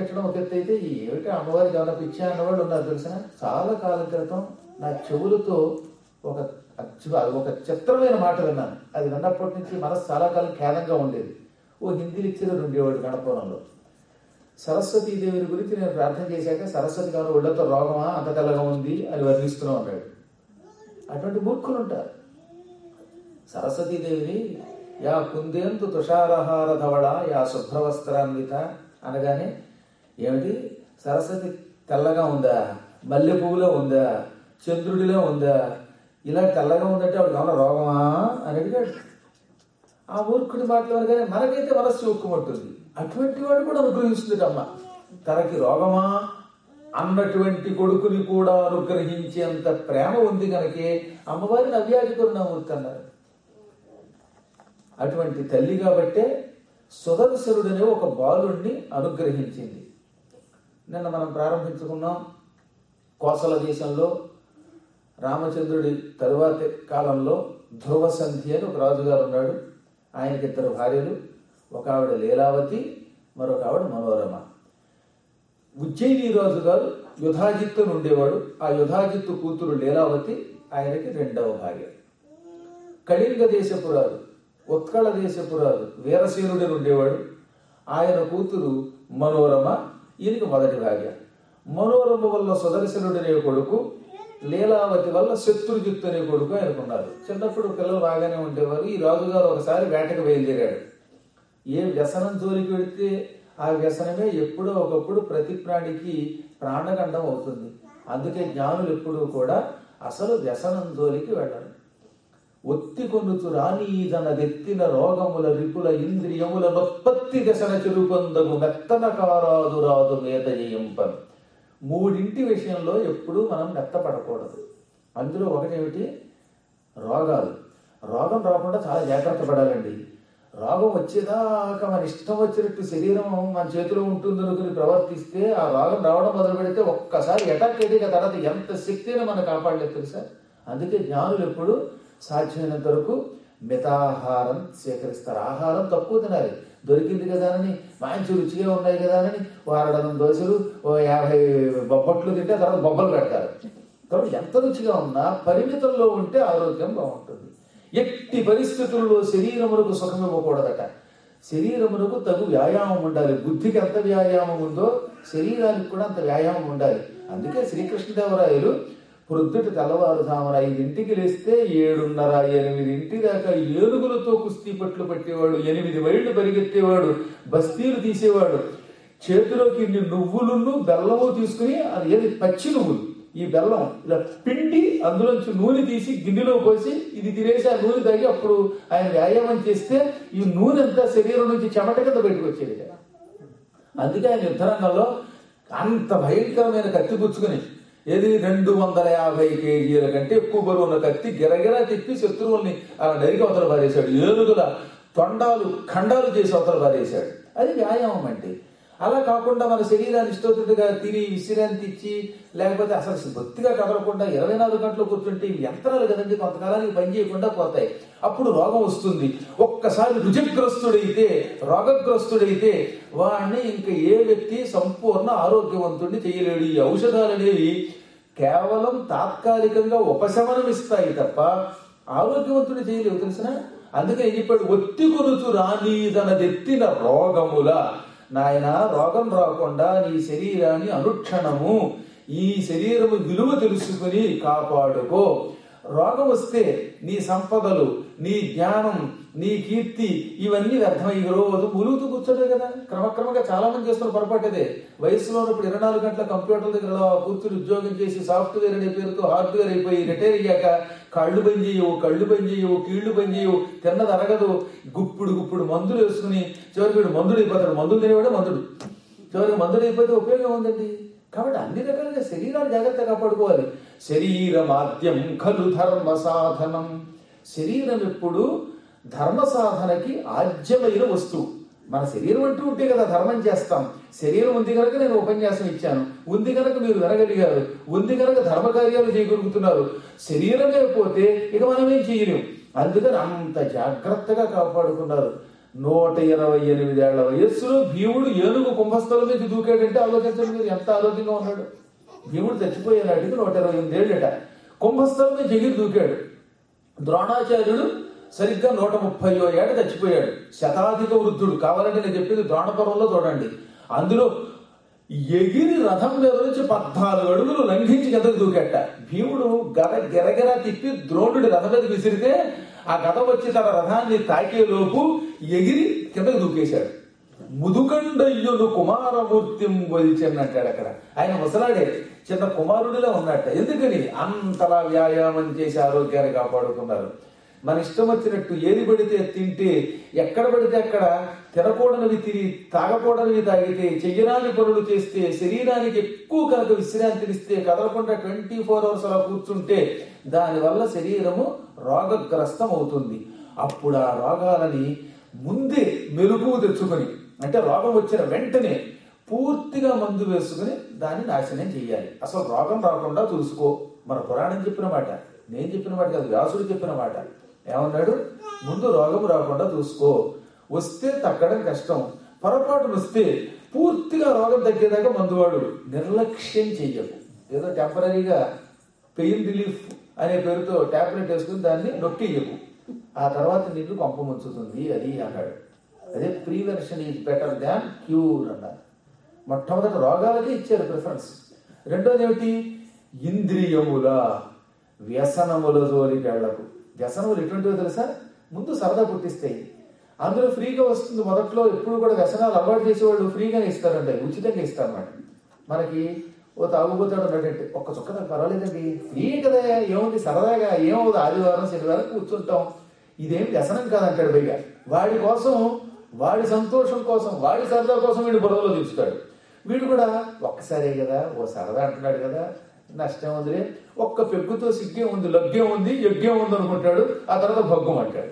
పెట్టడం ఒక ఎత్తు అయితే ఈ ఏమిటి అమ్మవారికి ఏమైనా పిచ్చా అన్నవాళ్ళు ఉన్నారు తెలిసిన చాలా కాలం క్రితం నా చెవులతో ఒక అచ్చు- ఒక చిత్రమైన మాట విన్నాను అది విన్నప్పటి నుంచి మనసు చాలా కాలం ఖేదంగా ఉండేది ఓ హిందీ లెక్చరర్ ఉండేవాడు గణపురంలో సరస్వతీదేవిని గురించి నేను ప్రార్థన చేశాక సరస్వతి గారు ఒళ్ళతో రోగమా అంత తెల్లగా ఉంది అని వర్ణిస్తూనే ఉన్నాడు అటువంటి మూర్ఖులు ఉంటారు సరస్వతీదేవిని యా కుందేంతు తుషారహార ధవళ యా శుభ్రవస్త్రాన్విత అనగానే ఏమిటి సరస్వతి తెల్లగా ఉందా మల్లె పువ్వులో ఉందా చంద్రుడిలో ఉందా ఇలా తెల్లగా ఉందంటే ఆవిడ ఏమన్నా రోగమా అని అడిగాడు ఆ మూర్ఖుడి మాటలు అనగానే మనకైతే మనస్సు ఒక్కుమంటుంది అటువంటి వాడు కూడా అనుగ్రహిస్తుంది అమ్మ తనకి రోగమా అన్నటువంటి కొడుకుని కూడా అనుగ్రహించేంత ప్రేమ ఉంది కనుకే అమ్మవారిని అవ్యాజకరుణమూర్తి అన్నారు అటువంటి తల్లి కాబట్టే సుదర్శనుడనే ఒక బాలుణ్ణి అనుగ్రహించింది నిన్న మనం ప్రారంభించుకున్నాం కోసల దేశంలో రామచంద్రుడి తరువాతి కాలంలో ధ్రువ సంధి అని ఒక రాజుగారు ఉన్నాడు ఆయనకి ఇద్దరు భార్యలు ఒక ఆవిడ లీలావతి మరొక ఆవిడ మనోరమ ఉజ్జయిని రాజు గారు యుధాజిత్తు ఉండేవాడు ఆ యుధాజిత్తు కూతురు లీలావతి ఆయనకి రెండవ భార్య కళింగ దేశపు రాజు ఉత్కళ దేశపు రాజు వీరసేనుడని ఉండేవాడు ఆయన కూతురు మనోరమ ఈయనకి మొదటి భార్య మనోరమ వల్ల సుదర్శనుడనే కొడుకు లీలావతి వల్ల శత్రుజిత్తు అనే కొడుకు ఆయనకున్నారు చిన్నప్పుడు పిల్లలు బాగానే ఉండేవారు ఈ రాజుగారు ఒకసారి వేటకు బయలుదేరాడు ఏ వ్యసనం జోలికి వెళితే ఆ వ్యసనమే ఎప్పుడో ఒకప్పుడు ప్రతి ప్రాణికి ప్రాణగండం అవుతుంది అందుకే జ్ఞానులు ఎప్పుడూ కూడా అసలు వ్యసనం జోలికి వెళ్ళరు ఒత్తి కొనుచు రానీదనదెత్తిన రోగముల రిపుల ఇంద్రియముల నొప్పత్తి దశన చెరుపొందగు మెత్తన కారాదు రాదు మేత జయింపన్ మూడింటి విషయంలో ఎప్పుడూ మనం మెత్తపడకూడదు అందులో ఒకటేమిటి రోగాలు రోగం రాకుండా చాలా జాగ్రత్త పడాలండి రోగం వచ్చేదాకా మన ఇష్టం వచ్చినట్టు శరీరం మన చేతిలో ఉంటుంది అనుకుని ప్రవర్తిస్తే ఆ రోగం రావడం మొదలు పెడితే ఒక్కసారి అటాక్ అయితే ఇక తర్వాత ఎంత శక్తిని మనం కాపాడలేదు తెలుసా అందుకే జ్ఞానులు ఎప్పుడు సాధ్యమైనంత వరకు మితాహారం స్వీకరిస్తారు ఆహారం తక్కువ తినాలి దొరికింది కదా అని మంచి రుచిగా ఉన్నాయి కదా అని ఓ అరడనం దోశలు ఓ యాభై బొబ్బట్లు తింటే తర్వాత బొబ్బలు పెడతారు కాబట్టి ఎంత రుచిగా ఉన్నా పరిమితంలో ఉంటే ఆరోగ్యం బాగుంటుంది ఎట్టి పరిస్థితుల్లో శరీరమునకు సుఖం ఇవ్వకూడదట శరీరమునకు తగు వ్యాయామం ఉండాలి బుద్ధికి ఎంత వ్యాయామం ఉందో శరీరానికి కూడా అంత వ్యాయామం ఉండాలి అందుకే శ్రీకృష్ణదేవరాయలు ప్రొద్దుటి తెల్లవారుజామున ఐదింటికి లేస్తే ఏడున్నర ఎనిమిదింటి దాకా ఏనుగులతో కుస్తీ పట్లు పట్టేవాడు ఎనిమిది మైళ్ళు పరిగెత్తేవాడు బస్తీలు తీసేవాడు చేతిలోకి ఇన్ని నువ్వులను బెల్లము తీసుకుని అది ఏది పచ్చి నువ్వులు ఈ బెల్లం ఇలా పిండి అందులోంచి నూనె తీసి గిన్నెలో పోసి ఇది తినేసి ఆ నూనె తాగి అప్పుడు ఆయన వ్యాయామం చేస్తే ఈ నూనె అంతా శరీరం నుంచి చెమట కింద బయటకు వచ్చేది కదా అందుకే ఆయన యుద్ధరంగంలో అంత భయంకరమైన కత్తి గుచ్చుకుని ఏది రెండు వందల యాభై కేజీల కంటే ఎక్కువ బరువు ఉన్న కత్తి గిరగిరా తిప్పి శత్రువుల్ని అలా నరికి అవతల పారేశాడు ఏనుగుల తొండాలు ఖండాలు చేసి అవతల పారేశాడు అది వ్యాయామం అంటే అలా కాకుండా మన శరీరాన్ని ఇష్టవుతుందిగా తిని విశ్రాంతి ఇచ్చి లేకపోతే అసలు బొత్తిగా కదలకుండా ఇరవై నాలుగు గంటలు కూర్చుంటే ఇవి యంత్రాలు కదండి కొంతకాలానికి పని చేయకుండా పోతాయి అప్పుడు రోగం వస్తుంది ఒక్కసారి రుజగ్రస్తుడైతే రోగగ్రస్తుడైతే వాడిని ఇంకా ఏ వ్యక్తి సంపూర్ణ ఆరోగ్యవంతుడిని చేయలేడు ఈ ఔషధాలు అనేవి కేవలం తాత్కాలికంగా ఉపశమనం ఇస్తాయి తప్ప ఆరోగ్యవంతుడు చేయలేవు తెలిసిన అందుకే ఏం చెప్పాడు ఒత్తి కొనుచు రానీదనదెత్తిన రోగముల నాయన రోగం రాకుండా నీ శరీరాన్ని అనుక్షణము ఈ శరీరము విలువ తెలుసుకుని కాపాడుకో రోగం వస్తే నీ సంపదలు నీ జ్ఞానం నీ కీర్తి ఇవన్నీ వ్యర్థమై ఈ రోజు ములుగుతూ కూర్చోలే కదా క్రమక్రమంగా చాలా మంది చేస్తున్న పొరపాటు అదే వయసులో ఉన్నప్పుడు ఇరవై నాలుగు గంటల కంప్యూటర్ల దగ్గర అలా కూర్చుని ఉద్యోగం చేసి సాఫ్ట్వేర్ అనే పేరుతో హార్డ్వేర్ అయిపోయి రిటైర్ అయ్యాక కళ్ళు పని చేయవు కళ్ళు పని చేయవు కీళ్లు పని చేయవు తిన్నది అరగదు గుప్పుడు గుప్పుడు మందులు వేసుకుని చివరికి వీడు మందుడు అయిపోతాడు మందులు తినేవాడే మందుడు చివరికి మందుడు అయిపోతే ఉపయోగం ఉందండి కాబట్టి అన్ని రకాలుగా శరీరాన్ని జాగ్రత్తగా కాపాడుకోవాలి శరీరమాద్యం ఖలు ధర్మ సాధనం శరీరం ఎప్పుడు ధర్మ సాధనకి ఆద్యమైన వస్తువు మన శరీరం అంటూ ఉంటే కదా ధర్మం చేస్తాం శరీరం ఉంది కనుక నేను ఉపన్యాసం ఇచ్చాను ఉంది కనుక మీరు వినగలిగారు ఉంది కనుక ధర్మ కార్యాలు చేయగలుగుతున్నారు శరీరమే పోతే ఇక మనం ఏం చేయలేం అందుకని అంత జాగ్రత్తగా కాపాడుకున్నారు నూట ఇరవై ఎనిమిదేళ్ల వయస్సులో భీముడు ఏనుగు కుంభస్థలం మీద దూకాడంటే ఆలోచించండి మీరు ఎంత ఆరోగ్యంగా ఉన్నాడు భీముడు చచ్చిపోయే నాటికి నూట ఇరవై ఎనిమిది ఏళ్ళట కుంభస్థలం మీద ఎగిరి దూకాడు ద్రోణాచార్యుడు సరిగ్గా నూట ముప్పయో ఏట చచ్చిపోయాడు శతాధిక వృద్ధుడు కావాలంటే నేను చెప్పింది ద్రోణపర్వంలో చూడండి అందులో ఎగిరి రథం మీద నుంచి పద్నాలుగు అడుగులు లంఘించి కిందకు దూకెట్ట భీముడు గద గిరగిర తిప్పి ద్రోణుడి రథం మీద విసిరితే ఆ గద వచ్చి తన రథాన్ని తాకే లోపు ఎగిరి కిందకు దూకేశాడు ముదుకండయ్యులు కుమారమూర్తి అంటాడు అక్కడ ఆయన ముసలాడే చిన్న కుమారుడిలా ఉన్నట్ట ఎందుకని అంతలా వ్యాయామం చేసి ఆరోగ్యాన్ని కాపాడుకున్నారు మన ఇష్టం వచ్చినట్టు ఏది పడితే తింటే ఎక్కడ పడితే అక్కడ తినకూడనివి తిని తాగకూడనివి తాగితే చెయ్యరాని పనులు చేస్తే శరీరానికి ఎక్కువ కనుక విశ్రాంతినిస్తే కదలకుండా ట్వంటీ ఫోర్ అవర్స్ అలా కూర్చుంటే దానివల్ల శరీరము రోగగ్రస్తం అవుతుంది అప్పుడు ఆ రోగాలని ముందే మెలుగు తెచ్చుకొని అంటే రోగం వచ్చిన వెంటనే పూర్తిగా మందు వేసుకుని దాన్ని నాశనం చేయాలి అసలు రోగం రాకుండా చూసుకో మన పురాణం చెప్పిన మాట నేను చెప్పిన మాట కాదు వ్యాసుడు చెప్పిన మాట ఏమన్నాడు ముందు రోగం రాకుండా చూసుకో వస్తే తగ్గడం కష్టం పొరపాటు వస్తే పూర్తిగా రోగం తగ్గేదాకా మందువాడు నిర్లక్ష్యం చెయ్యకు ఏదో టెంపరీగా పెయిన్ రిలీఫ్ అనే పేరుతో టాబ్లెట్ వేసుకుని దాన్ని నొక్కియ్యకు ఆ తర్వాత నీళ్ళు పంప ముంచుతుంది అది అన్నాడు అదే prevention is better than cure అన్నారు మొట్టమొదటి రోగాలకి ఇచ్చారు ప్రిఫరెన్స్ రెండోది ఏమిటి ఇంద్రియముల వ్యసనముల జోలికి వెళ్ళకు వ్యసనములు ఎటువంటివో తెలుసా ముందు సరదా పుట్టిస్తాయి అందులో ఫ్రీగా వస్తుంది మొదట్లో ఎప్పుడు కూడా వ్యసనాలు అలవాటు చేసేవాళ్ళు ఫ్రీగానే ఇస్తారండి ఉచితంగా ఇస్తారన్నమాట మనకి ఓ తాగుబోతాడు అన్నట్టు ఒక్క చుక్క నాకు పర్వాలేదండి ఫ్రీ కదా ఏముంది సరదాగా ఏమవుతుంది ఆదివారం శనివారం కూర్చుంటాం ఇదేం వ్యసనం కాదంటాడు పైగా వాడి కోసం వాడి సంతోషం కోసం వాడి సరదా కోసం వీడు బుర్రలో తీస్తాడు వీడు కూడా ఒక్కసారే కదా ఓ సరదా అంటున్నాడు కదా నష్టం ఉందిలే ఒక్క పెగ్గుతో సిగ్గే ఉంది లగ్గే ఉంది యజ్ఞం ఉంది అనుకుంటాడు ఆ తర్వాత భగ్గం అంటాడు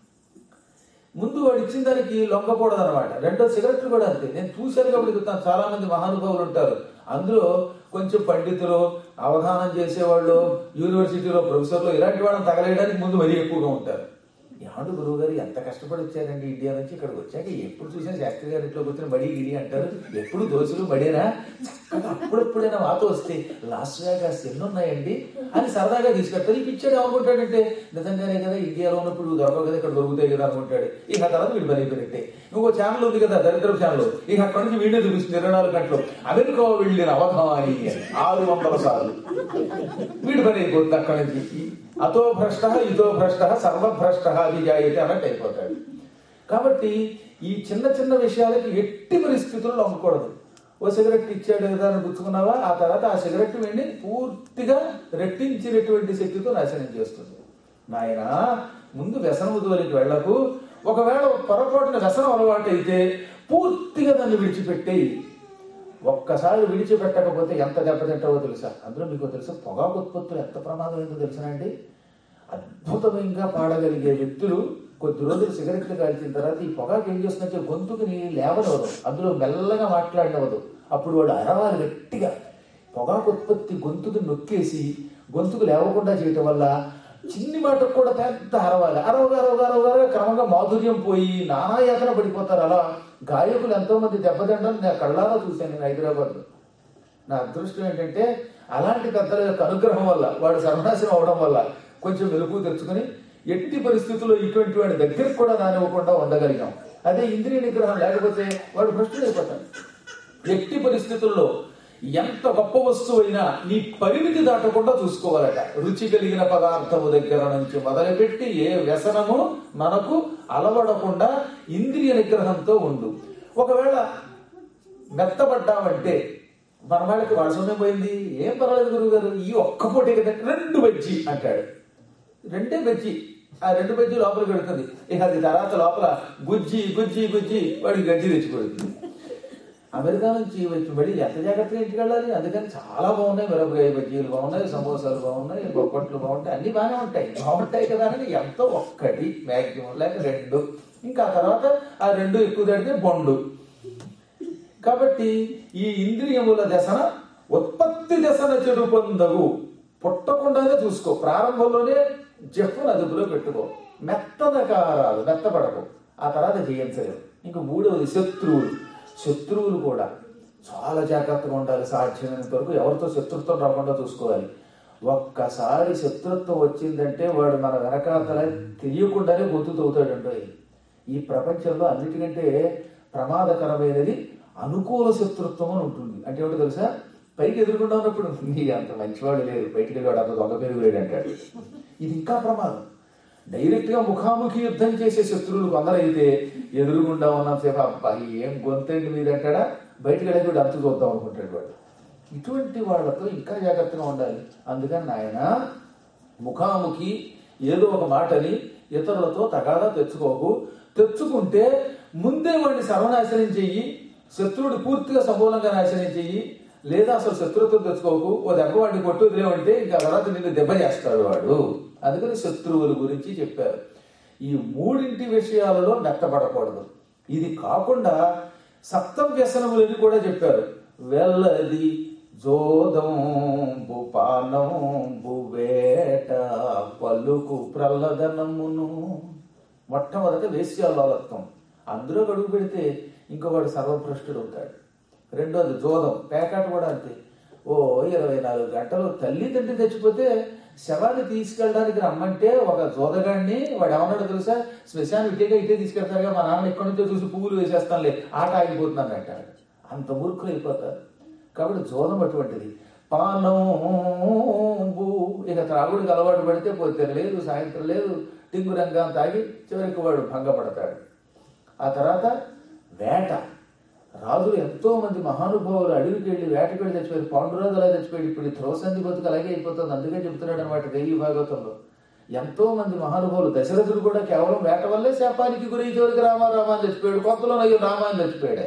ముందు వాడు ఇచ్చిన దానికి లొంగకూడదు అనమాట రెండో సిగరెట్లు కూడా అంతే నేను చూశాను కాబట్టి చెప్తాను చాలా మంది మహానుభావులు ఉంటారు అందులో కొంచెం పండితులు అవధానం చేసేవాళ్ళు యూనివర్సిటీలో ప్రొఫెసర్లు ఇలాంటి వాళ్ళని తగలేయడానికి ముందు మరీ ఎక్కువగా ఉంటారు ఏమండు గురువు గారు ఎంత కష్టపడి వచ్చారండి ఇండియా నుంచి ఇక్కడికి వచ్చాక ఎప్పుడు చూసినా శాస్త్రి గారి ఇంట్లో కూర్చొని బడి గిడి అంటారు ఎప్పుడు దోశలు బడేనా చక్కగా అప్పుడప్పుడైనా మాతో వస్తే లాస్ వేగాస్ ఎన్ని ఉన్నాయండి అని సరదాగా తీసుకెళ్తారు ఈ పిచ్చాడు అనుకుంటాడంటే నిజంగానే కదా ఇండియాలో ఉన్నప్పుడు దొరకవు కదా ఇక్కడ దొరుకుతాయి కదా అనుకుంటాడు ఇక ఆ తర్వాత వీడు బలైపోయినట్టే ఇంకో ఛానల్ ఉంది కదా దరిద్ర ఛానల్ ఇక అక్కడ నుంచి వీడియో చూపిస్తుంది ఇరవై నాలుగు గంటలు అమెరికా వెళ్ళిన అవధాని అని ఆరు వందల సార్లు వీడు పని అయిపోతుంది అక్కడి నుంచి అతో భ్రష్ట ఇతో భ్రష్ట సర్వభ్రష్ట అది జాయితే అన్నట్టు అయిపోతాడు కాబట్టి ఈ చిన్న చిన్న విషయాలకి ఎట్టి పరిస్థితుల్లో అమ్మకూడదు ఓ సిగరెట్ ఇచ్చాడు కదా అని గుర్తుకున్నావా ఆ తర్వాత ఆ సిగరెట్ వెండి పూర్తిగా రెట్టించినటువంటి శక్తితో నాశనం చేస్తుంది నాయన ముందు వ్యసనము జోలికి వెళ్లకు ఒకవేళ పొరపాటున వ్యసనం అలవాటు అయితే పూర్తిగా దాన్ని విడిచిపెట్టేయి ఒక్కసారి విడిచిపెట్టకపోతే ఎంత దెబ్బతింటావో తెలుసా అందులో మీకు తెలుసా పొగాకు ఉత్పత్తులు ఎంత ప్రమాదం ఏంటో తెలుసునండి అద్భుతంగా పాడగలిగే వ్యక్తులు కొద్ది రోజులు సిగరెట్లు కాల్చిన తర్వాత ఈ పొగాకు ఏం చేస్తుందంటే గొంతుకుని లేవనవదు అందులో మెల్లగా మాట్లాడనవదు అప్పుడు వాడు అరవాలి గట్టిగా పొగాకు ఉత్పత్తి గొంతుకు నొక్కేసి గొంతుకు లేవకుండా చేయటం వల్ల చిన్ని మాటకు కూడా పెద్ద అరవాలి అరవగా అరవగా అరవగా క్రమంగా మాధుర్యం పోయి నానా యాతన పడిపోతారు అలా గాయకులు ఎంతో మంది దెబ్బతింటారు నేను కళ్ళారా చూశాను నేను హైదరాబాద్లో నా అదృష్టం ఏంటంటే అలాంటి పెద్దల యొక్క అనుగ్రహం వల్ల వాడు సర్వనాశనం అవడం వల్ల కొంచెం వెలుగు తెచ్చుకొని ఎట్టి పరిస్థితుల్లో ఇటువంటి వాడి దగ్గరికి కూడా రానివ్వకుండా ఉండగలిగాం అదే ఇంద్రియ నిగ్రహం లేకపోతే వాడు భ్రష్టుడైపోతాడు ఎట్టి పరిస్థితుల్లో ఎంత గొప్ప వస్తువు అయినా నీ పరిమితి దాటకుండా చూసుకోవాలట రుచి కలిగిన పదార్థము దగ్గర నుంచి మొదలుపెట్టి ఏ వ్యసనము మనకు అలవడకుండా ఇంద్రియ నిగ్రహంతో ఉండు ఒకవేళ మెత్తబడ్డామంటే మన వాళ్ళకి వాళ్ళ సమయం పోయింది ఏం పర్వాలేదు గురువు గారు ఈ ఒక్క పూటే కదా రెండు బజ్జి అంటాడు రెండే బజ్జి ఆ రెండు బజ్జి లోపలికి పెడుతుంది ఇక అది తర్వాత లోపల గుజ్జి గుజ్జి గుజ్జి వాడికి గజ్జి తెచ్చిపెడుతుంది అమెరికా నుంచి వచ్చి మళ్ళీ ఎంత జాగ్రత్తగా ఇంటికి వెళ్ళాలి అందుకని చాలా బాగున్నాయి మిరపకాయ బజ్జీలు బాగున్నాయి సమోసాలు బాగున్నాయి బొప్పట్లు బాగుంటాయి అన్ని బాగానే ఉంటాయి బాగుంటాయి కదా అని ఎంతో ఒక్కటి మ్యాక్సిమం లేక రెండు ఇంకా ఆ తర్వాత ఆ రెండు ఎక్కువ తడితే బొండు కాబట్టి ఈ ఇంద్రియముల దశన ఉత్పత్తి దశన చెడు పొందవు పుట్టకుండానే చూసుకో ప్రారంభంలోనే జఫ్ఫును అదుపులో పెట్టుకో మెత్తదకారాలు మెత్తపడకు ఆ తర్వాత జయించలేవు ఇంక మూడవది శత్రువులు శత్రువులు కూడా చాలా జాగ్రత్తగా ఉండాలి సాధ్యమైనంత వరకు ఎవరితో శత్రుత్వం రాకుండా చూసుకోవాలి ఒక్కసారి శత్రుత్వం వచ్చిందంటే వాడు మన వెనకాతల తెలియకుండానే గొంతు తవ్వుతాడంటో ఈ ప్రపంచంలో అన్నిటికంటే ప్రమాదకరమైనది అనుకూల శత్రుత్వం అని ఉంటుంది అంటే ఏమిటో తెలుసా పైకి ఎదురుకుండా ఉన్నప్పుడు నీ అంత మంచివాడు లేరు బయటికి వెళ్ళి అంత దొంగ పేరు లేడు అంటాడు ఇది ఇంకా ప్రమాదం డైరెక్ట్ గా ముఖాముఖి యుద్ధం చేసే శత్రువులు కొందరైతే ఎదురుగుండా ఉన్నంతసేపు అబ్బాయి ఏం గొంతండి మీరు అంటాడా బయటికి వెళ్ళి వీడు అంతు చూద్దాం అనుకుంటాడు వాడు ఇటువంటి వాళ్ళతో ఇంకా జాగ్రత్తగా ఉండాలి అందుకని నాయన ముఖాముఖి ఏదో ఒక మాటని ఇతరులతో తగాదా తెచ్చుకోకు తెచ్చుకుంటే ముందే వాడిని సర్వనాశనం చెయ్యి శత్రువుడు పూర్తిగా సమూలంగా నాశనం చెయ్యి లేదా అసలు శత్రుత్వం తెచ్చుకోకు ఓ దెబ్బ వాడిని కొట్టు వదిలేవంటే ఇంకా తర్వాత నిన్ను దెబ్బ చేస్తాడు వాడు అందుకని శత్రువుల గురించి చెప్పారు ఈ మూడింటి విషయాలలో మెత్తపడకూడదు ఇది కాకుండా సప్తం వ్యసనములని కూడా చెప్పారు వెల్లది జోదంబు పానంబు వేట పలుకు ప్రల్లదనమును మొట్టమొదట వేశ్యాలోలత్వం అందులో గడుగు పెడితే ఇంకొకడు సర్వభ్రష్టుడు అవుతాడు రెండోది జోదం పేకాట కూడా అంతే ఓ ఇరవై నాలుగు గంటలు తల్లి తండ్రి తెచ్చిపోతే శవాన్ని తీసుకెళ్ళడానికి రమ్మంటే ఒక జోదగాడిని వాడు ఏమన్నాడు తెలుసా శ్మశానం ఇటేగా ఇటే తీసుకెళ్తారుగా మా నాన్న ఎక్కడి నుంచో చూసి పువ్వులు వేసేస్తానులే ఆట ఆగిపోతున్నాను అంటాడు అంత మూర్ఖులు అయిపోతారు కాబట్టి జోదం అటువంటిది పానంబు ఇక త్రాగుడికి అలవాటు పడితే పొద్దున లేదు సాయంత్రం లేదు టింగు రంగం తాగి చివరికి వాడు భంగపడతాడు ఆ తర్వాత వేట రాజులు ఎంతో మంది మహానుభావులు అడవికి వెళ్ళి వేటకి వెళ్ళి చచ్చిపోయారు పాండురాజు అలా చచ్చిపోయాడు ఇప్పుడు ఈ త్రోసంది బతుకు అలాగే అయిపోతుంది అందుకే చెప్తున్నాడు అనమాట దేవి భాగవతంలో ఎంతో మంది మహానుభావులు దశరథుడు కూడా కేవలం వేట వల్లే శాపానికి గురి చివరికి రామా రామా అని చచ్చిపోయాడు కొత్తలో అయ్యో రామా అని చచ్చిపోయాడే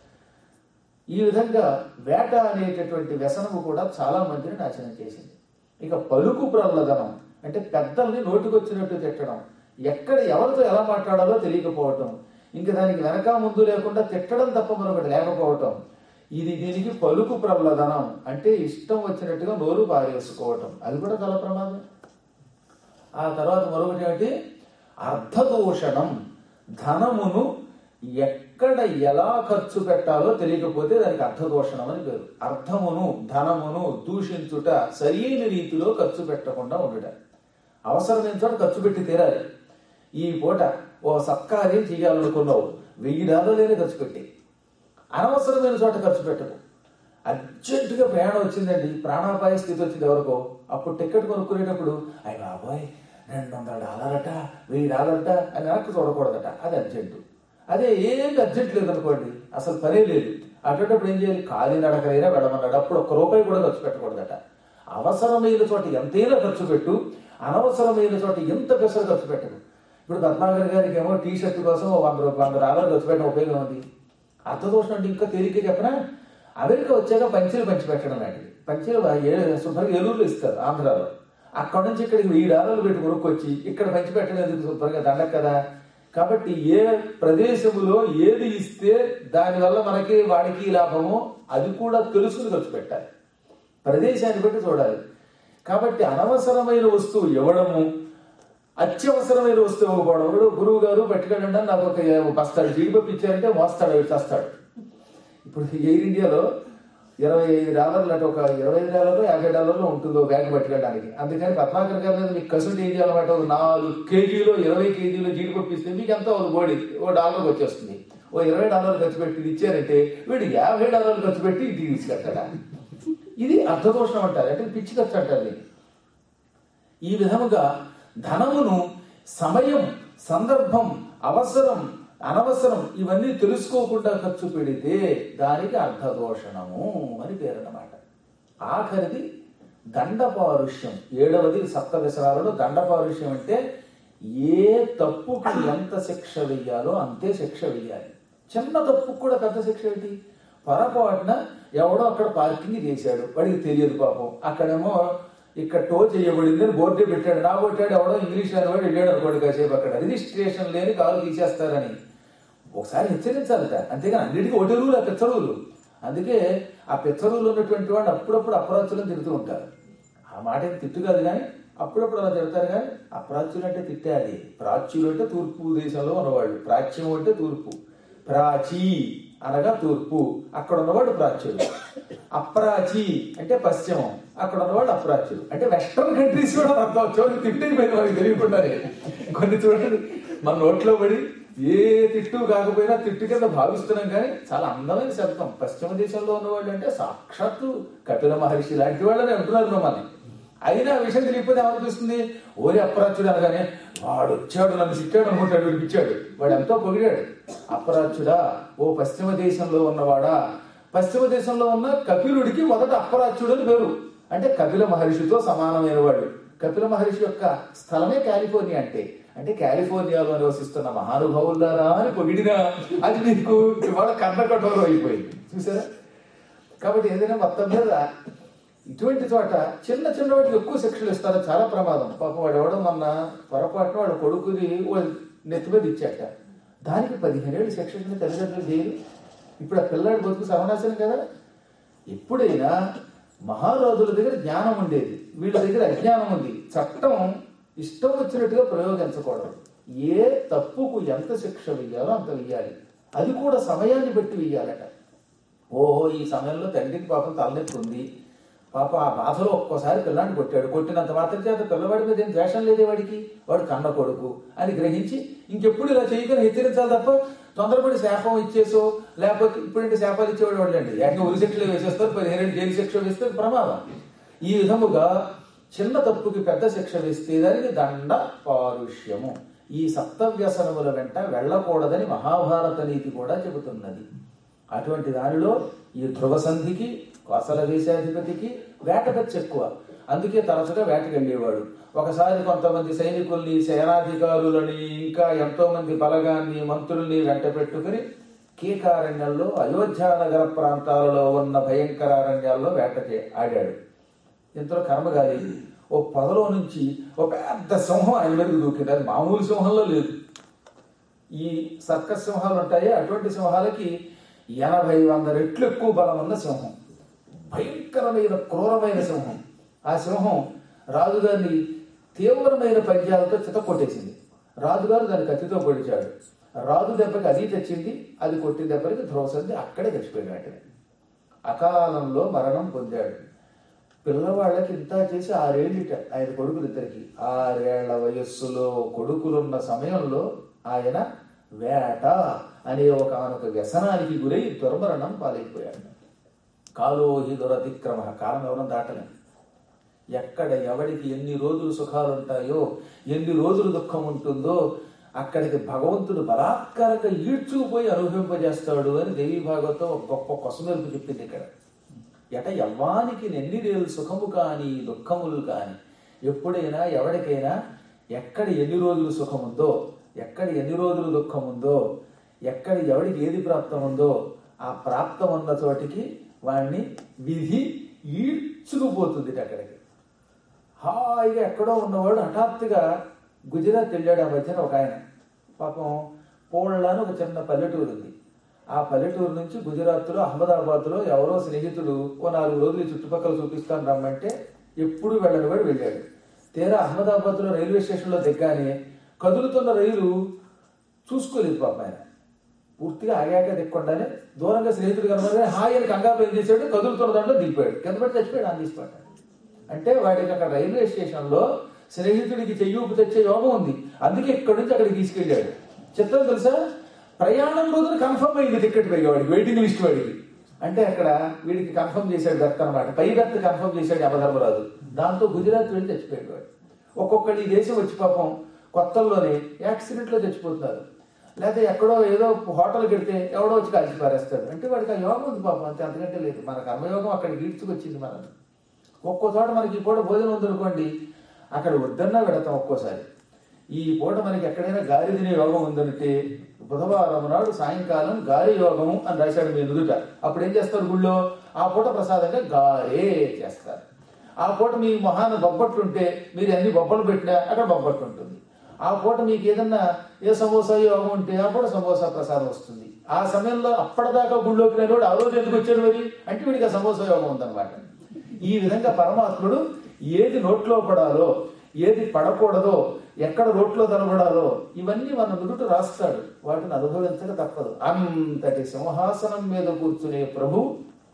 ఈ విధంగా వేట అనేటటువంటి వ్యసనము కూడా చాలా మందిని నాశనం చేసింది ఇక పలుకు ప్రహ్లదనం అంటే పెద్దల్ని నోటికొచ్చినట్టు తిట్టడం ఎక్కడ ఎవరితో ఎలా మాట్లాడాలో తెలియకపోవటం ఇంకా దానికి వెనక ముందు లేకుండా తిట్టడం తప్ప మరొకటి లేకపోవటం ఇది దీనికి పలుకు ప్రహ్లదనం అంటే ఇష్టం వచ్చినట్టుగా నోరు పారేసుకోవటం అది కూడా చాలా ప్రమాదం ఆ తర్వాత మరొకటి ఏమిటి అర్ధదూషణం ధనమును ఎక్కడ ఎలా ఖర్చు పెట్టాలో తెలియకపోతే దానికి అర్ధదూషణం అని పేరు అర్థమును ధనమును దూషించుట సరైన రీతిలో ఖర్చు పెట్టకుండా ఉండట అవసరమైన చోట ఖర్చు పెట్టి తీరాలి ఈ పూట ఓ సత్కార్యం చేయాలనుకున్నావు వెయ్యి డాలర్లనే ఖర్చు పెట్టి అనవసరమైన చోట ఖర్చు పెట్టకు అర్జెంటుగా ప్రయాణం వచ్చిందండి ప్రాణాపాయ స్థితి వచ్చింది ఎవరికో అప్పుడు టికెట్ కొనుక్కునేటప్పుడు అయ్యి బాబాయ్ రెండు వందల డాలరట వెయ్యి డాలరట అని వెనక్కి చూడకూడదట అది అర్జెంటు అదే ఏం అర్జెంట్ లేదనుకోండి అసలు పనే లేదు అటువంటిప్పుడు ఏం చేయాలి ఖాళీ నడకైనా వెళ్ళమన్నాడు అప్పుడు ఒక్క రూపాయి కూడా ఖర్చు పెట్టకూడదట అవసరమైన చోట ఎంతైనా ఖర్చు పెట్టు అనవసరమైన చోట ఎంత పెసరు ఖర్చు పెట్టదు ఇప్పుడు పద్మాగర్ గారికి ఏమో టీ షర్ట్ కోసం ఓ వంద రూపాయలు వంద డాలర్లు ఖర్చు పెట్టడం ఉపయోగం ఉంది అర్థదోషం అంటే ఇంకా తేలిక చెప్పనా అమెరికా వచ్చాక పంచీలు పంచి పెట్టడం లాంటిది పంచీలు ఏ శుభ్రంగా ఏలూరులో ఇస్తారు ఆంధ్రాలో అక్కడ నుంచి ఇక్కడికి వెయ్యి డాలర్లు పెట్టి కొనుక్కొచ్చి ఇక్కడ పంచి పెట్టడం ఎందుకు శుభ్రంగా దండక కదా కాబట్టి ఏ ప్రదేశములో ఏది ఇస్తే దానివల్ల మనకి వాడికి లాభమో అది కూడా తెలుసుకుని ఖర్చు పెట్టాలి ప్రదేశాన్ని బట్టి చూడాలి కాబట్టి అనవసరమైన వస్తువు ఇవ్వడము అత్యవసరమైన వస్తువు ఇవ్వకపోవడం ఇప్పుడు గురువు గారు పట్టుకెళ్ళండి నాకు ఒక బస్తాడు జీడిపప్పు ఇచ్చారంటే మోస్తాడు వీడు చేస్తాడు ఇప్పుడు ఎయిర్ ఇండియాలో ఇరవై ఐదు డాలర్లు అంటే ఒక ఇరవై ఐదు డాలర్లు యాభై డాలర్లు ఉంటుందో బ్యాగ్ పట్టుకెళ్ళడానికి అందుకని పద్మాకర్ గారి మీద మీకు కసుంటి ఏం చేయాలన్నమాట ఒక నాలుగు కేజీలో ఇరవై కేజీలో జీడిపప్పు ఇస్తే మీకు ఎంత ఒక బోడి ఓ డాలర్కి వచ్చేస్తుంది ఓ ఇరవై డాలర్లు ఖర్చు పెట్టి ఇది ఇచ్చారంటే వీడు యాభై డాలర్లు ఖర్చు పెట్టి ఇంటికి తీసుకెళ్తాడా ఇది అర్ధదోషం అంటారు అంటే పిచ్చి ఖర్చు అంటారు దీన్ని ఈ విధముగా ధనమును సమయం సందర్భం అవసరం అనవసరం ఇవన్నీ తెలుసుకోకుండా ఖర్చు పెడితే దానికి అర్ధదోషణము అని పేరు అన్నమాట ఆఖరిది దండపారుష్యం ఏడవది సప్త వ్యసనాలలో దండపారుష్యం అంటే ఏ తప్పుకి ఎంత శిక్ష వెయ్యాలో అంతే శిక్ష వెయ్యాలి చిన్న తప్పుకు కూడా పెద్ద శిక్ష ఏంటి పొరపాటున ఎవడో అక్కడ పార్కింగ్ చేశాడు వాడికి తెలియదు పాపం అక్కడేమో ఇక్కడ టో చేయబడింది అని బోర్డే పెట్టాడు నా కొట్టాడు ఎవడో ఇంగ్లీష్ లేని వాడు వెళ్ళాడు అనుకోండి కాసేపు అక్కడ రిజిస్ట్రేషన్ లేని కారు తీసేస్తారని ఒకసారి హెచ్చరించాలట అంతేగాని అన్నిటికీ ఒకటి రూలు ఆ పిచ్చ రూలు అందుకే ఆ పిచ్చ రూలు ఉన్నటువంటి వాడు అప్పుడప్పుడు అపరాధులను తిరుగుతూ ఉంటారు ఆ మాట ఏం తిట్టు కాదు కానీ అప్పుడప్పుడు అలా తిడతారు కానీ అప్రాచ్యులు అంటే తిట్టాలి ప్రాచ్యులు అంటే తూర్పు దేశంలో ఉన్నవాళ్ళు ప్రాచ్యం అంటే తూర్పు ప్రాచీ అనగా తూర్పు అక్కడ ఉన్నవాడు ప్రాచ్యులు అప్రాచి అంటే పశ్చిమం అక్కడ ఉన్నవాడు అప్రాచ్యులు అంటే వెస్ట్రన్ కంట్రీస్ కూడా అర్థం చోటు తిట్టిపోయింది మనకి తెలియకుండానే కొన్ని చూడండి మన నోట్లో పడి ఏ తిట్టు కాకపోయినా తిట్టు కింద భావిస్తున్నాం కానీ చాలా అందమైన శబ్దం పశ్చిమ దేశంలో ఉన్నవాళ్ళు అంటే సాక్షాత్తు కపిల మహర్షి లాంటి వాళ్ళని అంటున్నారు మమ్మల్ని అయినా ఆ విషయం తెలియకపోతే ఏమనిపిస్తుంది ఓరి అప్రాచ్యుడు అనగానే వాడు వచ్చాడు నన్ను సిక్కాడు అనుకుంటాడు వీడికి ఇచ్చాడు వాడు ఎంతో పొగిడాడు అప్రాచ్యుడా ఓ పశ్చిమ దేశంలో ఉన్నవాడా పశ్చిమ దేశంలో ఉన్న కపిలుడికి మొదట అప్రాచ్యుడు అని పేరు అంటే కపిల మహర్షితో సమానమైన వాడు కపిల మహర్షి యొక్క స్థలమే కాలిఫోర్నియా అంటే అంటే కాలిఫోర్నియాలో నివసిస్తున్న మహానుభావులారా అని పొగిడినా అది నీకు ఇవాళ కన్న కఠోరం అయిపోయింది చూసారా కాబట్టి ఏదైనా మొత్తం మీద ఇటువంటి చోట చిన్న చిన్న వాటికి ఎక్కువ శిక్షలు ఇస్తారు చాలా ప్రమాదం పాపం వాడు ఎవడో మొన్న పొరపాటున వాడు కొడుకుని వాడు నెత్తి మీద ఇచ్చాట దానికి పదిహేను ఏళ్ళు శిక్ష కింద తల్లిదండ్రులు చేయరు ఇప్పుడు ఆ పిల్లాడి బతుకు సర్వనాశనం కదా ఎప్పుడైనా మహారాజుల దగ్గర జ్ఞానం ఉండేది వీళ్ళ దగ్గర అజ్ఞానం ఉంది చట్టం ఇష్టం వచ్చినట్టుగా ప్రయోగించకూడదు ఏ తప్పుకు ఎంత శిక్ష వెయ్యాలో అంత వెయ్యాలి అది కూడా సమయాన్ని బట్టి వెయ్యాలట ఓహో ఈ సమయంలో తండ్రికి పాపం తలనొప్పి ఉంది పాప ఆ బాధలో ఒక్కోసారి పిల్లాన్ని కొట్టాడు కొట్టినంత మాత్రం చేత పిల్లవాడి మీద ఏం ద్వేషం లేదే వాడికి వాడు కన్న కొడుకు అని గ్రహించి ఇంకెప్పుడు ఇలా చేయకుండా హెచ్చరించాలి తప్ప తొందరపడి శాపం ఇచ్చేసో లేకపోతే ఇప్పుడంటే శాపాలు ఇచ్చేవాడు వాడు అండి ఏకంగా ఉరి శిక్షలు వేసేస్తారు పదిహేను జైలు శిక్ష వేస్తే ప్రమాదం ఈ విధముగా చిన్న తప్పుకి పెద్ద శిక్ష వేస్తే దానికి దండ పారుష్యము ఈ సప్తవ్యసనముల వెంట వెళ్ళకూడదని మహాభారత నీతి కూడా చెబుతున్నది అటువంటి దానిలో ఈ ధ్రువ సంధికి కోసల దేశాధిపతికి వేట ఖర్చు ఎక్కువ అందుకే తరచుగా వేటకి వెళ్ళేవాడు ఒకసారి కొంతమంది సైనికుల్ని సేనాధికారులని ఇంకా ఎంతో మంది బలగాన్ని మంత్రుల్ని వెంట పెట్టుకుని కీకారణ్యంలో అయోధ్య నగర ప్రాంతాలలో ఉన్న భయంకర అరణ్యాల్లో వేటకి ఆడాడు ఇంతలో కర్మగారి ఓ పొదలో నుంచి ఒక పెద్ద సింహం ఆయన మీదకి దూకింది అది మామూలు సింహంలో లేదు ఈ సర్కస్ సింహాలు ఉంటాయి అటువంటి సింహాలకి ఎనభై వంద రెట్లు ఎక్కువ బలం ఉన్న సింహం భయంకరమైన క్రూరమైన సింహం ఆ సింహం రాజుగారిని తీవ్రమైన పద్యాలతో చిత కొట్టేసింది రాజుగారు దాని కత్తితో పొడిచాడు రాజు దెబ్బకి అది తెచ్చింది అది కొట్టిన దెబ్బకి ధ్రువసంది అక్కడే చచ్చిపోయిన వెంటనే అకాలంలో మరణం పొందాడు పిల్లవాళ్ళకి ఇంత చేసి ఆరేళ్ళిట ఆయన కొడుకులు ఇద్దరికి ఆరేళ్ల వయస్సులో కొడుకులున్న సమయంలో ఆయన వేట అనే ఒక ఆనొక వ్యసనానికి గురై దుర్మరణం పాలైపోయాడు కాలోహి దురతిక్రమ కాలం ఎవరం దాటలే ఎక్కడ ఎవడికి ఎన్ని రోజులు సుఖాలు ఉంటాయో ఎన్ని రోజులు దుఃఖం ఉంటుందో అక్కడికి భగవంతుడు బలాత్కారంగా ఈడ్చుకుపోయి అనుభవింపజేస్తాడు అని దేవి భాగవతం ఒక గొప్ప కొసమెరుపు చెప్పింది ఇక్కడ ఎట యవ్వానికి ఎన్ని రేలు సుఖము కాని దుఃఖములు కాని ఎప్పుడైనా ఎవరికైనా ఎక్కడ ఎన్ని రోజులు సుఖం ఉందో ఎక్కడ ఎన్ని రోజులు దుఃఖం ఉందో ఎక్కడ ఎవడికి ఏది ప్రాప్తం ఉందో ఆ ప్రాప్తం ఉన్న చోటికి వాడిని విధి ఈడ్చుకుపోతుంది అక్కడికి హాయిగా ఎక్కడో ఉన్నవాడు హఠాత్తుగా గుజరాత్ వెళ్ళాడు ఆ మధ్యన ఒక ఆయన పాపం పోళ్ళ అని ఒక చిన్న పల్లెటూరు ఉంది ఆ పల్లెటూరు నుంచి గుజరాత్లో అహ్మదాబాద్లో ఎవరో స్నేహితుడు ఓ నాలుగు రోజులు ఈ చుట్టుపక్కల చూపిస్తాను రమ్మంటే ఎప్పుడు వెళ్ళని వాడు వెళ్ళాడు తీరా అహ్మదాబాద్లో రైల్వే స్టేషన్లో దిగ్గానే కదులుతున్న రైలు చూసుకోలేదు పాప ఆయన పూర్తిగా ఆగాక దిక్కుండానే దూరంగా స్నేహితుడు కనబడి హాయి అని కంగారు ఏం చేశాడు కదులుతున్న దాంట్లో దిగిపోయాడు కింద పడి చచ్చిపోయాడు ఆన్ తీసిపోయాడు అంటే వాడికి అక్కడ రైల్వే స్టేషన్లో స్నేహితుడికి చెయ్యూపు తెచ్చే యోగం ఉంది అందుకే ఇక్కడి నుంచి అక్కడికి తీసుకెళ్ళాడు చిత్రం తెలుసా ప్రయాణం రోజున కన్ఫర్మ్ అయింది టికెట్ పైగా వాడికి వెయిటింగ్ లిస్ట్ వాడికి అంటే అక్కడ వీడికి కన్ఫర్మ్ చేశాడు బెర్త్ అనమాట పై బెర్త్ కన్ఫర్మ్ చేశాడు యమధర్మరాజు దాంతో గుజరాత్ వెళ్ళి చచ్చిపోయాడు వాడు ఒక్కొక్కటి ఈ దేశం వచ్చి పాపం కొత్తల్లోనే యాక్సిడెంట్లో చచ్చిపోతున్నారు లేకపోతే ఎక్కడో ఏదో హోటల్ పెడితే ఎవడో వచ్చి కాల్చి పారేస్తాడు అంటే వాడికి ఆ యోగం ఉంది పాపం అంతే అంతకంటే లేదు మన కర్మయోగం అక్కడ గీడ్చుకొచ్చింది మనం ఒక్కో చోట మనకి ఈ పూట భోజనం ఉందనుకోండి అక్కడ వద్దన్నా పెడతాం ఒక్కోసారి ఈ పూట మనకి ఎక్కడైనా గాలి తినే యోగం ఉందంటే బుధవారం నాడు సాయంకాలం గాలి యోగము అని రాశాడు మీ నుదుట అప్పుడు ఏం చేస్తారు గుళ్ళో ఆ పూట ప్రసాదంగా గారే చేస్తారు ఆ పూట మీ మొహాన బొబ్బట్లు ఉంటే మీరు అన్ని బొబ్బలు పెట్టినా అక్కడ బొబ్బట్లు ఉంటుంది ఆ పూట మీకు ఏదన్నా ఏ సమోసా యోగం ఉంటే ఆ పూట సమోసా ప్రసాదం వస్తుంది ఆ సమయంలో అప్పటిదాకా గుళ్ళోకి లేనివాడు ఆ రోజు ఎందుకు వచ్చాడు మరి అంటే వీడికి ఆ సమోసా యోగం ఉందన్నమాట ఈ విధంగా పరమాత్ముడు ఏది నోట్లో పడాలో ఏది పడకూడదో ఎక్కడ రోట్లో తలబడాలో ఇవన్నీ మన నుదుట రాస్తాడు వాటిని అనుభవించక తప్పదు అంతటి సింహాసనం మీద కూర్చునే ప్రభు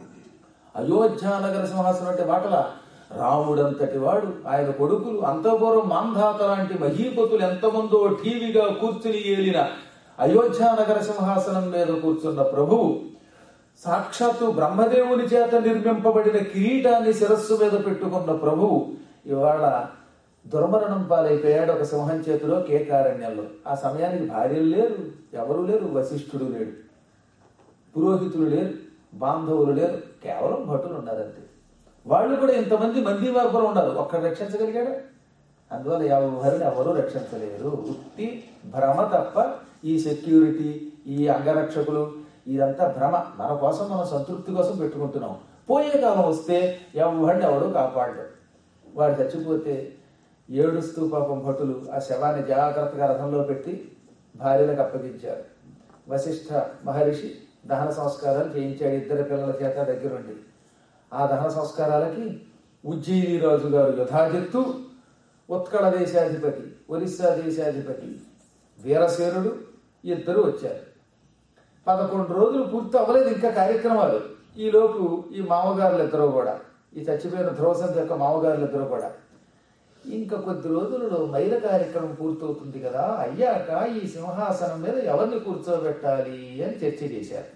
అయోధ్యానగర సింహాసనం అంటే మాటల రాముడంతటి వాడు ఆయన కొడుకులు అంతఃపురం మాంధాత లాంటి మహీపతులు ఎంతమందో టీవీగా కూర్చుని ఏలిన అయోధ్యానగర సింహాసనం మీద కూర్చున్న ప్రభువు సాక్షాత్తు బ్రహ్మదేవుని చేత నిర్మింపబడిన కిరీటాన్ని శిరస్సు మీద పెట్టుకున్న ప్రభువు ఇవాళ దుర్మరణం పాలైపోయాడు ఒక సింహం చేతిలో కేకారణ్యంలో ఆ సమయానికి భార్యలు లేరు ఎవరు లేరు వశిష్ఠుడు లేడు పురోహితులు లేరు బాంధవులు లేరు కేవలం భటులు ఉన్నారంతే వాళ్ళు కూడా ఇంతమంది మంది మార్పులు ఉన్నారు ఒక్కడు రక్షించగలిగాడు అందువల్ల ఎవరిని ఎవరూ రక్షించలేరు ఉత్తి భ్రమ తప్ప ఈ సెక్యూరిటీ ఈ అంగరక్షకులు ఇదంతా భ్రమ మన కోసం మనం సంతృప్తి కోసం పెట్టుకుంటున్నాం పోయే కాలం వస్తే ఎవరిని ఎవడు కాపాడు వాడు చచ్చిపోతే ఏడుస్తూ పాపం భటులు ఆ శవాన్ని జాగ్రత్తగా రథంలో పెట్టి భార్యలకు అప్పగించారు వశిష్ఠ మహర్షి దహన సంస్కారాలు చేయించాడు ఇద్దరు పిల్లల చేత దగ్గరుండి ఆ దహన సంస్కారాలకి ఉజ్జయిని రాజు గారు యథాజిత్తు ఉత్కళ దేశాధిపతి ఒరిస్సా దేశాధిపతి వీరసేనుడు ఇద్దరు వచ్చారు పదకొండు రోజులు పూర్తి అవ్వలేదు ఇంకా కార్యక్రమాలు ఈలోపు ఈ మామగారులు ఇద్దరు కూడా ఈ చచ్చిపోయిన ధ్రువసంత్ యొక్క మామగారులు ఇద్దరు కూడా ఇంకా కొద్ది రోజులలో మైల కార్యక్రమం పూర్తవుతుంది కదా అయ్యాక ఈ సింహాసనం మీద ఎవరిని కూర్చోబెట్టాలి అని చర్చ చేశారు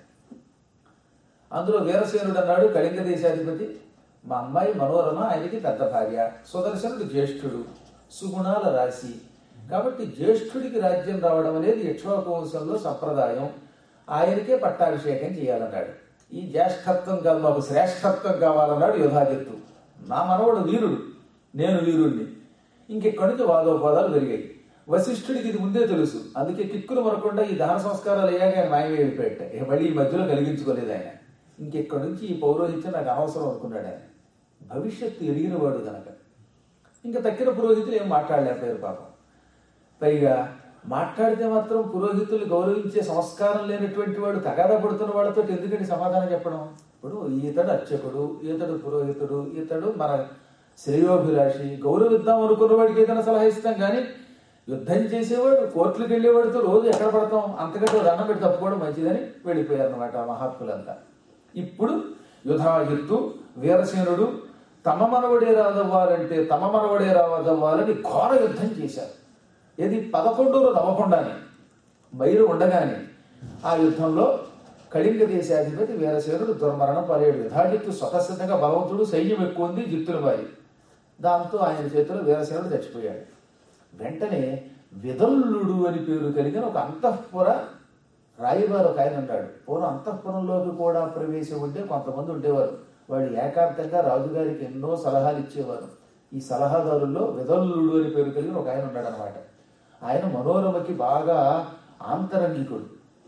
అందులో వీరసేనుడు అన్నాడు కళింగ దేశాధిపతి మా అమ్మాయి మనోరమ ఆయనకి పెద్ద భార్య సుదర్శనుడు జ్యేష్ఠుడు సుగుణాల రాశి కాబట్టి జ్యేష్ఠుడికి రాజ్యం రావడం అనేది ఇక్ష్వాకు వంశంలో సంప్రదాయం ఆయనకే పట్టాభిషేకం చేయాలన్నాడు ఈ జ్యేష్ఠత్వం కాదు మాకు శ్రేష్ఠత్వం కావాలన్నాడు యుధాజిత్తు నా మనవడు వీరుడు నేను వీరుణ్ణి ఇంకెక్కడి నుంచి వాదోపాదాలు పెరిగాయి వశిష్ఠుడికి ఇది ముందే తెలుసు అందుకే కిక్కులు మరకుండా ఈ దహన సంస్కారాలు అయ్యాక ఆయన మాయమే వెళ్ళిపోయాట ఇక మళ్ళీ ఈ మధ్యలో కలిగించుకోలేదు ఆయన ఇంకెక్కడి నుంచి ఈ పౌరోహిత్యం నాకు అనవసరం అనుకున్నాడు ఆయన భవిష్యత్తు ఎరిగినవాడు గనక ఇంకా తక్కిన పురోహితులు ఏం మాట్లాడలేకపోయారు పాపం పైగా మాట్లాడితే మాత్రం పురోహితులు గౌరవించే సంస్కారం లేనటువంటి వాడు తగాదా పడుతున్న వాళ్ళతో ఎందుకంటే సమాధానం చెప్పడం ఇప్పుడు ఈతడు అర్చకుడు ఈతడు పురోహితుడు ఈతడు మన శ్రేయోభిలాషి గౌరవిద్దాం అనుకున్న వాడికి ఏదైనా సలహా ఇస్తాం కానీ యుద్ధం చేసేవాడు కోర్టులకు వెళ్ళేవాడితో రోజు ఎక్కడ పడతాం అంతకంటే ఓ దండం పెట్టి తప్పుకోవడం మంచిదని వెళ్ళిపోయారు అనమాట మహాత్ములంతా ఇప్పుడు యుధాజిత్తు వీరసేనుడు తమ మనవడే రాదవ్వాలంటే తమ మనవడే రావదవ్వాలని ఘోర యుద్ధం చేశారు ఇది పదకొండు రోజు అవ్వకుండానే బయలు ఉండగానే ఆ యుద్ధంలో కళింగ దేశాధిపతి వీరసేనుడు దుర్మరణం పలేడు యుధాజిత్తు స్వతసిద్ధంగా బలవంతుడు సైన్యం ఎక్కువ ఉంది జిత్తుల వారి దాంతో ఆయన చేతిలో వీరసేనుడు చచ్చిపోయాడు వెంటనే విదల్లుడు అని పేరు కలిగిన ఒక అంతఃపుర రాయివారు ఒక ఆయన ఉన్నాడు పూర్వం అంతఃపురంలోకి కూడా ప్రవేశం ఉంటే కొంతమంది ఉండేవారు వాడు ఏకాంతంగా రాజుగారికి ఎన్నో సలహాలు ఇచ్చేవారు ఈ సలహాదారుల్లో విదల్లుడు అని పేరు కలిగిన ఒక ఆయన ఉన్నాడు అనమాట ఆయన మనోరమకి బాగా ఆంతరంగికుడు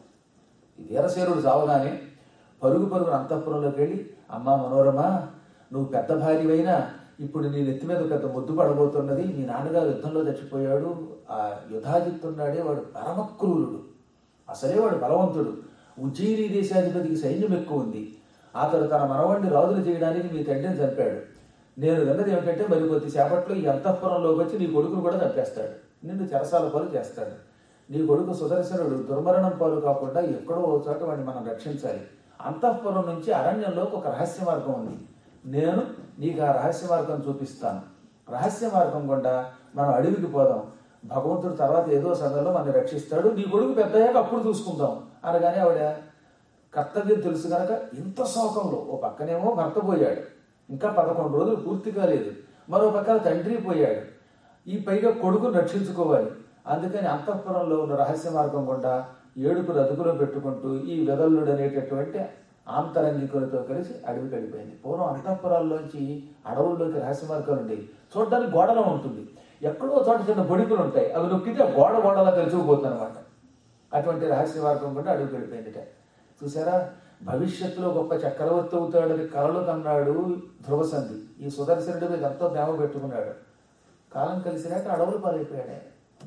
ఈ వీరసేనుడు చావగానే పరుగు పరుగున అంతఃపురంలోకి వెళ్ళి అమ్మా మనోరమ నువ్వు పెద్ద భార్యవైనా ఇప్పుడు నీ నెత్తి మీద పెద్ద ముద్దు పడబోతున్నది నీ నాన్నగారు యుద్ధంలో చచ్చిపోయాడు ఆ యుధాజిత్తున్నాడే వాడు పరమక్రూరుడు అసలే వాడు బలవంతుడు ఉజ్జయిని దేశాధిపతికి సైన్యం ఎక్కువ ఉంది అతడు తన మనవాడిని రాజులు చేయడానికి మీ తండ్రిని చంపాడు నేను విన్నది ఏమిటంటే మరి కొద్దిసేపట్లో ఈ అంతఃపురంలోకి వచ్చి నీ కొడుకును కూడా చంపేస్తాడు నిన్ను చెరసాల పాలు చేస్తాడు నీ కొడుకు సుదర్శనుడు దుర్మరణం పాలు కాకుండా ఎక్కడో ఓ చోట వాడిని మనం రక్షించాలి అంతఃపురం నుంచి అరణ్యంలోకి ఒక రహస్య మార్గం ఉంది నేను నీకు ఆ రహస్య మార్గం చూపిస్తాను రహస్య మార్గం గుండా మనం అడవికి పోదాం భగవంతుడు తర్వాత ఏదో సమయంలో మనల్ని రక్షిస్తాడు నీ కొడుకు పెద్దయ్యాక అప్పుడు చూసుకుందాం అనగానే ఆవిడ కర్తవ్యం తెలుసు కనుక ఇంత శోకంలో ఓ పక్కనేమో భర్త పోయాడు ఇంకా పదకొండు రోజులు పూర్తి కాలేదు మరో పక్కన తండ్రి పోయాడు ఈ పైగా కొడుకును రక్షించుకోవాలి అందుకని అంతఃపురంలో ఉన్న రహస్య మార్గం గుండా ఏడుపులు అదుపులో పెట్టుకుంటూ ఈ వెదల్లుడు అనేటటువంటి ఆంతరంగికులతో కలిసి అడవికి వెళ్ళిపోయింది పూర్వం అంతఃపురాల్లోంచి అడవుల్లోకి రహస్య మార్గాలు ఉండేవి చూడడానికి గోడలో ఉంటుంది ఎక్కడో చోట చిన్న బొడికులు ఉంటాయి అవి నొక్కితే ఆ గోడ గోడలా కలిసిపోతుంది అనమాట అటువంటి రహస్య మార్గం కూడా అడవికి వెళ్ళిపోయిందిట చూసారా భవిష్యత్తులో గొప్ప చక్రవర్తి అవుతాడని కలలు కన్నాడు ధ్రువసంధి ఈ సుదర్శనుడి మీద ఎంతో ప్రేమ పెట్టుకున్నాడు కాలం కలిసినాక అడవులు పాలైపోయాడు ఆయన.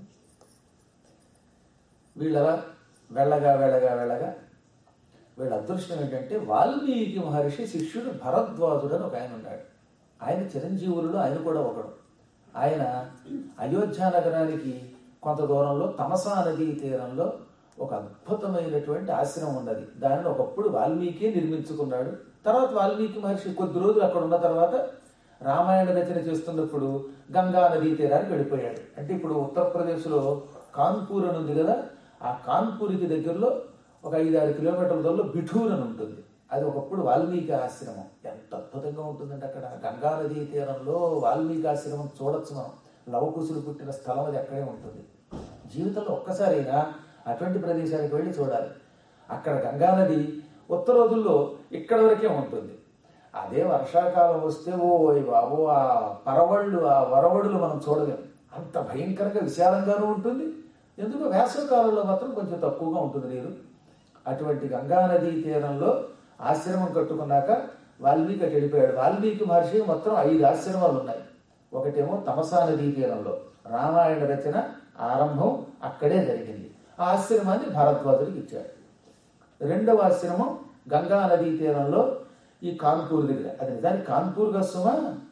వీళ్ళలా వెళ్ళగా వెళ్ళగా వెళ్ళగా వీళ్ళ అదృష్టం ఏంటంటే వాల్మీకి మహర్షి శిష్యుడు భరద్వాజుడు అని ఒక ఆయన ఉన్నాడు ఆయన చిరంజీవులలో ఆయన కూడా ఒకడు ఆయన అయోధ్య నగరానికి కొంత దూరంలో తమసా నదీ తీరంలో ఒక అద్భుతమైనటువంటి ఆశ్రమం ఉన్నది దానిని ఒకప్పుడు వాల్మీకి నిర్మించుకున్నాడు తర్వాత వాల్మీకి మహర్షి కొద్ది రోజులు అక్కడ ఉన్న తర్వాత రామాయణ రచన చేస్తున్నప్పుడు గంగా నదీ తీరానికి వెళ్ళిపోయాడు అంటే ఇప్పుడు ఉత్తరప్రదేశ్లో కాన్పూర్ అని ఉంది కదా ఆ కాన్పూర్కి దగ్గరలో ఒక ఐదు ఆరు కిలోమీటర్ల దూరంలో బిఠూర్ అని ఉంటుంది అది ఒకప్పుడు వాల్మీకి ఆశ్రమం ఎంత అద్భుతంగా ఉంటుందంటే అక్కడ గంగా నదీ తీరంలో వాల్మీకి ఆశ్రమం చూడొచ్చు మనం లవకుశులు పుట్టిన స్థలం అది అక్కడే ఉంటుంది జీవితంలో ఒక్కసారైనా అటువంటి ప్రదేశానికి వెళ్ళి చూడాలి అక్కడ గంగా నది ఉత్తర రోజుల్లో ఇక్కడ వరకే ఉంటుంది అదే వర్షాకాలం వస్తే ఓ ఓయ్ బాబు ఆ పరవళ్ళు ఆ వరవడులు మనం చూడలేం అంత భయంకరంగా విశాలంగానూ ఉంటుంది ఎందుకు వేసవి కాలంలో మాత్రం కొంచెం తక్కువగా ఉంటుంది నీరు అటువంటి గంగా నదీ తీరంలో ఆశ్రమం కట్టుకున్నాక వాల్మీకి అటు వెళ్ళిపోయాడు వాల్మీకి మహర్షి మొత్తం ఐదు ఆశ్రమాలు ఉన్నాయి ఒకటేమో తమసా నదీ తీరంలో రామాయణ రచన ఆరంభం అక్కడే జరిగింది ఆ ఆశ్రమాన్ని భరద్వాజుడికి ఇచ్చాడు రెండవ ఆశ్రమం గంగా నదీ తీరంలో ఈ కాన్పూర్ దగ్గర అది నిజానికి కాన్పూర్ కష్టమా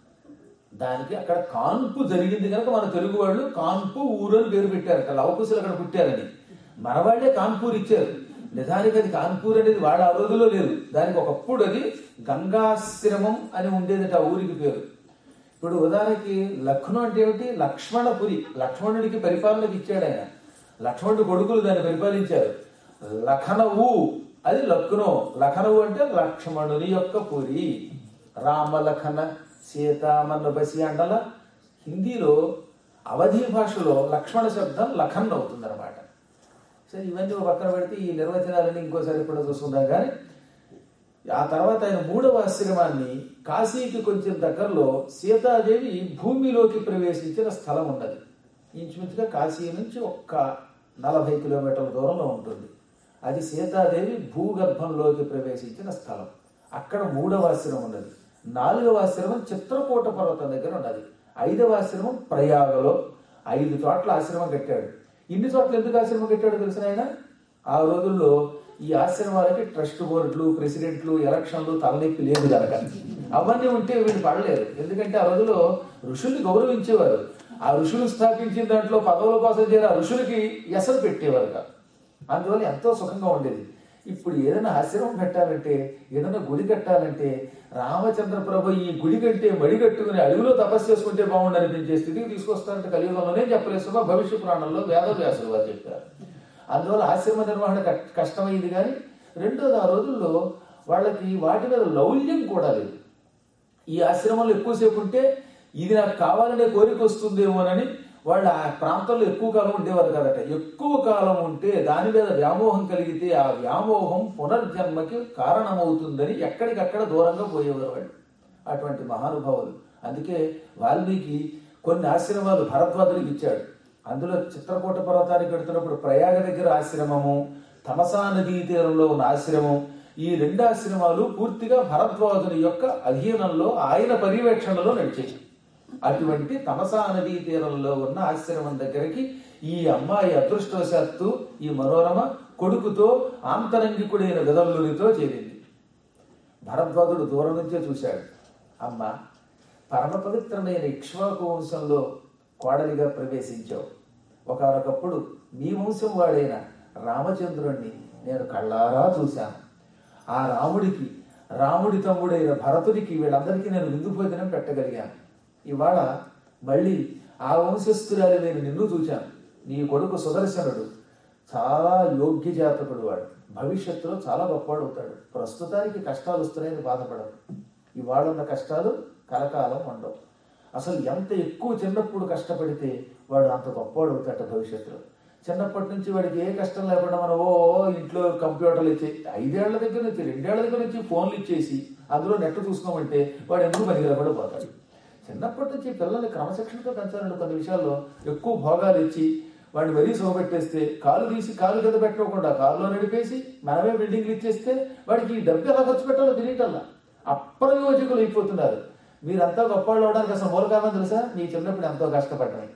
దానికి అక్కడ కాన్పు జరిగింది కనుక మన తెలుగు వాళ్ళు కాన్పు ఊరు అని పేరు పెట్టారట లవకుశులు అక్కడ పుట్టారని మన వాళ్ళే కాన్పూర్ ఇచ్చారు నిజానికి అది కాన్పూర్ అనేది వాళ్ళ ఆ రోజుల్లో లేదు దానికి ఒకప్పుడు అది గంగాశ్రమం అని ఉండేదట ఆ ఊరికి పేరు ఇప్పుడు ఉదాహరణకి లక్నో అంటే ఏమిటి లక్ష్మణపురి లక్ష్మణుడికి పరిపాలనకి ఇచ్చాడు ఆయన లక్ష్మణుడి కొడుకులు దాన్ని పరిపాలించారు లఖనవు అది లక్నో లఖనవు అంటే లక్ష్మణుని యొక్క పురి రామలఖన సీతామన్న బసి అండల హిందీలో అవధి భాషలో లక్ష్మణ శబ్దం లఖన్ అవుతుంది అనమాట సరే ఇవన్నీ ఒక పక్కన పెడితే ఈ నిర్వచనాలన్నీ ఇంకోసారి ఇప్పుడు చూసుకుందాం కానీ ఆ తర్వాత ఆయన మూడవ ఆశ్రమాన్ని కాశీకి కొంచెం దగ్గరలో సీతాదేవి భూమిలోకి ప్రవేశించిన స్థలం ఉన్నది ఇంచుమించుగా కాశీ నుంచి ఒక్క నలభై కిలోమీటర్ల దూరంలో ఉంటుంది అది సీతాదేవి భూగర్భంలోకి ప్రవేశించిన స్థలం అక్కడ మూడవ ఆశ్రమం ఉన్నది నాలుగవ ఆశ్రమం చిత్రకూట పర్వతం దగ్గర ఉన్నది ఐదవ ఆశ్రమం ప్రయాగలో ఐదు చోట్ల ఆశ్రమం కట్టాడు ఇన్ని చోట్ల ఎందుకు ఆశ్రమం కట్టాడో తెలిసిన ఆయన ఆ రోజుల్లో ఈ ఆశ్రమాలకి ట్రస్ట్ బోర్డులు ప్రెసిడెంట్లు ఎలక్షన్లు తలనొప్పి లేదు కనుక అవన్నీ ఉంటే వీళ్ళు పడలేరు ఎందుకంటే ఆ రోజుల్లో ఋషుల్ని గౌరవించేవారు ఆ ఋషులు స్థాపించిన దాంట్లో పదవుల కోసం చేరి ఆ ఋషులకి ఎసరు పెట్టేవారు కాదు అందువల్ల ఎంతో సుఖంగా ఉండేది ఇప్పుడు ఏదైనా ఆశ్రమం పెట్టాలంటే ఏదైనా గుడి కట్టాలంటే రామచంద్ర ప్రభు ఈ గుడి కంటే మడి కట్టుకుని అడవిలో తపస్సు చేసుకుంటే బాగుండు అనిపించే స్థితికి తీసుకొస్తారంటే కలియుగంలోనే చెప్పలేస్తున్నా భవిష్య పురాణంలో వేదవ్యాసులు వారు చెప్పారు అందువల్ల ఆశ్రమ నిర్వహణ కట్- కష్టమైంది కానీ రెండోది ఆ రోజుల్లో వాళ్ళకి వాటి మీద లౌల్యం కూడా లేదు ఈ ఆశ్రమంలో ఎక్కువసేపు ఉంటే ఇది నాకు కావాలనే కోరిక వస్తుందేమోనని వాళ్ళు ఆ ప్రాంతంలో ఎక్కువ కాలం ఉండేవారు కదట ఎక్కువ కాలం ఉంటే దాని మీద వ్యామోహం కలిగితే ఆ వ్యామోహం పునర్జన్మకి కారణమవుతుందని ఎక్కడికక్కడ దూరంగా పోయేవారు వాళ్ళు అటువంటి మహానుభావులు అందుకే వాల్మీకి కొన్ని ఆశ్రమాలు భరద్వాజుడికి ఇచ్చాడు అందులో చిత్రకూట పర్వతానికి వెడుతున్నప్పుడు ప్రయాగ దగ్గర ఆశ్రమము తమసా నదీ తీరంలో ఉన్న ఆశ్రమం ఈ రెండు ఆశ్రమాలు పూర్తిగా భరద్వాజుని యొక్క అధీనంలో ఆయన పర్యవేక్షణలో నడిచాయి అటువంటి తమసా నదీ తీరంలో ఉన్న ఆశ్రమం దగ్గరికి ఈ అమ్మాయి అదృష్టవశాత్తు ఈ మనోరమ కొడుకుతో ఆంతరంగికుడైన విదల్లునితో చేరింది భరద్వాజుడు దూరం నుంచే చూశాడు అమ్మ పరమ పవిత్రమైన ఇక్ష్వాకు వంశంలో కోడలిగా ప్రవేశించావు ఒకనొకప్పుడు మీ వంశం వాడైన రామచంద్రుణ్ణి నేను కళ్ళారా చూశాను ఆ రాముడికి రాముడి తమ్ముడైన భరతుడికి వీళ్ళందరికీ నేను విందు భోజనం పెట్టగలిగాను ఇవాళ మళ్ళీ ఆ వంశస్థురాలి నేను నిన్ను చూశాను నీ కొడుకు సుదర్శనుడు చాలా యోగ్య జాతకుడు వాడు భవిష్యత్తులో చాలా గొప్పవాడు అవుతాడు ప్రస్తుతానికి కష్టాలు వస్తున్నాయని బాధపడదు ఇవాళ ఉన్న కష్టాలు కలకాలం ఉండవు అసలు ఎంత ఎక్కువ చిన్నప్పుడు కష్టపడితే వాడు అంత గొప్పవాడు అవుతాడు భవిష్యత్తులో చిన్నప్పటి నుంచి వాడికి ఏ కష్టం లేకుండా మనం ఓ ఓ ఇంట్లో కంప్యూటర్లు ఇచ్చి ఐదేళ్ల దగ్గర నుంచి రెండేళ్ల దగ్గర నుంచి ఫోన్లు ఇచ్చేసి అందులో నెట్ చూసుకోమంటే వాడు ఎందుకు పనికిరపడి పోతాడు చిన్నప్పటి నుంచి పిల్లల్ని క్రమశిక్షణతో పెంచాలండి కొన్ని విషయాల్లో ఎక్కువ భోగాలు ఇచ్చి వాడిని మరీ సోబెట్టేస్తే కాలు తీసి కాలు కింద పెట్టకుండా కారులో నడిపేసి మనమే బిల్డింగ్లు ఇచ్చేస్తే వాడికి ఈ డబ్బు ఎలా ఖర్చు పెట్టాలో తెలియటల్లా అప్రయోజకులు అయిపోతున్నారు మీరంతా గొప్పవాళ్ళు అవడానికి అసలు మూల కారణం తెలుసా మీ చిన్నప్పుడు ఎంతో కష్టపడమే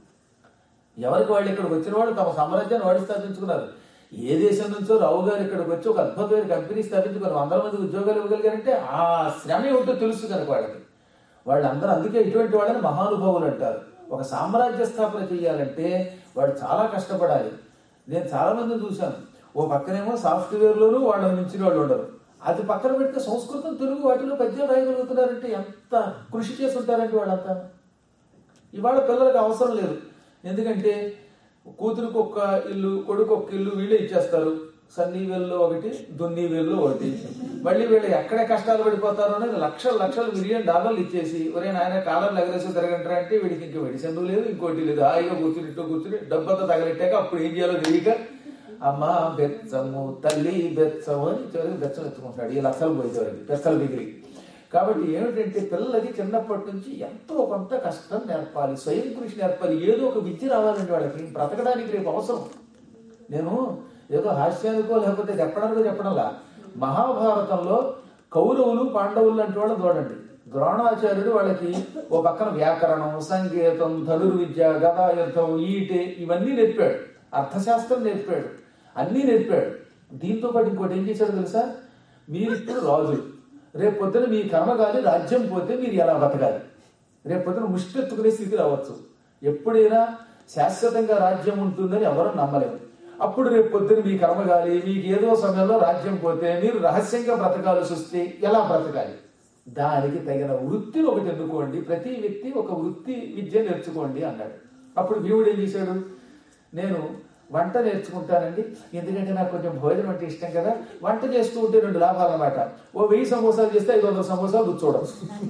ఎవరికి వాళ్ళు ఇక్కడికి వచ్చిన వాళ్ళు తమ సామ్రాజ్యాన్ని వాడి స్థాపించుకున్నారు ఏ దేశం నుంచో రావు గారు ఇక్కడికి వచ్చి ఒక అద్భుతమైన కంపెనీ స్థాపించుకుని వందల మంది ఉద్యోగాలు ఇవ్వగలిగారంటే ఆ శ్రమ ఏమిటో తెలుసు కనుక వాళ్ళకి వాళ్ళందరూ అందుకే ఇటువంటి వాళ్ళని మహానుభావులు అంటారు ఒక సామ్రాజ్య స్థాపన చేయాలంటే వాడు చాలా కష్టపడాలి నేను చాలా మందిని చూశాను ఓ పక్కనేమో సాఫ్ట్వేర్లోనూ వాళ్ళని మించిన వాళ్ళు ఉండరు అది పక్కన పెడితే సంస్కృతం తెలుగు వాటిలో పద్యం రాయగలుగుతున్నారంటే ఎంత కృషి చేసి ఉంటారంటే వాళ్ళంతా ఇవాళ పిల్లలకు అవసరం లేదు ఎందుకంటే కూతురికి ఒక్క ఇల్లు కొడుకు ఒక్క ఇల్లు వీళ్ళే ఇచ్చేస్తారు సన్నీ వేల్లో ఒకటి దున్ని వేల్లో ఒకటి మళ్ళీ వీళ్ళు ఎక్కడ కష్టాలు పడిపోతారో అనేది లక్షల లక్షలు మిలియన్ డాలర్లు ఇచ్చేసి ఒరే నాయన కాలం ఎగరేసి తిరగంటారా అంటే వీడికి ఇంక వెడిసెందు లేదు ఇంకోటి లేదు హాయిగా కూర్చుని ఇట్టు కూర్చుని డబ్బంతా తగలెట్టాక అప్పుడు ఏం చేయాలో తెలియక అమ్మ బెచ్చము తల్లి బెచ్చము అని చివరికి బెచ్చం ఎత్తుకుంటాడు ఈ లక్షలు పోయేవారికి బెచ్చలు మిగిలి కాబట్టి ఏమిటంటే పిల్లలకి చిన్నప్పటి నుంచి ఎంతో కొంత కష్టం నేర్పాలి స్వయం కృషి నేర్పాలి ఏదో ఒక విద్య రావాలండి వాళ్ళకి బ్రతకడానికి రేపు అవసరం నేను ఏదో హాస్యానికో లేకపోతే చెప్పడానికో చెప్పడంలా మహాభారతంలో కౌరవులు పాండవులు లాంటి వాళ్ళు చూడండి ద్రోణాచార్యుడు వాళ్ళకి ఓ పక్కన వ్యాకరణం సంగీతం ధనుర్విద్య గదాయుద్ధం ఈటే ఇవన్నీ నేర్పాడు అర్థశాస్త్రం నేర్పాడు అన్నీ నేర్పాడు దీంతో పాటు ఇంకోటి ఏం చేశాడు తెలుసా మీరు ఇప్పుడు రాజులు రేపు పొద్దున మీ కర్మగాలి రాజ్యం పోతే మీరు ఎలా బతకాలి రేపు పొద్దున ముష్టెత్తుకునే స్థితి రావచ్చు ఎప్పుడైనా శాశ్వతంగా రాజ్యం ఉంటుందని ఎవరు నమ్మలేరు అప్పుడు రేపు పొద్దున మీ కర్మగాలి మీకు ఏదో సమయంలో రాజ్యం పోతే మీరు రహస్యంగా బ్రతకాల్సి వస్తే ఎలా బ్రతకాలి దానికి తగిన వృత్తిని ఒకటి ఎన్నుకోండి ప్రతి వ్యక్తి ఒక వృత్తి విద్య నేర్చుకోండి అన్నాడు అప్పుడు భీముడు ఏం చేశాడు నేను వంట నేర్చుకుంటానండి ఎందుకంటే నాకు కొంచెం భోజనం అంటే ఇష్టం కదా వంట చేస్తూ ఉంటే రెండు లాభాలు అనమాట ఓ వెయ్యి సమోసాలు చేస్తే ఐదు వందల సమోసాలు రుచోవడం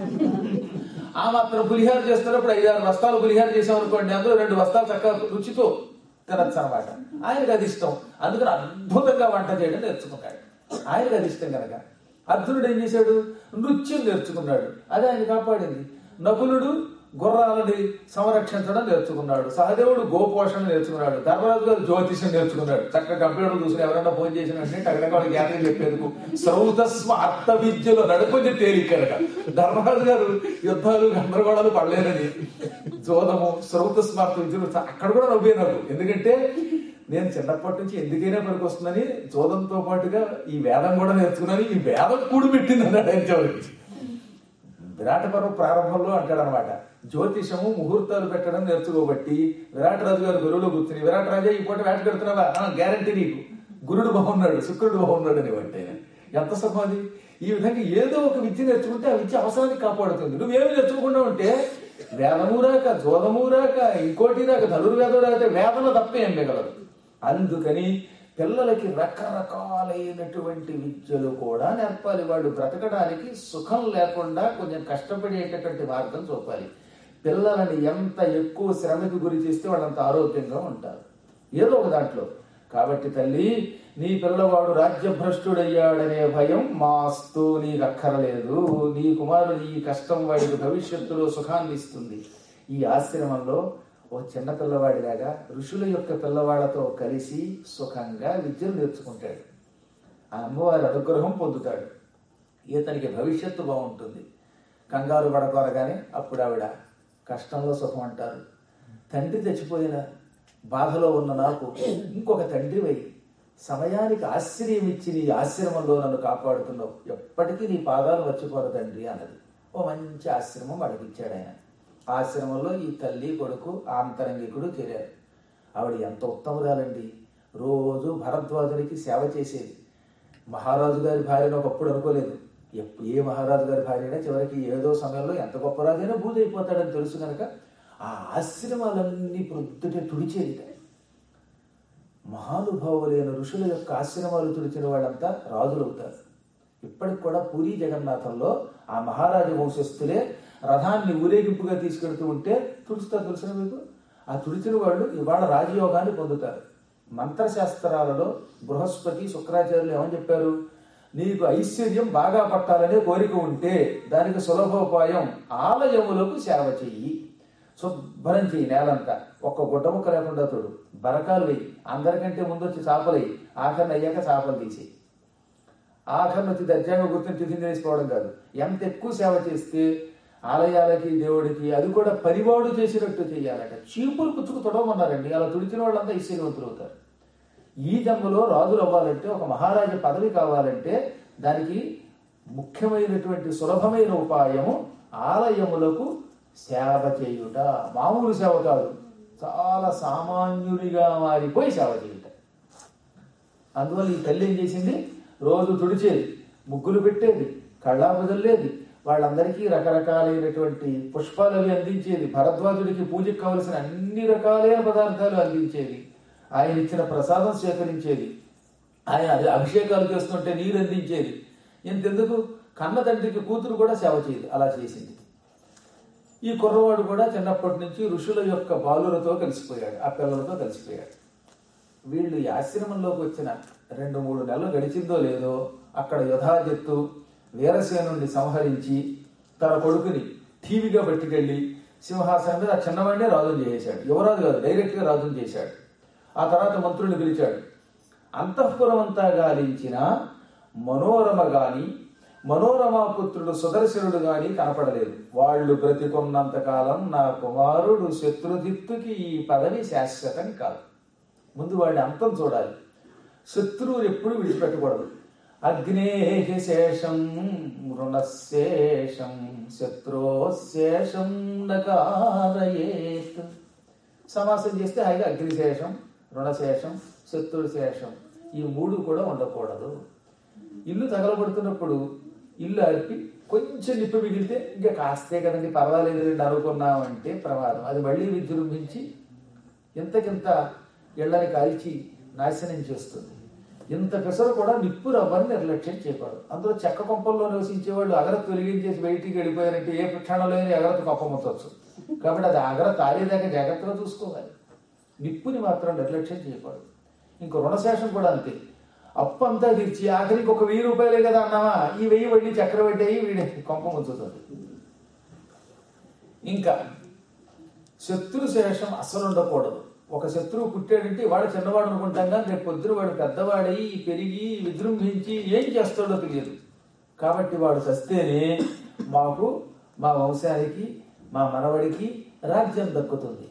ఆ మాత్రం పులిహార చేస్తున్నప్పుడు ఐదు ఆరు బస్తాలు పులిహార చేసాం అనుకోండి అందులో రెండు బస్తాలు చక్కగా రుచితో తినచ్చు అనమాట ఆయనకు అది ఇష్టం అందుకని అద్భుతంగా వంట చేయడం నేర్చుకున్నాడు ఆయనకు అది ఇష్టం కనుక అర్జునుడు ఏం చేశాడు నృత్యం నేర్చుకున్నాడు అదే ఆయన కాపాడింది నకులుడు గుర్రాలని సంరక్షించడం నేర్చుకున్నాడు సహదేవుడు గోపోషణ నేర్చుకున్నాడు ధర్మరాజు గారు జ్యోతిషం నేర్చుకున్నాడు చక్కగా కంప్యూటర్ చూసుకుని ఎవరైనా ఫోన్ చేసిన వెంటనే టగడగా వాళ్ళకి జ్ఞానం చెప్పేందుకు శ్రౌతస్వ అర్థ విద్యలో నడుపుని తేలికనక ధర్మరాజు గారు యుద్ధాలు గందరగోళాలు పడలేదని జోదము శ్రౌతస్మార్త విద్యలు అక్కడ కూడా నవ్వే నాకు ఎందుకంటే నేను చిన్నప్పటి నుంచి ఎందుకైనా పనికి వస్తుందని జోదంతో పాటుగా ఈ వేదం కూడా నేర్చుకున్నాను ఈ వేదం కూడి పెట్టింది అన్నాడు ఆయన చివరికి విరాట పర్వ ప్రారంభంలో అంటాడు అనమాట జ్యోతిషము ముహూర్తాలు పెట్టడం నేర్చుకోబట్టి విరాట్ రాజు గారు గురువులో కూర్చుని విరాట్ రాజా ఈ పూట వేట పెడుతున్నావా గ్యారంటీ నీకు గురుడు బాగున్నాడు శుక్రుడు బాగున్నాడు అని అంటే ఎంత సుఖం అది ఈ విధంగా ఏదో ఒక విద్య నేర్చుకుంటే ఆ విద్య అవసరాన్ని కాపాడుతుంది నువ్వేమి నేర్చుకోకుండా ఉంటే వేదము రాక జోదము రాక ఇంకోటి రాక ధనుర్వేదం రాక వేదన తప్ప ఏం మిగలదు అందుకని పిల్లలకి రకరకాలైనటువంటి విద్యలు కూడా నేర్పాలి వాళ్ళు బ్రతకడానికి సుఖం లేకుండా కొంచెం కష్టపడేటటువంటి మార్గం చూపాలి పిల్లలని ఎంత ఎక్కువ శ్రమకి గురి చేస్తే వాళ్ళంత ఆరోగ్యంగా ఉంటారు ఏదో ఒక దాంట్లో కాబట్టి తల్లి నీ పిల్లవాడు రాజ్యభ్రష్టుడయ్యాడనే భయం మాస్తూ నీకు అక్కరలేదు నీ కుమారుడు ఈ కష్టం వాడికి భవిష్యత్తులో సుఖాన్ని ఇస్తుంది ఈ ఆశ్రమంలో ఓ చిన్న పిల్లవాడిలాగా ఋషుల యొక్క పిల్లవాళ్లతో కలిసి సుఖంగా విద్యను నేర్చుకుంటాడు ఆ అమ్మవారి అనుగ్రహం పొందుతాడు ఇతనికి భవిష్యత్తు బాగుంటుంది కంగారు పడకోరగానే అప్పుడు ఆవిడ కష్టంలో సుఖం అంటారు తండ్రి చచ్చిపోయిన బాధలో ఉన్న నాకు ఇంకొక తండ్రి వై సమయానికి ఆశ్రయం ఇచ్చి నీ ఆశ్రమంలో నన్ను కాపాడుతున్నావు ఎప్పటికీ నీ పాదాలు వచ్చిపోరు తండ్రి అన్నది ఓ మంచి ఆశ్రమం వాడికి ఇచ్చాడు ఆయన ఆశ్రమంలో ఈ తల్లి కొడుకు ఆంతరంగికుడు చేరారు ఆవిడ ఎంత ఉత్తమురాలండి రోజు భరద్వాజునికి సేవ చేసేది మహారాజు గారి భార్యను ఒకప్పుడు అనుకోలేదు ఎప్పు- ఏ మహారాజు గారి భార్య అయినా చివరికి ఏదో సమయంలో ఎంత గొప్ప రాజైనా బూజ అయిపోతాడని తెలుసు కనుక ఆ ఆశ్రమాలన్నీ ప్రొద్దుటే తుడిచేది మహానుభావులైన ఋషుల యొక్క ఆశ్రమాలు తుడిచిన వాళ్ళంతా రాజులవుతారు ఇప్పటికి కూడా పూరి జగన్నాథంలో ఆ మహారాజు వంశస్థులే రథాన్ని ఊరేగింపుగా తీసుకెడుతూ ఉంటే తుడుస్తారు తెలుసిన మీకు ఆ తుడిచిన వాళ్ళు ఇవాళ రాజయోగాన్ని పొందుతారు మంత్రశాస్త్రాలలో బృహస్పతి శుక్రాచార్యులు ఏమని చెప్పారు నీకు ఐశ్వర్యం బాగా పట్టాలనే కోరిక ఉంటే దానికి సులభోపాయం ఆలయములకు సేవ చెయ్యి శుభ్రం చెయ్యి నేలంతా ఒక్క గుడ్డ ముక్క లేకుండా తోడు బరకాలు వెయ్యి అందరికంటే ముందు వచ్చి చేపలు వెయ్యి ఆఖరిని అయ్యాక చేపలు తీసేయి ఆఖరిని వచ్చి దర్జాగా గుర్తుని టిఫిన్ చేసుకోవడం కాదు ఎంత ఎక్కువ సేవ చేస్తే ఆలయాలకి దేవుడికి అది కూడా పరివాడు చేసినట్టు చేయాలట చీపులు పుచ్చుకు తొడవమన్నారండి అలా తుడిచిన వాళ్ళంతా ఐశ్వర్యవంతులు అవుతారు ఈ జన్మలో రాజులు అవ్వాలంటే ఒక మహారాజు పదవి కావాలంటే దానికి ముఖ్యమైనటువంటి సులభమైన ఉపాయము ఆలయములకు సేవ చేయుట మామూలు సేవ కాదు చాలా సామాన్యుడిగా మారిపోయి సేవ చేయుట అందువల్ల ఈ తల్లి ఏం చేసింది రోజు తుడిచేది ముగ్గులు పెట్టేది కళ్ళాపు చల్లేది వాళ్ళందరికీ రకరకాలైనటువంటి పుష్పాలు అవి అందించేది భరద్వాజుడికి పూజకు కావలసిన అన్ని రకాలైన పదార్థాలు అందించేది ఆయన ఇచ్చిన ప్రసాదం స్వీకరించేది ఆయన అది అభిషేకాలు చేస్తుంటే నీరు అందించేది ఇంతెందుకు కన్న తండ్రికి కూతురు కూడా సేవ చేయదు అలా చేసింది ఈ కుర్రవాడు కూడా చిన్నప్పటి నుంచి ఋషుల యొక్క బాలులతో కలిసిపోయాడు ఆ పిల్లలతో కలిసిపోయాడు వీళ్ళు ఈ ఆశ్రమంలోకి వచ్చిన రెండు మూడు నెలలు గడిచిందో లేదో అక్కడ యుధాజత్తు వీరసేనుణ్ణి సంహరించి తన కొడుకుని టీవీగా పట్టుకెళ్ళి సింహాసనం మీద ఆ చిన్నవాడినే రాజుని చేశాడు యువరాజు కాదు డైరెక్ట్గా రాజుని చేశాడు ఆ తర్వాత మంత్రుల్ని పిలిచాడు అంతఃపురం అంతా గాలించిన మనోరమ గాని మనోరమాపుత్రుడు సుదర్శనుడు గాని కనపడలేదు వాళ్ళు బ్రతికున్నంత కాలం నా కుమారుడు శత్రుజిత్తుకి ఈ పదవి శాశ్వతం కాదు ముందు వాడి అంతం చూడాలి శత్రువులు ఎప్పుడు విడిచిపెట్టకూడదు అగ్నేహి శేషం రుణశేషం శత్రోశేషం నకారయేత్ సమాసం చేస్తే హాయిగా అగ్నిశేషం రుణశేషం శత్రుడు శేషం ఈ మూడు కూడా ఉండకూడదు ఇల్లు తగలబడుతున్నప్పుడు ఇల్లు అరిపి కొంచెం నిప్పు మిగిలితే ఇంకా కాస్తే కదండి పర్వాలేదు రెండు అనుకున్నామంటే ప్రమాదం అది మళ్ళీ విజృంభించి ఇంతకింత ఇళ్ళని కాల్చి నాశనం చేస్తుంది ఇంత పెసరు కూడా నిప్పు రవ్వని నిర్లక్ష్యం చేయకూడదు అందులో చెక్క కొంపల్లో నివసించే వాళ్ళు అగరత్తు వెలిగించేసి బయటికి వెళ్ళిపోయారంటే ఏ క్షణంలో అగరత్తు కొప్పమొత్తవచ్చు కాబట్టి అది అగరత్తు ఆరేదాకా జాగ్రత్తగా చూసుకోవాలి నిప్పుని మాత్రం నిర్లక్ష్యం చేయకూడదు ఇంకో రుణశేషం కూడా అంతే అప్పు అంతా తీర్చి ఆఖరికి ఒక వెయ్యి రూపాయలే కదా అన్నావా ఈ వెయ్యి వడ్డీ చక్రవడ్డీ అయ్యి వీడి కొంప ముంచుతుంది ఇంకా శత్రు శేషం అసలు ఉండకూడదు ఒక శత్రువు పుట్టాడంటే వాడు చిన్నవాడు అనుకుంటాం కానీ రేపు పొద్దున వాడు పెద్దవాడై పెరిగి విజృంభించి ఏం చేస్తాడో తెలియదు కాబట్టి వాడు చస్తేనే మాకు మా వంశానికి మా మనవడికి రాజ్యం దక్కుతుంది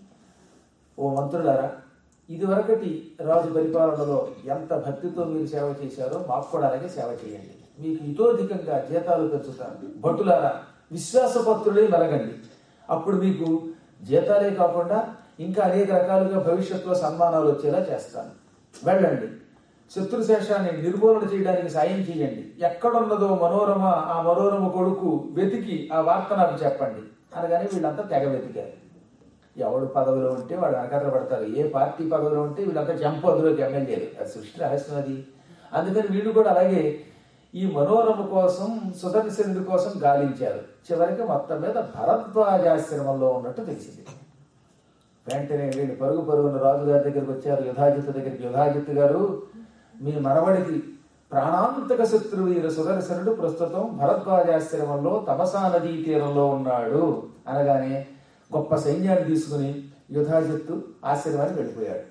ఓ మంత్రులారా ఇదివరకటి రాజు పరిపాలనలో ఎంత భక్తితో మీరు సేవ చేశారో మాకు కూడా అలాగే సేవ చేయండి మీకు ఇతోధికంగా జీతాలు పెంచుతాను భటులారా విశ్వాసపత్రులై మెలగండి అప్పుడు మీకు జీతాలే కాకుండా ఇంకా అనేక రకాలుగా భవిష్యత్తులో సన్మానాలు వచ్చేలా చేస్తాను వెళ్ళండి శత్రుశేషాన్ని నిర్మూలన చేయడానికి సాయం చేయండి ఎక్కడున్నదో మనోరమ ఆ మనోరమ కొడుకు వెతికి ఆ వార్త నాకు చెప్పండి అనగానే వీళ్ళంతా తెగ వెతికారు ఎవడు పదవిలో ఉంటే వాడు వెనకాతల పడతారు ఏ పార్టీ పదవిలో ఉంటే వీళ్ళంతా జంపు అందులోకి ఎమ్మెల్యేలు అది సృష్టి రహస్యం అది అందుకని వీళ్ళు కూడా అలాగే ఈ మనోరమ కోసం సుదర్శనుడి కోసం గాలించారు చివరికి మొత్తం మీద భరద్వాజాశ్రమంలో ఉన్నట్టు తెలిసింది వెంటనే వీళ్ళు పరుగు పరుగున రాజుగారి దగ్గరికి వచ్చారు యుధాజిత్తు దగ్గరికి యుధాజిత్తు గారు మీ మనవడికి ప్రాణాంతక శత్రువు వీర సుదర్శనుడు ప్రస్తుతం భరద్వాజాశ్రమంలో తపసా నదీ తీరంలో ఉన్నాడు అనగానే గొప్ప సైన్యాన్ని తీసుకుని యుధాజిత్తు ఆశ్రమానికి వెళ్ళిపోయాడు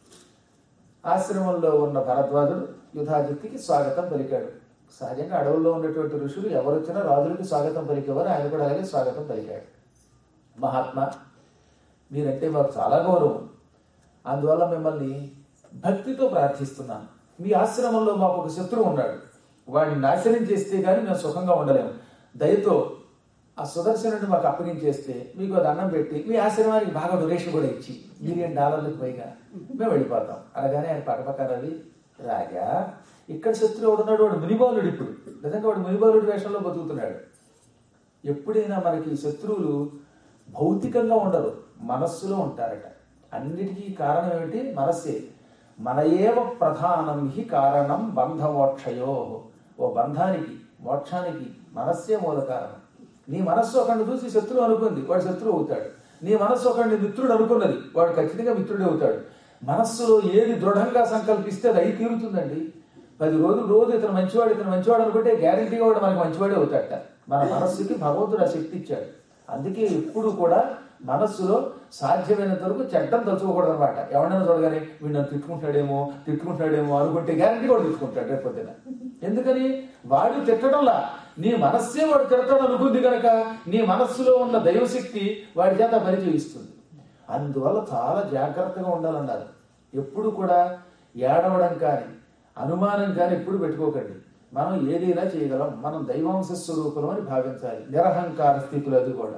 ఆశ్రమంలో ఉన్న భరద్వాజుడు యుధాజిత్తుకి స్వాగతం పలికాడు సహజంగా అడవుల్లో ఉన్నటువంటి ఋషులు ఎవరొచ్చినా రాజులకి స్వాగతం పలికేవారు ఆయన కూడా అలాగే స్వాగతం పలికాడు మహాత్మా మీరంటే మాకు చాలా గౌరవం అందువల్ల మిమ్మల్ని భక్తితో ప్రార్థిస్తున్నాను మీ ఆశ్రమంలో మాకు ఒక శత్రువు ఉన్నాడు వాడిని నాశనం చేస్తే కానీ మేము సుఖంగా ఉండలేము దయతో ఆ సుదర్శనుడిని మాకు అప్పగించేస్తే మీకు అది అన్నం పెట్టి మీ ఆశ్రమానికి బాగా డొనేషన్ కూడా ఇచ్చి మిలియన్ డాలర్లకు పైగా మేము వెళ్ళిపోతాం అనగానే ఆయన పక్కపక్క రవి రాజా ఇక్కడ శత్రువు ఎవడున్నాడు వాడు మునిబాలుడు ఇప్పుడు నిజంగా వాడు మునిబాలుడి వేషంలో బతుకుతున్నాడు ఎప్పుడైనా మనకి శత్రువులు భౌతికంగా ఉండరు మనస్సులో ఉంటారట అన్నిటికీ కారణం ఏమిటి మనస్సే మన ఏవ ప్రధానం హి కారణం బంధమోక్షయో ఓ బంధానికి మోక్షానికి మనస్సే మూల కారణం నీ మనస్సు ఒకరిని చూసి శత్రువు అనుకుంది వాడు శత్రువు అవుతాడు నీ మనస్సు ఒకరిని మిత్రుడు అనుకున్నది వాడు ఖచ్చితంగా మిత్రుడే అవుతాడు మనస్సులో ఏది దృఢంగా సంకల్పిస్తే అది అయి తీరుతుందండి పది రోజులు రోజు ఇతను మంచివాడు ఇతను మంచివాడు అనుకుంటే గ్యారంటీగా వాడు మనకి మంచివాడే అవుతాడట మన మనస్సుకి భగవంతుడు ఆ శక్తి ఇచ్చాడు అందుకే ఎప్పుడు కూడా మనస్సులో సాధ్యమైనంత వరకు చెడ్డం తలుచుకోకూడదు అనమాట ఎవరైనా చూడగానే వీడు నన్ను తిట్టుకుంటాడేమో తిట్టుకుంటాడేమో అనుకుంటే గ్యారంటీ కూడా తిట్టుకుంటాడు రేపొద్దున ఎందుకని వాడు తిట్టడంలా నీ మనస్సే వాడు తిడతాడు అనుకుంది కనుక నీ మనస్సులో ఉన్న దైవశక్తి వాడి చేత పరిచయిస్తుంది అందువల్ల చాలా జాగ్రత్తగా ఉండాలన్నారు ఎప్పుడు కూడా ఏడవడం కానీ అనుమానం కానీ ఎప్పుడు పెట్టుకోకండి మనం ఏదైనా చేయగలం మనం దైవాంశ స్వరూపులం అని భావించాలి నిరహంకార స్థితులు అది కూడా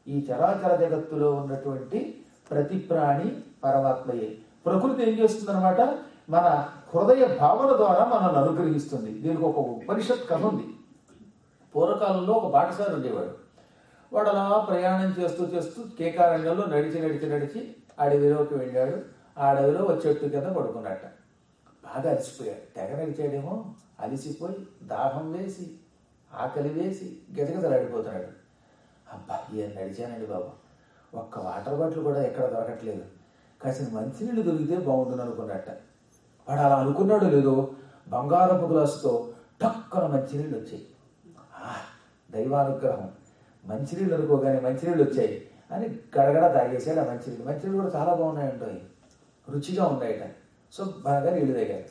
ఈ చరాచర జగత్తులో ఉన్నటువంటి ప్రతి ప్రాణి పరమాత్మయే ప్రకృతి ఏం చేస్తుందన్నమాట మన హృదయ భావన ద్వారా మనల్ని అనుగ్రహిస్తుంది దీనికి ఒక ఉపనిషత్ కథ ఉంది పూర్వకాలంలో ఒక బాటసారి ఉండేవాడు వాడు అలా ప్రయాణం చేస్తూ చేస్తూ కేకారణ్యంలో నడిచి నడిచి నడిచి అడవిలోకి వెళ్ళాడు ఆ అడవిలో ఒక చెట్టు కింద పడుకున్నట్ట బాగా అలసిపోయాడు తెగ నడిచాడేమో అలిసిపోయి దాహం వేసి ఆకలి వేసి గిజగిజలాడిపోతున్నాడు అబ్బా ఏం నడిచానండి బాబు ఒక్క వాటర్ బాటిల్ కూడా ఎక్కడ దొరకట్లేదు కాసిన మంచినీళ్ళు దొరికితే బాగుంటుంది అనుకున్నట్ట వాడు అలా అనుకున్నాడు లేదో బంగారపు గ్లాసుతో టక్కన మంచినీళ్ళు వచ్చాయి ఆ, దైవానుగ్రహం మంచినీళ్ళు అనుకోగానే మంచినీళ్ళు వచ్చాయి అని గడగడ తాగేసాడు ఆ మంచినీళ్ళు మంచినీళ్ళు కూడా చాలా బాగున్నాయంటో రుచిగా ఉన్నాయట సో బాగా నీళ్ళు తాగాడు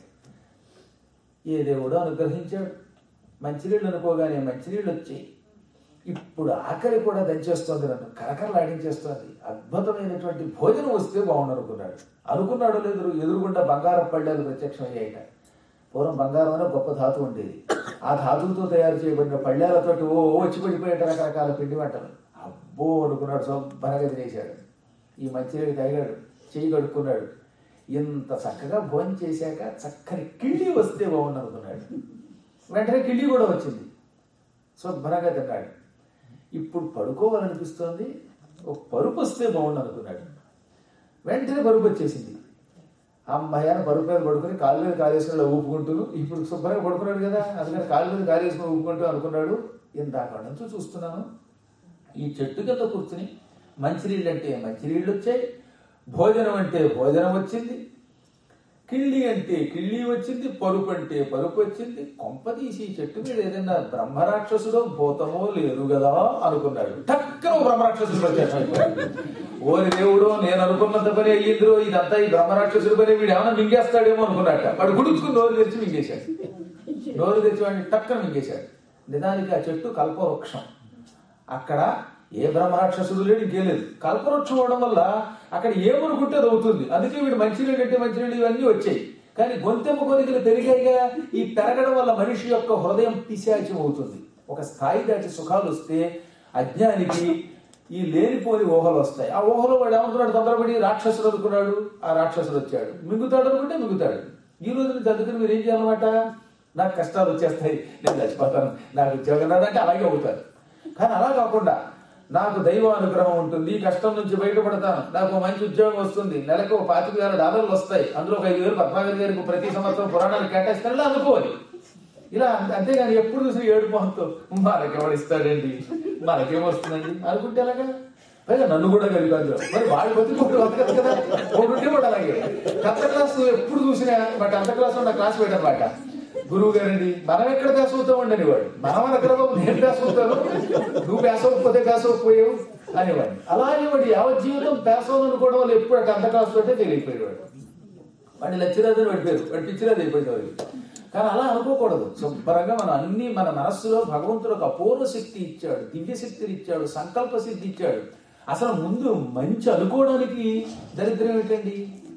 ఏ దేవుడో అనుగ్రహించాడు మంచినీళ్ళు అనుకోగానే మంచినీళ్ళు వచ్చాయి ఇప్పుడు ఆకలి కూడా దంచేస్తోంది నన్ను కరకరలాడించేస్తోంది అద్భుతమైనటువంటి భోజనం వస్తే బాగుండు అనుకున్నాడు అనుకున్నాడు లేదు ఎదురుగుండా బంగారం పళ్ళాలు ప్రత్యక్షం అయ్యాయట పూర్వం బంగారం అనే గొప్ప ధాతు ఉండేది ఆ ధాతువుతో తయారు చేయబడిన పళ్ళాలతోటి ఓ ఓ వచ్చి పడిపోయేట రకరకాల పిండి వంటలు అబ్బో అనుకున్నాడు శుభ్రంగా తినేశాడు ఈ మంచినీళ్ళు తాగాడు చేయి కడుక్కున్నాడు ఇంత చక్కగా భోజనం చేశాక చక్కని కిళ్ళి వస్తే బాగుండు అనుకున్నాడు వెంటనే కిళ్ళి కూడా వచ్చింది శుభ్రంగా తిన్నాడు ఇప్పుడు పడుకోవాలనిపిస్తోంది ఒక పరుపు వస్తే బాగుండు అనుకున్నాడు వెంటనే పరుపు వచ్చేసింది అమ్మాయి పరుపు మీద పడుకుని కాలు మీద కాలేసుకుని ఊపుకుంటూ ఇప్పుడు శుభ్రంగా పడుకున్నాడు కదా అందుకని కాలు మీద కాలేసుకుని ఊపుకుంటూ అనుకున్నాడు ఇందాక నుంచి చూస్తున్నాను ఈ చెట్టు కింద కూర్చుని మంచినీళ్ళు అంటే మంచినీళ్ళు వచ్చాయి భోజనం అంటే భోజనం వచ్చింది కిళ్ళి అంటే కిళ్ళి వచ్చింది పరుపు అంటే పరుపు వచ్చింది కొంప తీసి ఈ చెట్టు మీద ఏదైనా బ్రహ్మరాక్షసుడో భూతమో లేదు కదా అనుకున్నాడు టక్కన ఓ బ్రహ్మరాక్షసుడు ప్రత్యక్షమైపోయాడు ఓరి దేవుడు నేను అనుకున్నంత పని అయ్యిందిరో ఇదంతా ఈ బ్రహ్మరాక్షసుడి పని వీడు ఏమైనా మింగేస్తాడేమో అనుకున్నట్ట వాడు గుడుచుకుని నోరు తెరిచి మింగేశాడు నోరు తెరిచి వాడిని టక్కన మింగేశాడు నిజానికి ఆ చెట్టు కల్పవృక్షం అక్కడ ఏ బ్రహ్మరాక్షసుడు లేడు ఇంకేం లేదు కల్పవృక్షం అవడం వల్ల అక్కడ ఏమనుకుంటే అది అవుతుంది అందుకే వీడు మంచినీళ్ళు అంటే మంచినీళ్ళు ఇవన్నీ వచ్చాయి కానీ గొంతెమ్మ కొరికలు పెరిగాయిగా ఈ పెరగడం వల్ల మనిషి యొక్క హృదయం పిశాచం అవుతుంది ఒక స్థాయి దాటి సుఖాలు వస్తే అజ్ఞానికి ఈ లేనిపోని ఊహలు వస్తాయి ఆ ఊహలో వాడు ఏమనుకున్నాడు తొందరపడి రాక్షసుడు అనుకున్నాడు ఆ రాక్షసుడు వచ్చాడు మింగుతాడు అనుకుంటే మింగుతాడు ఈ రోజు నుంచి అందుకని మీరు ఏం చేయాలన్నమాట నాకు కష్టాలు వచ్చేస్తాయి నేను చచ్చిపోతాను నాకు ఉద్యోగం రాదంటే అలాగే అవుతారు కానీ అలా కాకుండా నాకు దైవ అనుగ్రహం ఉంటుంది ఈ కష్టం నుంచి బయటపడతాను నాకు ఓ మంచి ఉద్యోగం వస్తుంది నెలకు ఒక పాతిక వేల డాలర్లు వస్తాయి అందులో ఒక ఐదు వేలు పద్నాలుగు గారికి ప్రతి సంవత్సరం పురాణాలు కేటాయిస్తాను అనుకోవాలి ఇలా అంతే- అంతేగాని ఎప్పుడు చూసి ఏడు మొహంతో మనకెవడు ఇస్తాడండి మనకేమొస్తుందండి అనుకుంటే అలాగా పైగా నన్ను కూడా కలిపారు మరి వాడి బతుకు బతకదు కదా ఒకటి కూడా అలాగే టెన్త్ క్లాస్ ఎప్పుడు చూసినా మా టెన్త్ క్లాస్ ఉన్న క్లాస్ పెట్టనమాట గురువు గారండి మనం ఎక్కడ పేస అవుతామండి అనేవాడు మనం అనకరా నేను పేస అవుతాను నువ్వు పేస అవ్వకపోతే పేస అవ్వకపోయావు అనేవాడు అలా అనేవాడు యావత్ జీవితం పేస అనుకోవడం వల్ల ఎప్పుడు టెన్త్ క్లాస్ తోటే తెలియపోయేవాడు వాడిని లచ్చిరాజు పడిపోయారు వాడు పిచ్చిరాజు అయిపోయేవారు కానీ అలా అనుకోకూడదు శుభ్రంగా మనం అన్ని మన మనస్సులో భగవంతుడు ఒక అపూర్వ శక్తి ఇచ్చాడు దివ్య శక్తిని ఇచ్చాడు సంకల్ప సిద్ధి ఇచ్చాడు అసలు ముందు మంచి అనుకోవడానికి దరిద్రం ఏంటండి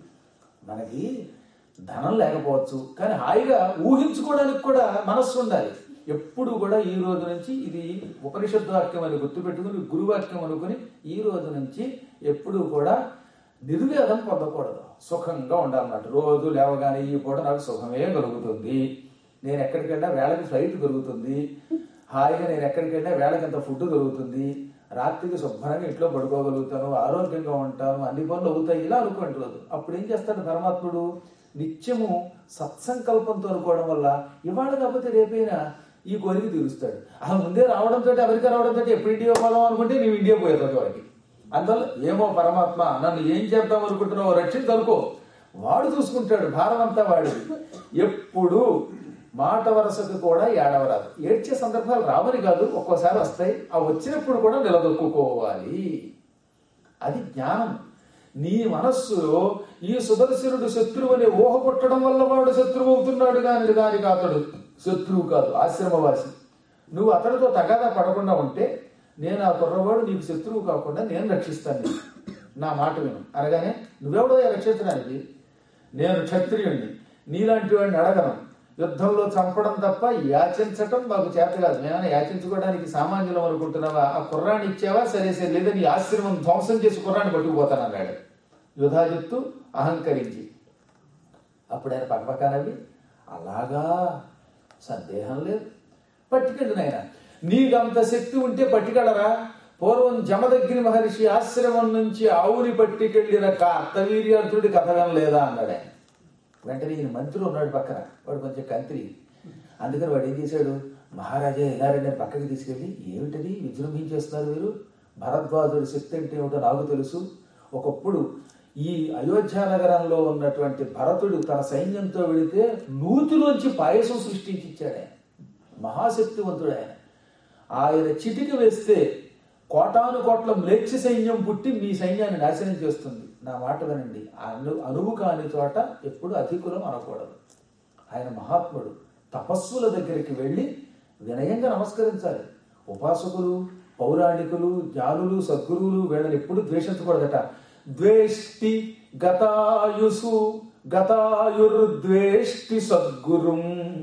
మనకి ధనం లేకపోవచ్చు కానీ హాయిగా ఊహించుకోవడానికి కూడా మనస్సు ఉండాలి ఎప్పుడు కూడా ఈ రోజు నుంచి ఇది ఉపనిషద్ వాక్యం అని గుర్తుపెట్టుకుని గురువాక్యం అనుకుని ఈ రోజు నుంచి ఎప్పుడు కూడా నిర్వేదం పొందకూడదు సుఖంగా ఉండాలన్నమాట రోజు లేవగానే ఈ పూట నాకు సుఖమే కలుగుతుంది నేను ఎక్కడికి వెళ్ళినా వేళకి ఫ్లైట్ దొరుకుతుంది హాయిగా నేను ఎక్కడికి వెళ్ళినా వేళకి ఎంత ఫుడ్ దొరుకుతుంది రాత్రికి శుభ్రంగా ఇంట్లో పడుకోగలుగుతాను ఆరోగ్యంగా ఉంటాను అన్ని పనులు అవుతాయి ఇలా అనుకోండి రోజు అప్పుడు ఏం చేస్తాడు పరమాత్ముడు నిత్యము సత్సంకల్పంతో అనుకోవడం వల్ల ఇవాళ కాకపోతే రేపైనా ఈ కోరిక తీరుస్తాడు అలా ముందే రావడంతో అమెరికా రావడంతో ఎప్పుడు ఇండియా పోదాం అనుకుంటే నీవు ఇండియా పోయేది వాడికి అందువల్ల ఏమో పరమాత్మ నన్ను ఏం చేద్దాం అనుకుంటున్నావు రక్షించు అనుకో వాడు చూసుకుంటాడు భారం అంతా వాడిది ఎప్పుడు మాట వరసకు కూడా ఏడవరాదు ఏడ్చే సందర్భాలు రావని కాదు ఒక్కోసారి వస్తాయి ఆ వచ్చినప్పుడు కూడా నిలదొక్కుకోవాలి అది జ్ఞానం నీ మనస్సులో ఈ సుదర్శనుడు శత్రువు అనే ఊహ పుట్టడం వల్ల వాడు శత్రువు అవుతున్నాడు కాని దానికి అతడు శత్రువు కాదు ఆశ్రమవాసి నువ్వు అతడితో తగాదా పడకుండా ఉంటే నేను ఆ కుర్రవాడు నీకు శత్రువు కాకుండా నేను రక్షిస్తాను నిన్ను. నా మాట విను అనగానే నువ్వెవడో రక్షించడానికి నేను క్షత్రియుణ్ణి నీలాంటి వాడిని అడగను యుద్ధంలో చంపడం తప్ప యాచించటం మాకు చేత కాదు మేమైనా యాచించుకోవడానికి సామాన్యులం అనుకుంటున్నావా ఆ కుర్రాన్ని ఇచ్చావా సరే సరే లేదా నీ ఆశ్రమం ధ్వంసం చేసి కుర్రాన్ని పట్టుకుపోతానన్నాడు యుధా చెప్తూ అహంకరించి అప్పుడు ఆయన పక్కపక్కనవి అలాగా సందేహం లేదు పట్టుకెళ్ళు నాయన నీకంత శక్తి ఉంటే పట్టుకెళ్ళరా పూర్వం జమదగ్ని మహర్షి ఆశ్రమం నుంచి ఆవుని పట్టుకెళ్ళిన కార్తవీర్యార్థుడి కథ వినలేదా అన్నాడు ఆయన వెంటనే ఈయన మంత్రి ఉన్నాడు పక్కన వాడు కొంచెం కంత్రి అందుకని వాడు ఏం చేశాడు మహారాజా ఇలారండి అని పక్కకి తీసుకెళ్ళి ఏమిటది విజృంభించేస్తున్నారు మీరు భరద్వాజుడి శక్తి అంటే ఏమిటో నాకు తెలుసు ఒకప్పుడు ఈ అయోధ్య నగరంలో ఉన్నటువంటి భరతుడు తన సైన్యంతో వెళితే నూతిలోంచి పాయసం సృష్టించి ఇచ్చాడు ఆయన మహాశక్తివంతుడు ఆయన ఆయన చిటికి వేస్తే కోటాను కోట్ల మ్లేచ్ఛ సైన్యం పుట్టి మీ సైన్యాన్ని నాశనం చేస్తుంది నా మాట వినండి అను అనువు కాని చోట ఎప్పుడు అధికులం అనకూడదు ఆయన మహాత్ముడు తపస్సుల దగ్గరికి వెళ్ళి వినయంగా నమస్కరించాలి ఉపాసకులు పౌరాణికులు జ్ఞానులు సద్గురువులు వీళ్ళని ఎప్పుడు ద్వేషించకూడదట ద్వేష్టి గతాయుసు గతాయుర్ద్వేష్టి సద్గురుం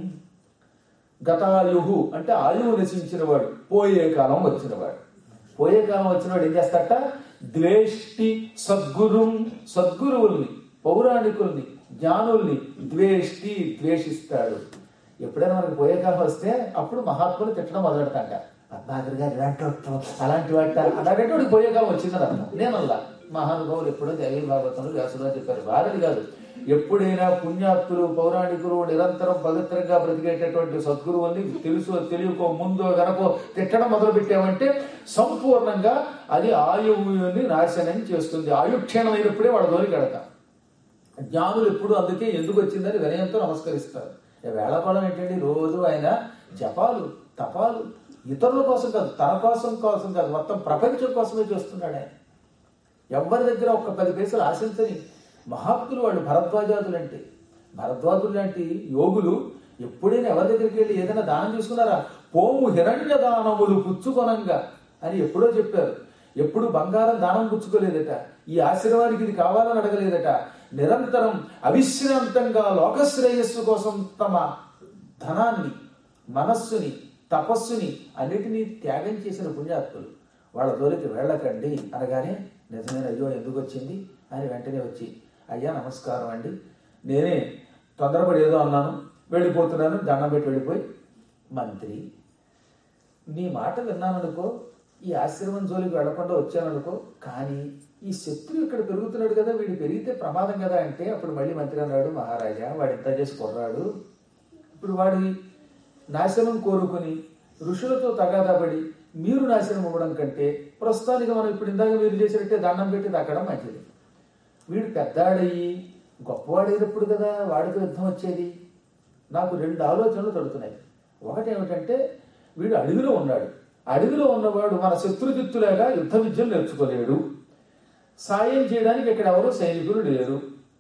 గతాయుహు అంటే ఆయువు నశించిన వాడు పోయే కాలం వచ్చినవాడు పోయే కాలం వచ్చినవాడు ఏం చేస్తాట ద్వేష్టి సద్గురుం సద్గురువుల్ని పౌరాణికుల్ని జ్ఞానుల్ని ద్వేష్టి ద్వేషిస్తాడు ఎప్పుడైనా మనకి పోయే కాలం వస్తే అప్పుడు మహాత్ములు తిట్టడం మొదలెడతాంట పద్మాకర్ గారు ఇలాంటి వాడు, అలాంటి వాట అలాంటి వాడికి పోయే కాలం వచ్చిందని అర్థం నేనల్లా మహానుభావులు ఎప్పుడో దేవీ భాగవతంలో వ్యాసుగా చెప్పారు వారది కాదు ఎప్పుడైనా పుణ్యాత్తులు పౌరాణికులు నిరంతరం పవిత్రంగా బ్రతికేటటువంటి సద్గురువుల్ని తెలుసు తెలియకో ముందో గనకో తిట్టడం మొదలు పెట్టామంటే సంపూర్ణంగా అది ఆయువుని నాశనం చేస్తుంది ఆయుక్షీణం అయినప్పుడే వాళ్ళ దోరి కడతాం జ్ఞానులు ఎప్పుడు అందుకే ఎందుకు వచ్చిందని వినయంతో నమస్కరిస్తారు ఏ వేళకోళం ఏంటండి రోజు ఆయన జపాలు తపాలు ఇతరుల కోసం కాదు తన కోసం కోసం కాదు మొత్తం ప్రపంచం కోసమే చేస్తున్నాడు ఆయన ఎవరి దగ్గర ఒక్క పది పైసలు ఆశించని మహాత్ములు వాళ్ళు భరద్వాజాదులు అంటే భరద్వాజులు లాంటి యోగులు ఎప్పుడైనా ఎవరి దగ్గరికి వెళ్ళి ఏదైనా దానం చేసుకున్నారా పోము హిరణ్య దానములు పుచ్చుకొనంగా అని ఎప్పుడో చెప్పారు ఎప్పుడు బంగారం దానం పుచ్చుకోలేదట ఈ ఆశీర్వానికి ఇది కావాలని అడగలేదట నిరంతరం అవిశ్రాంతంగా లోకశ్రేయస్సు కోసం తమ ధనాన్ని మనస్సుని తపస్సుని అన్నిటినీ త్యాగం చేసిన పుణ్యాత్ములు వాళ్ళ జోలికి వెళ్ళకండి అనగానే నిజమైన అయ్యో ఎందుకు వచ్చింది అని వెంటనే వచ్చి అయ్యా నమస్కారం అండి నేనే తొందరపడి ఏదో అన్నాను వెళ్ళిపోతున్నాను దండం పెట్టి వెళ్ళిపోయి మంత్రి నీ మాట విన్నాననుకో ఈ ఆశ్రమం జోలికి వెళ్లకుండా వచ్చాననుకో కానీ ఈ శత్రువు ఇక్కడ పెరుగుతున్నాడు కదా వీడు పెరిగితే ప్రమాదం కదా అంటే అప్పుడు మళ్ళీ మంత్రి అన్నాడు మహారాజా వాడు ఇంత చేసి కొర్రాడు ఇప్పుడు వాడి నాశనం కోరుకుని ఋషులతో తగాదాపడి మీరు నాశనం అవ్వడం కంటే ప్రస్తుతానికి మనం ఇప్పుడు ఇందాక మీరు చేసినట్టే దండం పెట్టి దక్కడం మంచిది వీడు పెద్దాడయ్యి గొప్పవాడైనప్పుడు కదా వాడితో యుద్ధం వచ్చేది నాకు రెండు ఆలోచనలు తడుతున్నాయి ఒకటి ఏమిటంటే వీడు అడవిలో ఉన్నాడు అడవిలో ఉన్నవాడు మన శత్రుజిత్తులాగా యుద్ధ విద్యలు నేర్చుకోలేడు సాయం చేయడానికి ఇక్కడ ఎవరు సైనికులు లేరు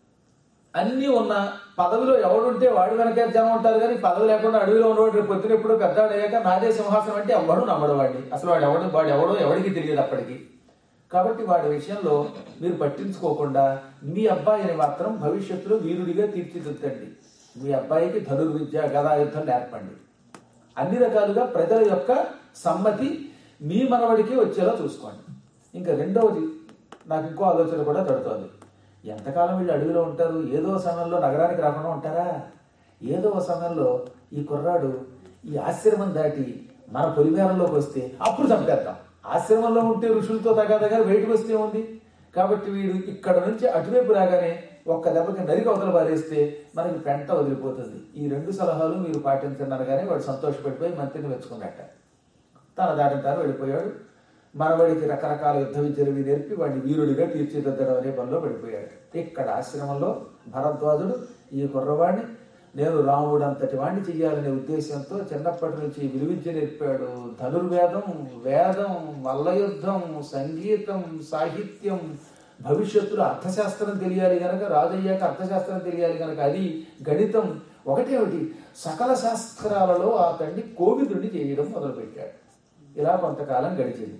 అన్నీ ఉన్న పదవిలో ఎవడుంటే వాడి వెనకే జనం ఉంటారు కానీ పదవి లేకుండా అడవిలో ఉన్నవాడు రేపు పొద్దున ఎప్పుడు పెద్దాడయ్యాక నాదే సింహాసనం అంటే ఎవడు నమ్మడు వాడిని అసలు వాడు ఎవడు వాడు ఎవడో ఎవడికి తెలియదు అప్పటికి కాబట్టి వాడి విషయంలో మీరు పట్టించుకోకుండా మీ అబ్బాయిని మాత్రం భవిష్యత్తులో వీరుడిగా తీర్చిదిద్దండి మీ అబ్బాయికి ధనుర్విద్య గదాయుద్ధం నేర్పండి అన్ని రకాలుగా ప్రజల యొక్క సమ్మతి మీ మనవడికి వచ్చేలా చూసుకోండి ఇంకా రెండవది నాకు ఇంకో ఆలోచన కూడా తడుతోంది ఎంతకాలం వీళ్ళు అడవిలో ఉంటారు ఏదో సమయంలో నగరానికి రాకుండా ఉంటారా ఏదో ఒక సమయంలో ఈ కుర్రాడు ఈ ఆశ్రమం దాటి మన పొలిమేరంలోకి వస్తే అప్పుడు చంపేద్దాం ఆశ్రమంలో ఉంటే ఋషులతో తగాదగా బయటకు వస్తే ఉంది కాబట్టి వీడు ఇక్కడ నుంచి అటువైపు రాగానే ఒక్క దెబ్బకి నరికి అవతల పారేస్తే మనకి పెంట వదిలిపోతుంది ఈ రెండు సలహాలు మీరు పాటించండి అనగానే వాడు సంతోషపడిపోయి మంత్రిని మెచ్చుకున్నట్ట తన దాటిన తాను వెళ్ళిపోయాడు మనవడికి రకరకాల యుద్ధ విద్యలు నేర్పి వాడిని వీరుడిగా తీర్చిదిద్దడం అనే పనిలో పడిపోయాడు ఇక్కడ ఆశ్రమంలో భరద్వాజుడు ఈ కుర్రవాడిని నేను రాముడు అంతటి వాడిని చెయ్యాలనే ఉద్దేశంతో చిన్నప్పటి నుంచి విలువిద్య నేర్పాడు ధనుర్వేదం వేదం మల్లయుద్ధం సంగీతం సాహిత్యం భవిష్యత్తులో అర్థశాస్త్రం తెలియాలి గనక రాజయ్యాక అర్థశాస్త్రం తెలియాలి గనక అది గణితం ఒకటేమిటి సకల శాస్త్రాలలో ఆ తండ్రి కోవిదుడిని చేయడం మొదలుపెట్టాడు ఇలా కొంతకాలం గడిచింది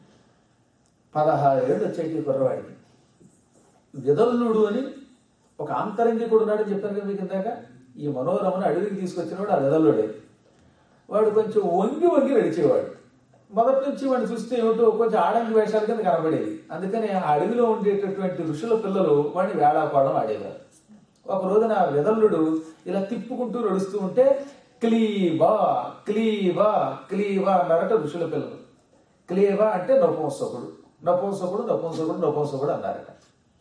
పదహారు ఏళ్ళు వచ్చాయి ఈ కుర్రవాడికి విదల్లుడు అని ఒక ఆంతరంగికుడు ఉన్నాడని చెప్పాను కదా మీకు ఇందాక ఈ మనోరమను అడవికి తీసుకొచ్చినవాడు ఆ వెదలుడే వాడు కొంచెం వంగి వంగి నడిచేవాడు మొదటి నుంచి వాడిని చూస్తే ఏమిటో కొంచెం ఆడంగి వేషాల కింద కనబడేది అందుకని ఆ అడవిలో ఉండేటటువంటి ఋషుల పిల్లలు వాడిని వేళాపాడం ఆడేవారు ఒక రోజున ఆ వెదల్లుడు ఇలా తిప్పుకుంటూ నడుస్తూ ఉంటే క్లీవా క్లీవా క్లీవా అన్నారట ఋషుల పిల్లలు క్లీవా అంటే నపుంసకుడు నపుంసకుడు నపుంసకుడు నపుంసకుడు అన్నారట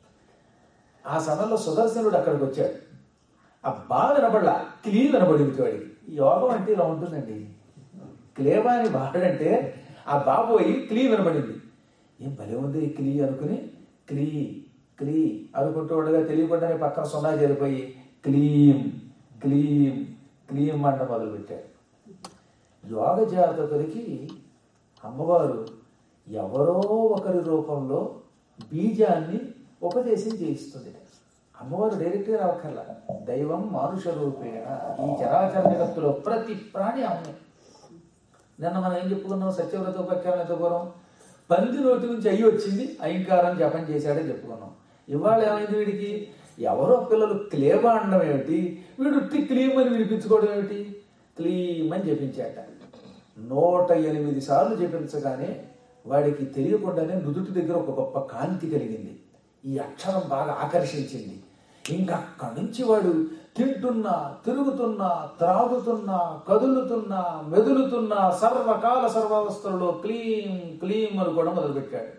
ఆ సమయంలో సుదర్శనుడు అక్కడికి వచ్చాడు ఆ బాగా వినపడలా క్లీ వినపడింది వాడికి ఈ యోగం అంటే ఇలా ఉంటుందండి క్లేవా అని బాడంటే ఆ బాబోయి క్లీ వినపడింది ఏం భలే ఉంది ఈ క్లీ అనుకుని క్లీ క్లీ అనుకుంటూ ఉండగా తెలియకుండానే పక్కన సున్నా చేరిపోయి క్లీం క్లీం క్లీం అంట మొదలుపెట్టాడు యోగ జాతకులకి అమ్మవారు ఎవరో ఒకరి రూపంలో బీజాన్ని ఉపదేశం చేయిస్తుంది అమ్మవారు డైరెక్ట్గా రావక్కర్లా దైవం మానుష రూపేణ ఈ చరాచర జగత్తులో ప్రతి ప్రాణి అమ్మే నిన్న మనం ఏం చెప్పుకున్నాం సత్యవ్రత ఉపఖ్యానం ఎంత పూర్వం పంది నోటి నుంచి అయ్యి వచ్చింది అయింకారం జపం చేశాడని చెప్పుకున్నాం ఇవాళ ఏమైంది వీడికి ఎవరో పిల్లలు క్లేబా అనడం ఏమిటి వీడు ఉట్టి క్లీమ్ అని వినిపించుకోవడం ఏమిటి క్లీమ్ అని చెప్పించాట నూట ఎనిమిది సార్లు చెప్పించగానే వాడికి తెలియకుండానే నుదుటి దగ్గర ఒక గొప్ప కాంతి కలిగింది ఈ అక్షరం బాగా ఆకర్షించింది ఇంకా అక్కడి నుంచి వాడు తింటున్నా తిరుగుతున్నా త్రాగుతున్నా కదులుతున్నా మెదులుతున్నా సర్వకాల సర్వావస్థలలో క్లీం క్లీం అని కూడా మొదలుపెట్టాడు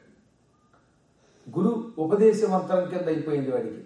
గురు ఉపదేశ మంత్రం కింద అయిపోయింది వాడికి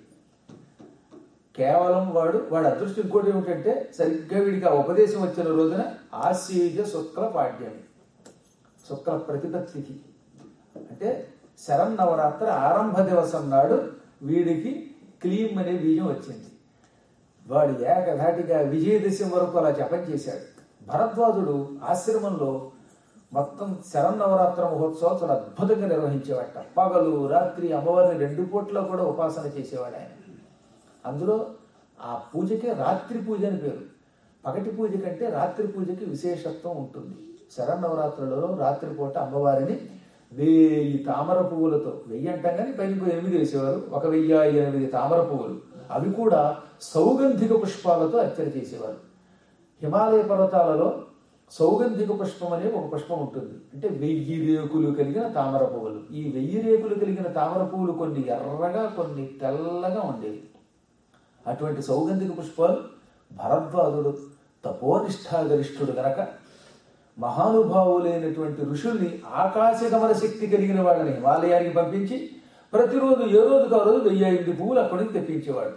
కేవలం వాడు వాడి అదృష్టం ఇంకోటి ఏమిటంటే సరిగ్గా వీడికి ఆ ఉపదేశం వచ్చిన రోజున ఆశీజ శుక్ల పాడ్యమి శుక్ల ప్రతిపత్తికి అంటే శరన్నవరాత్రి ఆరంభ దివసం నాడు వీడికి క్లీమ్ అనే బీజం వచ్చింది వాడు ఏకధాటిగా విజయదశమి వరకు అలా జపం చేశాడు భరద్వాజుడు ఆశ్రమంలో మొత్తం శరన్నవరాత్ర మహోత్సవాలు చాలా అద్భుతంగా నిర్వహించేవాట పగలు రాత్రి అమ్మవారిని రెండు పూట్ల కూడా ఉపాసన చేసేవాడు ఆయన అందులో ఆ పూజకే రాత్రి పూజ అని పేరు పగటి పూజ కంటే రాత్రి పూజకి విశేషత్వం ఉంటుంది శరన్నవరాత్రులలో రాత్రిపూట అమ్మవారిని వెయ్యి తామర పువ్వులతో వెయ్యి అంటాం కానీ పైన ఇంకో ఎనిమిది వేసేవారు ఒక వెయ్యి ఎనిమిది తామర పువ్వులు అవి కూడా సౌగంధిక పుష్పాలతో అర్చన చేసేవారు హిమాలయ పర్వతాలలో సౌగంధిక పుష్పం అనే ఒక పుష్పం ఉంటుంది అంటే వెయ్యి రేకులు కలిగిన తామర పువ్వులు ఈ వెయ్యి రేకులు కలిగిన తామర పువ్వులు కొన్ని ఎర్రగా కొన్ని తెల్లగా ఉండేవి అటువంటి సౌగంధిక పుష్పాలు భరద్వాజుడు తపోనిష్టాగరిష్ఠుడు గనక మహానుభావులైనటువంటి ఋషుల్ని ఆకాశగమన శక్తి కలిగిన వాళ్ళని హిమాలయానికి పంపించి ప్రతిరోజు ఏ రోజుకు ఆ రోజు వెయ్యి ఎనిమిది పువ్వులు అక్కడి నుంచి తెప్పించేవాడు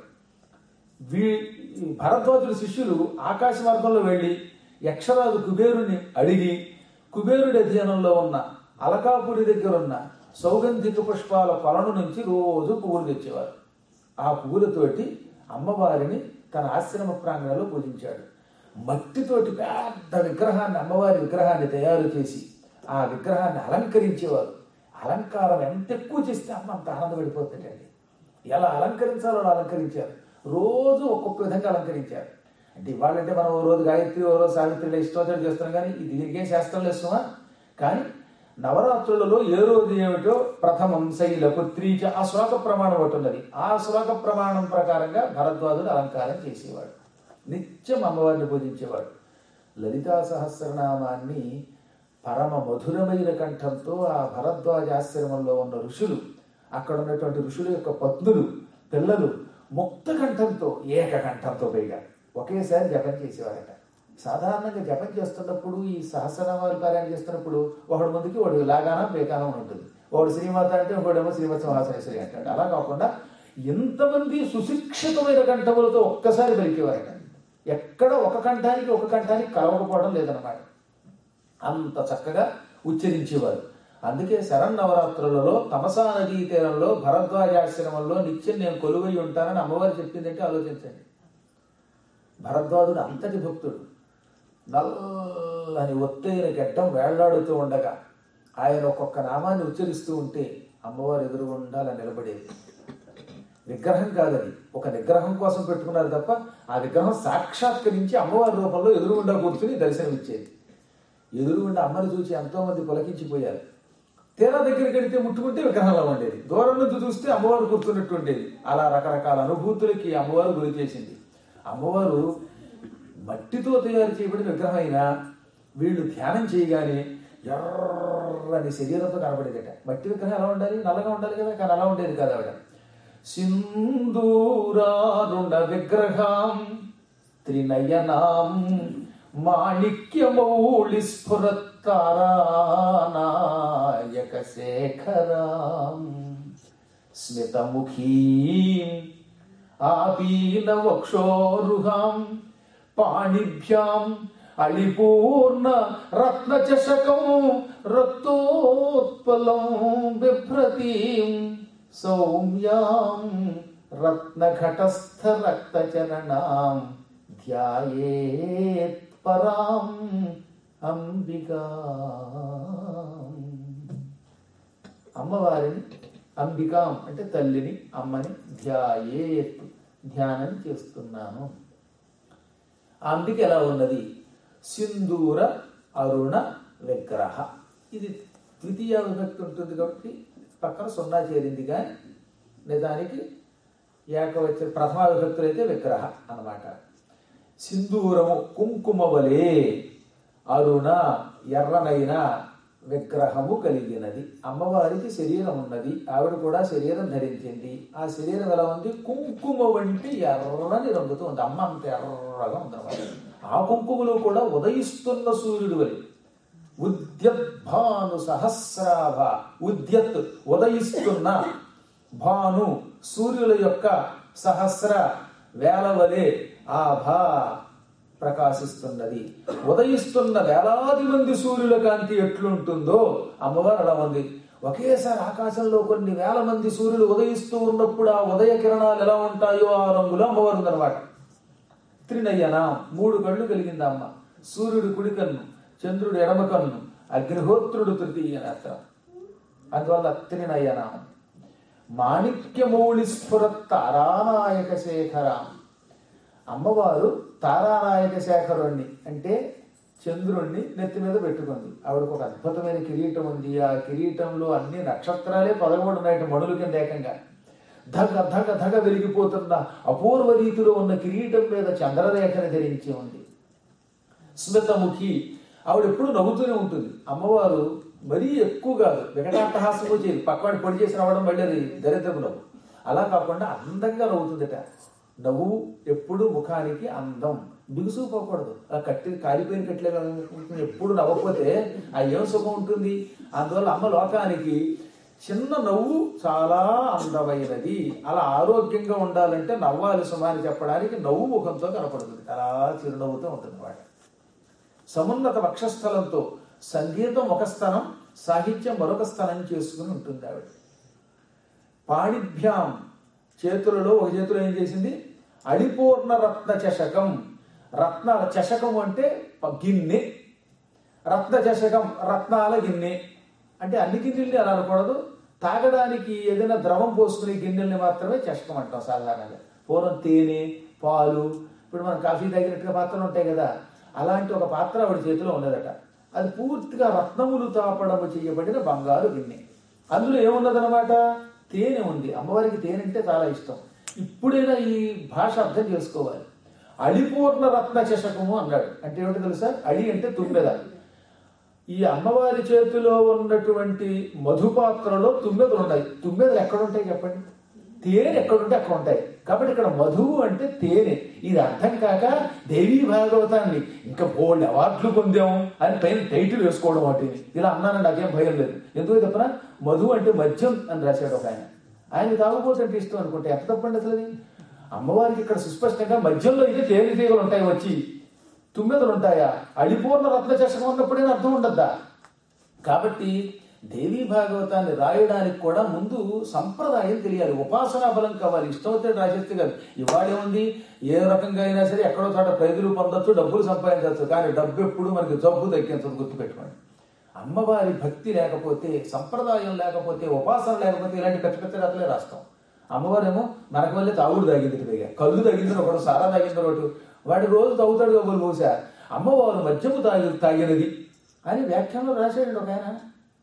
వీ ఈ భరద్వాజుల శిష్యులు ఆకాశ మార్గంలో వెళ్ళి యక్షరాజు కుబేరుని అడిగి కుబేరుడి అధ్యయనంలో ఉన్న అలకాపురి దగ్గర ఉన్న సౌగంధిక పుష్పాల కొలను నుంచి రోజు పువ్వులు తెచ్చేవారు ఆ పువ్వులతోటి అమ్మవారిని తన ఆశ్రమ ప్రాంగణంలో పూజించాడు మట్టితోటి పెద్ద విగ్రహాన్ని అమ్మవారి విగ్రహాన్ని తయారు చేసి ఆ విగ్రహాన్ని అలంకరించేవారు అలంకారం ఎంత ఎక్కువ చేస్తే అమ్మ అంత ఆనందపడిపోతుందండి ఎలా అలంకరించాలో అలా అలంకరించారు రోజు ఒక్కొక్క విధంగా అలంకరించారు అంటే ఇవాళంటే మనం ఓ రోజు గాయత్రి ఓ రోజు సావిత్రిలో ఇష్టోచన చేస్తున్నాం కానీ ఇది దీనికేం శాస్త్రం ఇస్తామా కానీ నవరాత్రులలో ఏ రోజు ఏమిటో ప్రథమం శైల పుత్రీచ ఆ శ్లోక ప్రమాణం ఒకటి ఉన్నది ఆ శ్లోక ప్రమాణం ప్రకారంగా భరద్వాజుడు అలంకారం చేసేవాడు నిత్యం అమ్మవారిని పూజించేవాడు లలితా సహస్రనామాన్ని పరమ మధురమైన కంఠంతో ఆ భరద్వాజ ఆశ్రమంలో ఉన్న ఋషులు అక్కడ ఉన్నటువంటి ఋషుల యొక్క పత్నులు పిల్లలు ముక్త కంఠంతో ఏక కంఠంతో పైగా ఒకేసారి జపం చేసేవారట సాధారణంగా జపం చేస్తున్నప్పుడు ఈ సహస్రనామాలు పారాయణ చేస్తున్నప్పుడు ఒకడు ముందుకి వాడు లాగానా బేకానా అని ఉంటుంది వాడు శ్రీమాత అంటే ఒకడేమో శ్రీమత్ సింహాసనేశ్వరి అంటాడు అలా కాకుండా ఎంతమంది సుశిక్షితమైన కంఠములతో ఒక్కసారి పలికేవారట ఎక్కడ ఒక కంఠానికి ఒక కంఠానికి కలవకపోవడం లేదన్నమాట అంత చక్కగా ఉచ్చరించేవారు అందుకే శరన్నవరాత్రులలో తమసా నదీ తీరంలో భరద్వాజాశ్రమంలో నిత్యం నేను కొలువై ఉంటానని అమ్మవారు చెప్పిందంటే ఆలోచించండి భరద్వాజుడు అంతటి భక్తుడు నల్లని ఒత్తైన గడ్డం వేళ్లాడుతూ ఉండగా ఆయన ఒక్కొక్క నామాన్ని ఉచ్చరిస్తూ ఉంటే అమ్మవారు ఎదురుగుండా అలా నిలబడేది విగ్రహం కాదది ఒక నిగ్రహం కోసం పెట్టుకున్నారు తప్ప ఆ విగ్రహం సాక్షాత్కరించి అమ్మవారి రూపంలో ఎదురుగుండా కూర్చుని దర్శనమిచ్చేది ఎదురుగుండా అమ్మని చూసి ఎంతో మంది పులకించిపోయారు తీరా దగ్గరికి వెళితే ముట్టుకుంటే విగ్రహంలో ఉండేది దూరం నుంచి చూస్తే అమ్మవారు కూర్చున్నట్టు ఉండేది అలా రకరకాల అనుభూతులకి అమ్మవారు గురి చేసింది అమ్మవారు మట్టితో తయారు చేయబడిన విగ్రహం అయినా వీళ్ళు ధ్యానం చేయగానే ఎర్రని శరీరంతో కనబడేదట మట్టి విగ్రహం ఎలా ఉండాలి నల్లగా ఉండాలి కదా కానీ అలా ఉండేది కాదు ఆవిడ సింధూరారుణ విగ్రహం త్రినయనాం మాణిక్యమౌళి స్ఫురత్తారానాయక శేఖరాం స్మితముఖీం ఆపీన వక్షోరుహాం పాణిభ్యాం అళిపూర్ణ రత్నచషకం రక్తోత్పలం బిభ్రతీం సౌమ్యాం రత్నఘటస్థ రక్తచరణాం ధ్యాయేత్ పరాం అంబికా అమ్మవారిని అంబికాం అంటే తల్లిని అమ్మని ధ్యాయేత్ ధ్యానం చేస్తున్నాను ఆ అంబిక ఎలా ఉన్నది సింధూర అరుణ విగ్రహ ఇది ద్వితీయ విభక్తి ఉంటుంది కాబట్టి పక్కన సున్నా చేరింది కానీ నిజానికి ఏకవచ ప్రథమ విభక్తులు అయితే విగ్రహ అన్నమాట సింధూరము కుంకుమ వలె అరుణ ఎర్రనైన విగ్రహము కలిగినది అమ్మవారికి శరీరం ఉన్నది ఆవిడ కూడా శరీరం ధరించింది ఆ శరీరం ఎలా ఉంది కుంకుమ వంటి ఎర్రని రంగుతో ఉంది అమ్మ అంత ఎర్రగా ఉందన్నమాట ఆ కుంకుమలో కూడా ఉదయిస్తున్న సూర్యుడు వలె ఉద్యద్భాను సహస్రాభ ఉద్యత్ ఉదయిస్తున్న భాను సూర్యుల యొక్క సహస్ర వేల వలె ఆభా ప్రకాశిస్తున్నది ఉదయిస్తున్న వేలాది మంది సూర్యుల కాంతి ఎట్లుంటుందో అమ్మవారు అలా ఉంది ఒకేసారి ఆకాశంలో కొన్ని వేల మంది సూర్యులు ఉదయిస్తూ ఉన్నప్పుడు ఆ ఉదయ కిరణాలు ఎలా ఉంటాయో ఆ రంగులో అమ్మవారు ఉందన్నమాట త్రినయన మూడు కళ్ళు కలిగింది అమ్మ సూర్యుడు కుడి కన్ను చంద్రుడు ఎడమ కన్ను అగ్నిహోత్రుడు తృతీయ నేత్రం అందువల్ల త్రినయన మాణిక్యమౌళి స్ఫురత్ తారానాయక శేఖరాం అమ్మవారు తారానాయక శేఖరుణ్ణి అంటే చంద్రుణ్ణి నెత్తి మీద పెట్టుకుంది ఆవిడకు ఒక అద్భుతమైన కిరీటం ఉంది ఆ కిరీటంలో అన్ని నక్షత్రాలే పదమూడు ఉన్నాయి మణుల కింద ఏకంగా ధగ ధగ ధగ వెలిగిపోతున్న అపూర్వ రీతిలో ఉన్న కిరీటం మీద చంద్రరేఖను ధరించి ఉంది స్మితముఖి ఆవిడ ఎప్పుడు నవ్వుతూనే ఉంటుంది అమ్మవారు మరీ ఎక్కువ కాదు వికటాట్టహాసము చేయదు పక్కవాడి పొడి చేసి నవ్వడం మళ్ళీ అది దరిద్రపు నవ్వు అలా కాకుండా అందంగా నవ్వుతుందట నవ్వు ఎప్పుడు ముఖానికి అందం బిగుసుకుపోకూడదు ఆ కట్టి కాలిపోయిన కట్లే ఎప్పుడు నవ్వకపోతే ఆ ఏం సుఖం ఉంటుంది అందువల్ల అమ్మ లోకానికి చిన్న నవ్వు చాలా అందమైనది అలా ఆరోగ్యంగా ఉండాలంటే నవ్వాలి సుమా అని చెప్పడానికి నవ్వు ముఖంతో కనపడుతుంది అలా చిరునవ్వుతో ఉంటుంది వాడు సమున్నత వక్షస్థలంతో సంగీతం ఒక స్థలం సాహిత్యం మరొక స్థలం చేసుకుని ఉంటుంది ఆవిడ పాణిభ్యాం చేతులలో ఒక చేతిలో ఏం చేసింది అడిపూర్ణ రత్న చషకం రత్నాల చషకం అంటే గిన్నె రత్న చషకం రత్నాల గిన్నె అంటే అన్ని గిన్నెల్ని అలా అనకూడదు తాగడానికి ఏదైనా ద్రవం పోసుకునే గిన్నెల్ని మాత్రమే చషకం అంటాం సాధారణంగా పూర్వం తేనె పాలు ఇప్పుడు మనం కాఫీ తాగినట్టుగా పాత్రలు ఉంటాయి కదా అలాంటి ఒక పాత్ర ఆవిడ చేతిలో ఉన్నదట అది పూర్తిగా రత్నములు తాపడము చేయబడిన బంగారు గిన్నె అందులో ఏమున్నదనమాట తేనె ఉంది అమ్మవారికి తేనె అంటే చాలా ఇష్టం ఇప్పుడైనా ఈ భాష అర్థం చేసుకోవాలి అడిపూర్ణ రత్న చషకము అన్నాడు అంటే ఏమిటో తెలుసా అడి అంటే తుమ్మెద ఈ అమ్మవారి చేతిలో ఉన్నటువంటి మధుపాత్రలో తుమ్మెదలు ఉన్నాయి తుమ్మెదలు ఎక్కడ ఉంటాయి చెప్పండి తేనె ఎక్కడుంటే అక్కడ ఉంటాయి కాబట్టి ఇక్కడ మధువు అంటే తేనె ఇది అర్థం కాక దేవీ భాగవతాన్ని ఇంకా బోల్డ్ అవార్డులు పొందాం అని పైన టైటిల్ వేసుకోవడం వాటిని ఇలా అన్నానండి నాకేం భయం లేదు ఎందుకు చెప్పిన మధు అంటే మద్యం అని రాశాడు ఒక ఆయన ఆయన తాగుబోతు అంటే ఇష్టం అనుకుంటే ఎంత తప్పండి అసలు అది అమ్మవారికి ఇక్కడ సుస్పష్టంగా మధ్యంలో ఇదే తేనె తీగలు ఉంటాయి వచ్చి తుమ్మెదలు ఉంటాయా అడిపూర్ణ రత్న చషకం ఉన్నప్పుడైనా అర్థం ఉండద్దా కాబట్టి దేవీ భాగవతాన్ని రాయడానికి కూడా ముందు సంప్రదాయం తెలియాలి ఉపాసనా బలం కావాలి ఇష్టమైతే రాసేస్తే కాదు ఇవాళ ఉంది ఏ రకంగా అయినా సరే ఎక్కడో చోట ప్రైజులు పొందొచ్చు డబ్బులు సంపాదించవచ్చు కానీ డబ్బు ఎప్పుడు మనకి జబ్బు తగ్గించదు గుర్తుపెట్టుకోండి అమ్మవారి భక్తి లేకపోతే సంప్రదాయం లేకపోతే ఉపాసన లేకపోతే ఇలాంటి పెద్ద పెద్ద కథలే రాస్తాం అమ్మవారేమో మనకు వల్లే తాగుడు తాగింది పైగా కళ్ళు తాగింది ఒకడు సారా తాగింది ఒకటి వాడి రోజు తాగుతాడు కాబోలు బహుశా అమ్మవారు మద్యము తాగి తాగినది అని వ్యాఖ్యానంలో రాశాడు ఒక ఆయన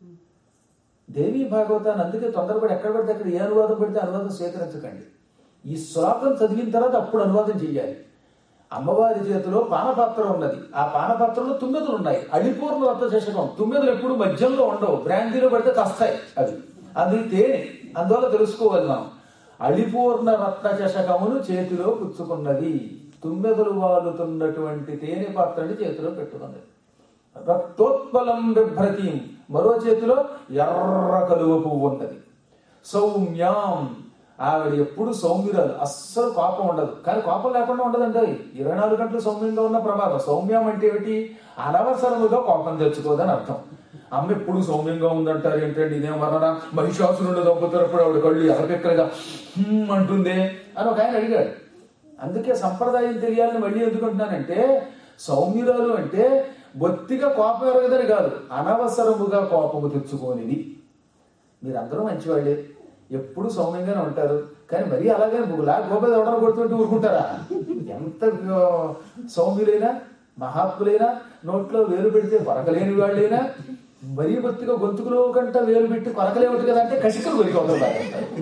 దేవీ భాగవతాన్ని అందుకే తొందరపడి ఎక్కడ పడితే అక్కడ ఏ అనువాదం పడితే అనువాదం స్వీకరించకండి ఈ శ్లోకం చదివిన తర్వాత అప్పుడు అనువాదం చేయాలి అమ్మవారి చేతిలో పానపాత్ర ఉన్నది ఆ పానపాత్రలో తుమ్మెదలు ఉన్నాయి అడిపూర్ణ రక్త శశకం తుమ్మెదలు ఎప్పుడు మధ్యలో ఉండవు బ్రాందీలో పడితే చస్తాయి అవి అది తేనె అందువల్ల తెలుసుకోవాలి మనం అడిపూర్ణ రత్న చషకమును చేతిలో పుచ్చుకున్నది తుమ్మెదలు వాలుతున్నటువంటి తేనె పాత్రని చేతిలో పెట్టుకున్నది రక్తోత్పలం బిభ్రతీం మరో చేతిలో ఎర్ర కలువ పువ్వు ఉన్నది సౌమ్యాం ఆవిడ ఎప్పుడు సౌమ్యురాలు అస్సలు కోపం ఉండదు కానీ కోపం లేకుండా ఉండదండి ఇరవై నాలుగు గంటలు సౌమ్యంగా ఉన్న ప్రమాదం సౌమ్యం అంటే ఏమిటి అనవసరముగా కోపం తెచ్చుకోదని అర్థం అమ్మ ఎప్పుడు సౌమ్యంగా ఉందంటారు ఏంటంటే ఇదేం వర్ణన మహిషాసురుడు దొబ్బుతున్నప్పుడు ఆవిడ కళ్ళు ఎర్రపెక్కలుగా "హ్మ్" అంటుందే అని ఒక ఆయన అడిగాడు అందుకే సంప్రదాయం తెలియాలని మళ్ళీ ఎందుకుంటున్నానంటే సౌమ్యురాలు అంటే బొత్తిగా కోపం ఎరగదని కాదు అనవసరముగా కోపము తెచ్చుకోనిది మీరందరూ మంచివాళ్ళే ఎప్పుడు సౌమ్యంగానే ఉంటారు కానీ మరీ అలాగే లా గోపేద ఎవడన కొడుతుంటే ఊరుకుంటారా ఎంత ఆ, సౌమ్యులైనా మహాత్ములైనా నోట్లో వేలు పెడితే కొరకలేని వాళ్ళైనా మరీ బొత్తిగా గొంతుకులో కంట వేలు పెట్టి కొరకలేమిటి కదా అంటే కసికలు కొరికి అవుతారు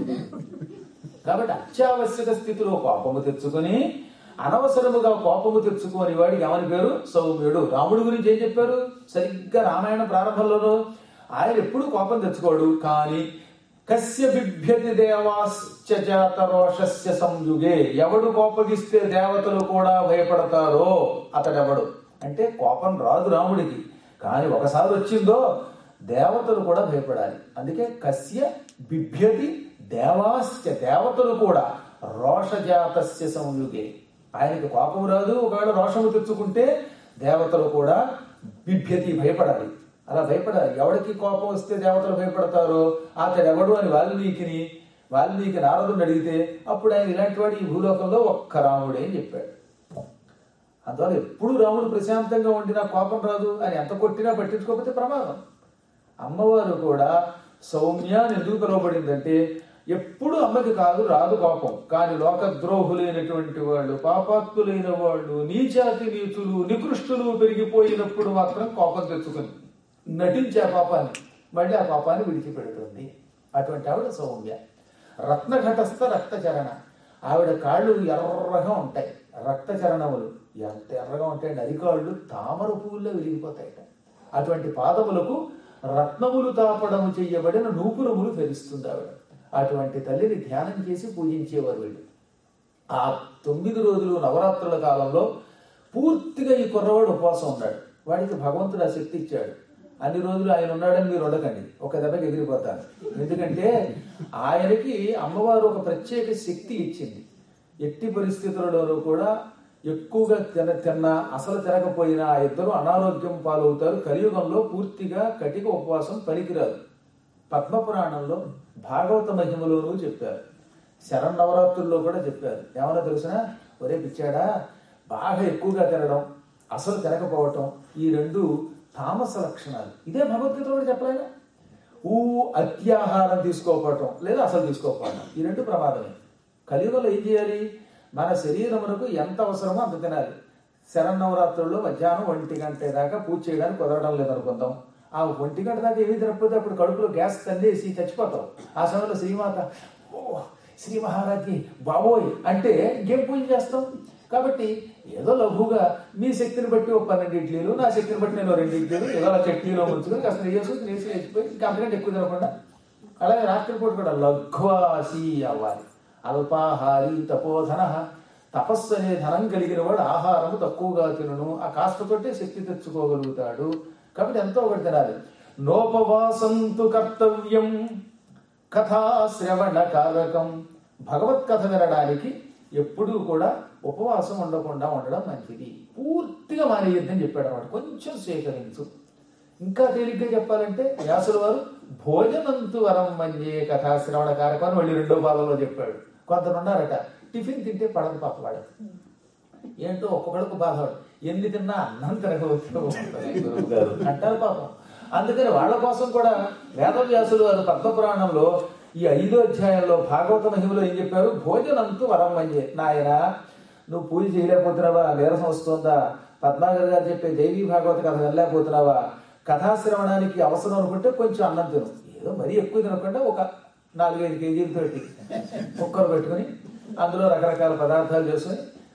కాబట్టి అత్యావశ్యక స్థితిలో కోపము తెచ్చుకొని అనవసరముగా కోపము తెచ్చుకోని వాడి ఎవరి పేరు సౌమ్యుడు రాముడు గురించి ఏం చెప్పారు సరిగ్గా రామాయణ ప్రారంభంలోనూ ఆయన ఎప్పుడు కోపం తెచ్చుకోడు కానీ కస్య బిభ్యతి దేవాశ్చజాత రోషస్య సంయుగే ఎవడు కోపగిస్తే దేవతలు కూడా భయపడతారో అతడెవడు అంటే కోపం రాదు రాముడికి కానీ ఒకసారి వచ్చిందో దేవతలు కూడా భయపడాలి అందుకే కస్య బిభ్యతి దేవాశ్చ దేవతలు కూడా రోషజాతస్య సంయుగే ఆయనకి కోపం రాదు ఒకవేళ రోషము తెచ్చుకుంటే దేవతలు కూడా బిభ్యతి భయపడాలి అలా భయపడాలి ఎవడికి కోపం వస్తే దేవతలు భయపడతారో అతడు ఎవడు అని వాల్మీకిని వాల్మీకి నారదుని అడిగితే అప్పుడు ఆయన ఇలాంటి వాడు ఈ భూలోకంలో ఒక్క రాముడే అని చెప్పాడు అందువల్ల ఎప్పుడు రాముడు ప్రశాంతంగా ఉండినా కోపం రాదు అని ఎంత కొట్టినా పట్టించుకోకపోతే ప్రమాదం అమ్మవారు కూడా సౌమ్య అని ఎందుకు పిలువబడిందంటే ఎప్పుడు అమ్మకి కాదు రాదు కోపం కానీ లోకద్రోహులైనటువంటి వాళ్ళు పాపాత్ములైన వాళ్ళు నీచాతి నీచులు నికృష్టులు పెరిగిపోయినప్పుడు మాత్రం కోపం తెచ్చుకుంది నటించే ఆ పాపాన్ని మళ్ళీ ఆ పాపాన్ని విడిచిపెడుతుంది అటువంటి ఆవిడ సౌమ్య రత్నఘటస్థ రక్తచరణ ఆవిడ కాళ్ళు ఎర్రగా ఉంటాయి రక్తచరణములు ఎంత ఎర్రగా ఉంటాయండి అరికాళ్ళు తామర పువ్వుల్లో వెలిగిపోతాయట అటువంటి పాదములకు రత్నములు తాపడము చేయబడిన నూపురములు ధరిస్తుంది ఆవిడ అటువంటి తల్లిని ధ్యానం చేసి పూజించేవారు వీళ్ళు ఆ తొమ్మిది రోజులు నవరాత్రుల కాలంలో పూర్తిగా ఈ కుర్రవాడు ఉపవాసం ఉన్నాడు వాడికి భగవంతుడు ఆ శక్తి ఇచ్చాడు అన్ని రోజులు ఆయన ఉన్నాడని మీరు ఉండకండి ఒక దెబ్బకి ఎగిరిపోతారు ఎందుకంటే ఆయనకి అమ్మవారు ఒక ప్రత్యేక శక్తి ఇచ్చింది ఎట్టి పరిస్థితులలోనూ కూడా ఎక్కువగా తిన తిన్నా అసలు తినకపోయినా ఆ ఇద్దరు అనారోగ్యం పాలవుతారు కలియుగంలో పూర్తిగా కటిక ఉపవాసం పనికిరాదు పద్మపురాణంలో భాగవత మహిమలోనూ చెప్పారు శరన్నవరాత్రుల్లో కూడా చెప్పారు ఏమన్నా తెలిసిన ఒరే పిచ్చాడా బాగా ఎక్కువగా తినడం అసలు తినకపోవటం ఈ రెండు తామస లక్షణాలు ఇదే భగవద్గీతలో కూడా చెప్పలేదా ఊ అత్యాహారం తీసుకోకపోవటం లేదా అసలు తీసుకోకపోవటం ఈ రెండు ప్రమాదమే కలియుగంలో ఏం చేయాలి మన శరీరమునకు ఎంత అవసరమో అంత తినాలి శరన్నవరాత్రుల్లో మధ్యాహ్నం ఒంటి గంట దాకా పూజ చేయడానికి కుదరడం లేదనుకుందాం ఆ ఒంటి గంట దాకా ఏమీ తినకపోతే అప్పుడు కడుపులో గ్యాస్ తన్నేసి చచ్చిపోతాం ఆ సమయంలో శ్రీమాత ఓ శ్రీ మహారాజ్కి బాబోయ్ అంటే ఇంకేం పూజ చేస్తాం కాబట్టి ఏదో లఘుగా మీ శక్తిని బట్టి ఒక పన్నెండు ఇడ్లీలు నా శక్తిని బట్టి నేను రెండు ఇడ్లీలు ఏదో అలా చట్నీలో ముంచుకొని కాస్త నెయ్యేసి తినేసి వేసిపోయి ఇంకా అంతకంటే ఎక్కువ తినకుండా అలాగే రాత్రిపూట కూడా లఘ్వాసి అవ్వాలి అల్పాహారి తపోధన తపస్సు అనే ధనం కలిగిన వాడు ఆహారము తక్కువగా తినను ఆ కాస్తతోటే శక్తి తెచ్చుకోగలుగుతాడు కాబట్టి ఎంతో ఒకటి తినాలి నోపవాసంతు కర్తవ్యం కథాశ్రవణ కారకం భగవత్ కథ వినడానికి ఎప్పుడూ కూడా ఉపవాసం ఉండకుండా ఉండడం మంచిది పూర్తిగా మానేయద్దని చెప్పాడు అన్నమాట కొంచెం స్వీకరించు ఇంకా తేలిగ్గా చెప్పాలంటే వ్యాసుల వారు భోజనంతు వరం మన్యే కథాశ్రవణ కారకం అని మళ్ళీ రెండో భాగంలో చెప్పాడు కొందరు ఉన్నారట టిఫిన్ తింటే పడదు పాప వాడు ఏంటో ఒక్కొక్కడికి బాధపడు ఎన్ని తిన్నా అన్నం తిరగవచ్చు అంటారు పాపం అందుకని వాళ్ళ కోసం కూడా వేదవ్యాసులు వారు పద్మపురాణంలో ఈ ఐదో అధ్యాయంలో భాగవత మహిమలో ఏం చెప్పారు భోజనంతు వరం మంజే నాయన నువ్వు పూజ చేయలేకపోతున్నావా నీరసం వస్తుందా పద్మాగర్ గారు చెప్పే దేవీ భాగవత కథ వెళ్ళలేకపోతున్నావా కథాశ్రవణానికి అవసరం అనుకుంటే కొంచెం అన్నం తిను ఏదో మరీ ఎక్కువ తినకుండా ఒక నాలుగైదు కేజీలు తోటి కుక్కర్ పెట్టుకుని అందులో రకరకాల పదార్థాలు చేసుకుని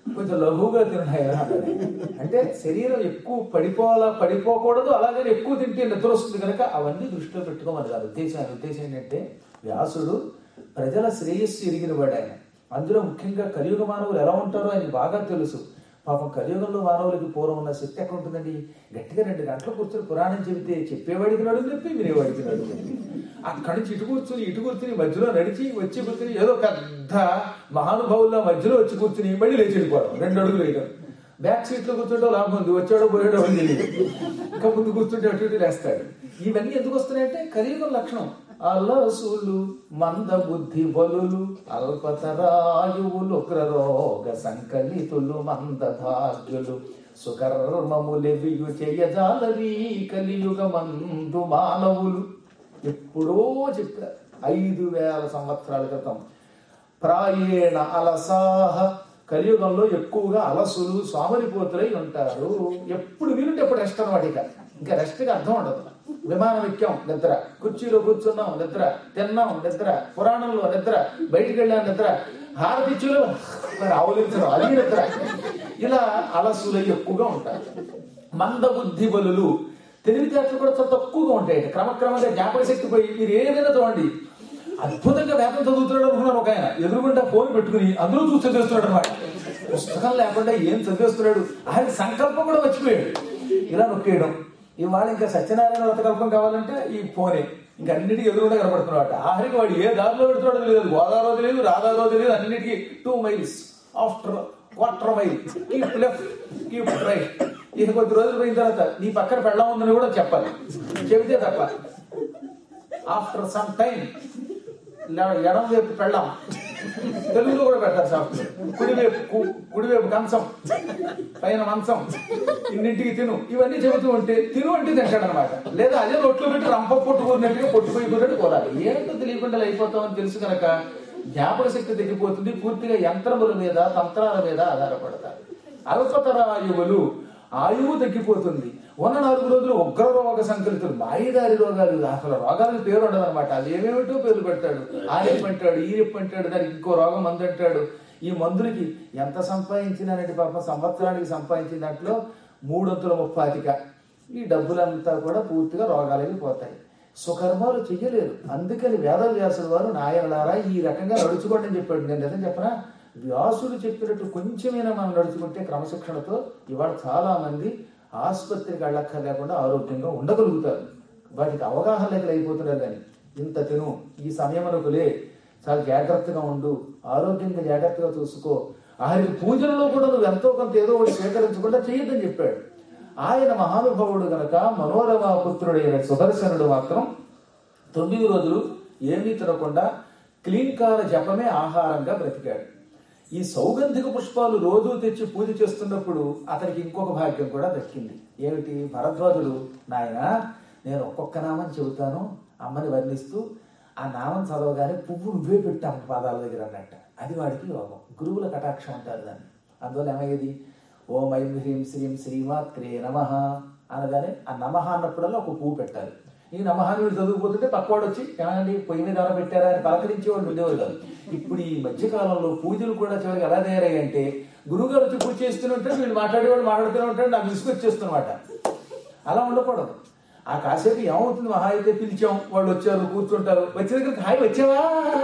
కొంచెం లఘువుగా తిన్నాయా అన్నాడు. అంటే శరీరం ఎక్కువ పడిపోవాలా పడిపోకూడదు అలాగని ఎక్కువ తింటే నిద్ర వస్తుంది కనుక అవన్నీ దృష్టిలో పెట్టుకోమని కాదు ఉద్దేశం ఆయన ఉద్దేశం ఏంటంటే వ్యాసుడు ప్రజల శ్రేయస్సు ఎరిగిన వాడు ఆయన అందులో ముఖ్యంగా కలియుగ మానవులు ఎలా ఉంటారో ఆయనకి బాగా తెలుసు పాపం కలియుగంలో మానవులకి పూర్వం ఉన్న శక్తి ఎక్కడ ఉంటుందండి గట్టిగా రెండు గంటలు కూర్చొని పురాణం చెబితే చెప్పేవాడికి నడుము చెప్పి వినేవాడికి నడుము నొప్పి. అక్కడి నుంచి ఇటు కూర్చుని ఇటు కూర్చుని మధ్యలో నడిచి వచ్చి కూర్చుని ఏదో పెద్ద మహానుభావుల్లో మధ్యలో వచ్చి కూర్చుని మళ్ళీ లేచి వెళ్ళిపోవడం రెండు అడుగులు వేయడం బ్యాక్ సీట్ లో కూర్చుంటే లాభం ఉంది వచ్చాడో పోయాడో అని తెలియదు ఇంకా ముందు కూర్చుంటే అటు ఇటు లేస్తాడు ఇవన్నీ ఎందుకు వస్తున్నాయంటే కలియుగం లక్షణం అలసులు మంద బుద్ధి బలులు అల్పతరాయువులు ఉగ్రరోగ సంకలితులు మంద భాగ్యులు సుకర్మములెవియు చెయ్యజాలవి కలియుగ మందు మానవులు ఎప్పుడో చెప్పారు ఐదు వేల సంవత్సరాల క్రితం ప్రాయేణ అలసాహ కలియుగంలో ఎక్కువగా అలసులు సోమరిపోతులై ఉంటారు ఎప్పుడు వీలుంటే ఎప్పుడు రెస్ట్ అనమాట ఇక ఇంకా రెస్ట్కి అర్థం ఉండదు విమానం ఎక్కాం నిద్ర కుర్చీలో కూర్చున్నాం నిద్ర తిన్నాం నిద్ర పురాణంలో నిద్ర బయటికి వెళ్ళాం నిద్ర హారతిచ్చులు మరి ఆవులించడం అది నిద్ర ఇలా అలసులై ఎక్కువగా ఉంటారు మందబుద్ధి బలులు తెలివితేటలు కూడా చాలా తక్కువగా ఉంటాయి క్రమక్రమంగా జ్ఞాపక శక్తి పోయి మీరు ఏదైనా చూడండి అద్భుతంగా వేదం చదువుతున్నాడు అనుకున్నారు ఒక ఆయన ఎదురుగుండా ఫోన్ పెట్టుకుని అందులో చూసి చదివేస్తున్నాడు అనమాట పుస్తకం లేకుండా ఏం చదివేస్తున్నాడు ఆయన సంకల్పం కూడా మర్చిపోయాడు ఇలా నొక్కేయడం ఇవాళ ఇంకా సత్యనారాయణ వ్రతకల్పం కావాలంటే ఈ ఫోనే ఇంకా అన్నిటికీ ఎదురుగుండా కనపడుతున్నాడు ఆఖరికి వాడు ఏ దారిలో పెడుతున్నాడో తెలియదు గోదావరి తెలియదు రాధాలో తెలియదు అన్నిటికీ two miles after quarter mile keep left keep right ఇక కొద్ది రోజులు పోయిన తర్వాత నీ పక్కన పెళ్ళం ఉందని కూడా చెప్పాలి చెబితే తప్ప ఆఫ్టర్ సమ్ టైం ఎడం వైపు పెళ్ళాం తెలుగులో కూడా పెట్టారు సాఫ్ట్వేర్ కుడివైపు కు- కుడివైపు కంచం పైన మంచం ఇన్నింటికి తిను ఇవన్నీ చెబుతూ ఉంటే తిను అంటే తింటాడు అనమాట లేదా అదే రొట్లు పెట్టి రంప పొట్టుకున్నట్టుగా పొట్టుకుపోయినట్టు కోరాలి ఏంటో తెలియకుండా అయిపోతామని తెలుసు కనుక జ్ఞాపక శక్తి తగ్గిపోతుంది పూర్తిగా యంత్రముల మీద తంత్రాల మీద ఆధారపడతారు అల్పతరాయువులు ఆయువు తగ్గిపోతుంది ఉన్న నాలుగు రోజులు ఉగ్ర రోగ సంకలితులు మాయిదారి రోగాలు అసలు రోగాలకు పేరు ఉండదు అనమాట అది ఏమేమిటో పేరు పెడతాడు ఆ నొప్పి అంటాడు ఈ నొప్పి అంటాడు దానికి ఇంకో రోగం మందు అంటాడు ఈ మందులకి ఎంత సంపాదించినానంటే పాపం సంవత్సరానికి సంపాదించిన దాంట్లో మూడొంతుల ముప్పాతిక ఈ డబ్బులంతా కూడా పూర్తిగా రోగాలకి పోతాయి సుకర్మాలు చెయ్యలేరు అందుకని వేదవ్యాసుడు వారు నాయనలారా ఈ రకంగా నడుచుకోండి అని చెప్పాడు నేను నిజం చెప్పనా వ్యాసుడు చెప్పినట్టు కొంచెమైనా మనం నడుచుకుంటే క్రమశిక్షణతో ఇవాళ చాలా మంది ఆసుపత్రికి వెళ్ళక్కర్లేకుండా ఆరోగ్యంగా ఉండగలుగుతారు వాటికి అవగాహన లేక అయిపోతున్నారు కానీ ఇంత తిను ఈ సమయమునకులే చాలా జాగ్రత్తగా ఉండు ఆరోగ్యంగా జాగ్రత్తగా చూసుకో ఆయన పూజలలో కూడా నువ్వు ఎంతో కొంత ఏదో ఒకటి స్వీకరించకుండా చేయొద్దని చెప్పాడు ఆయన మహానుభావుడు గనక మనోరమ పుత్రుడైన సుదర్శనుడు మాత్రం తొమ్మిది రోజులు ఏమీ తినకుండా క్లీంకార జపమే ఆహారంగా బ్రతికాడు ఈ సౌగంధిక పుష్పాలు రోజు తెచ్చి పూజ చేస్తున్నప్పుడు అతనికి ఇంకొక భాగ్యం కూడా దక్కింది ఏమిటి భరద్వాజుడు నాయన నేను ఒక్కొక్క నామం చెబుతాను అమ్మని వర్ణిస్తూ ఆ నామం చదవగానే పువ్వు నువ్వే పెట్టాము పాదాల దగ్గర అన్నట్ట అది వాడికి యోగం గురువుల కటాక్షం అంటారు దాన్ని అందువల్ల ఏమయ్యేది ఓం ఐం హ్రీం శ్రీం శ్రీమాత్రే నమ అనగానే ఆ నమః అన్నప్పుడల్లా ఒక పువ్వు పెట్టాలి ఈ నమహాన్ని వీడు చదువుకుపోతుంటే పక్కవాడు వచ్చి ఏమండి పొయ్యి మీద ఎవరైనా పెట్టారా అని పలకరించేవాడు ఉండేవారు కాదు ఇప్పుడు ఈ మధ్యకాలంలో పూజలు కూడా చివరికి ఎలా తయారయ్యంటే గురువుగారు వచ్చి పూజ చేస్తూనే వీళ్ళు మాట్లాడేవాడు మాట్లాడుతూనే ఉంటాడు నాకు విసుకొచ్చేస్తున్నమాట అలా ఉండకూడదు ఆ కాసేపు ఏమవుతుంది మహా అయితే పిలిచాం వాళ్ళు వచ్చారు కూర్చుంటారు వచ్చిన దగ్గరికి హాయ్ వచ్చావా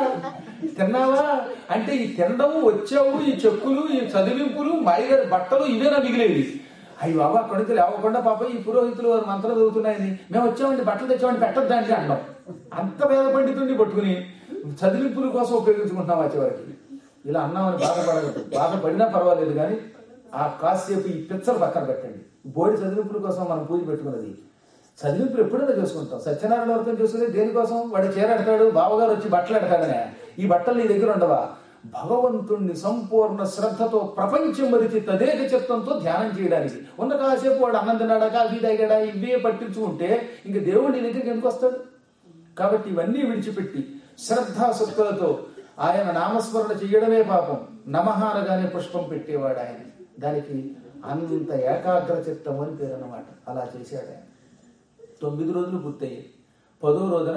తిన్నావా అంటే ఈ తినడము వచ్చావు ఈ చెక్కులు ఈ చదివింపులు మాయగారి బట్టలు ఇవేనా మిగిలేవి అయ్యి బాబా అక్కడి నుంచి లేవకుండా పాప ఈ పురోహితులు వారు మంత్రాలు చదువుతున్నాయని మేము వచ్చామండి బట్టలు తెచ్చామండి పెట్టద్దండి అంటాం అంత వేద పండితుడిని పట్టుకుని చదివింపుల కోసం ఉపయోగించుకుంటున్నాం ఆ చివరికి ఇలా అన్నామని బాధపడగలదు బాధపడినా పర్వాలేదు కానీ ఆ కాసేపు ఈ పిచ్చలు పక్కన పెట్టండి బోడి చదివింపుల కోసం మనం పూజ పెట్టుకున్నది చదివింపులు ఎప్పుడైనా చేసుకుంటాం సత్యనారాయణ వ్రతం చేసుకునేది దేనికోసం వాడు చీరెడతాడు బావగారు వచ్చి బట్టలు ఎడతాడనే ఈ బట్టలు నీ దగ్గర ఉండవా భగవంతుణ్ణి సంపూర్ణ శ్రద్ధతో ప్రపంచం మరిచి తదేక చిత్తంతో ధ్యానం చేయడానికి ఉన్న కాసేపు వాడు అన్నం తిన్నాడా కాఫీ తాగాడా ఇవే పట్టించుకుంటే ఇంక దేవుడు నీ దగ్గరికి ఎందుకు వస్తాడు కాబట్టి ఇవన్నీ విడిచిపెట్టి శ్రద్ధాసక్తులతో ఆయన నామస్మరణ చేయడమే పాపం నమః అనగానే పుష్పం పెట్టేవాడు ఆయన దానికి అంత ఏకాగ్ర చిత్తం అని పేరు అన్నమాట అలా చేశాడు ఆయన తొమ్మిది రోజులు పూర్తయ్యాయి పదో రోజున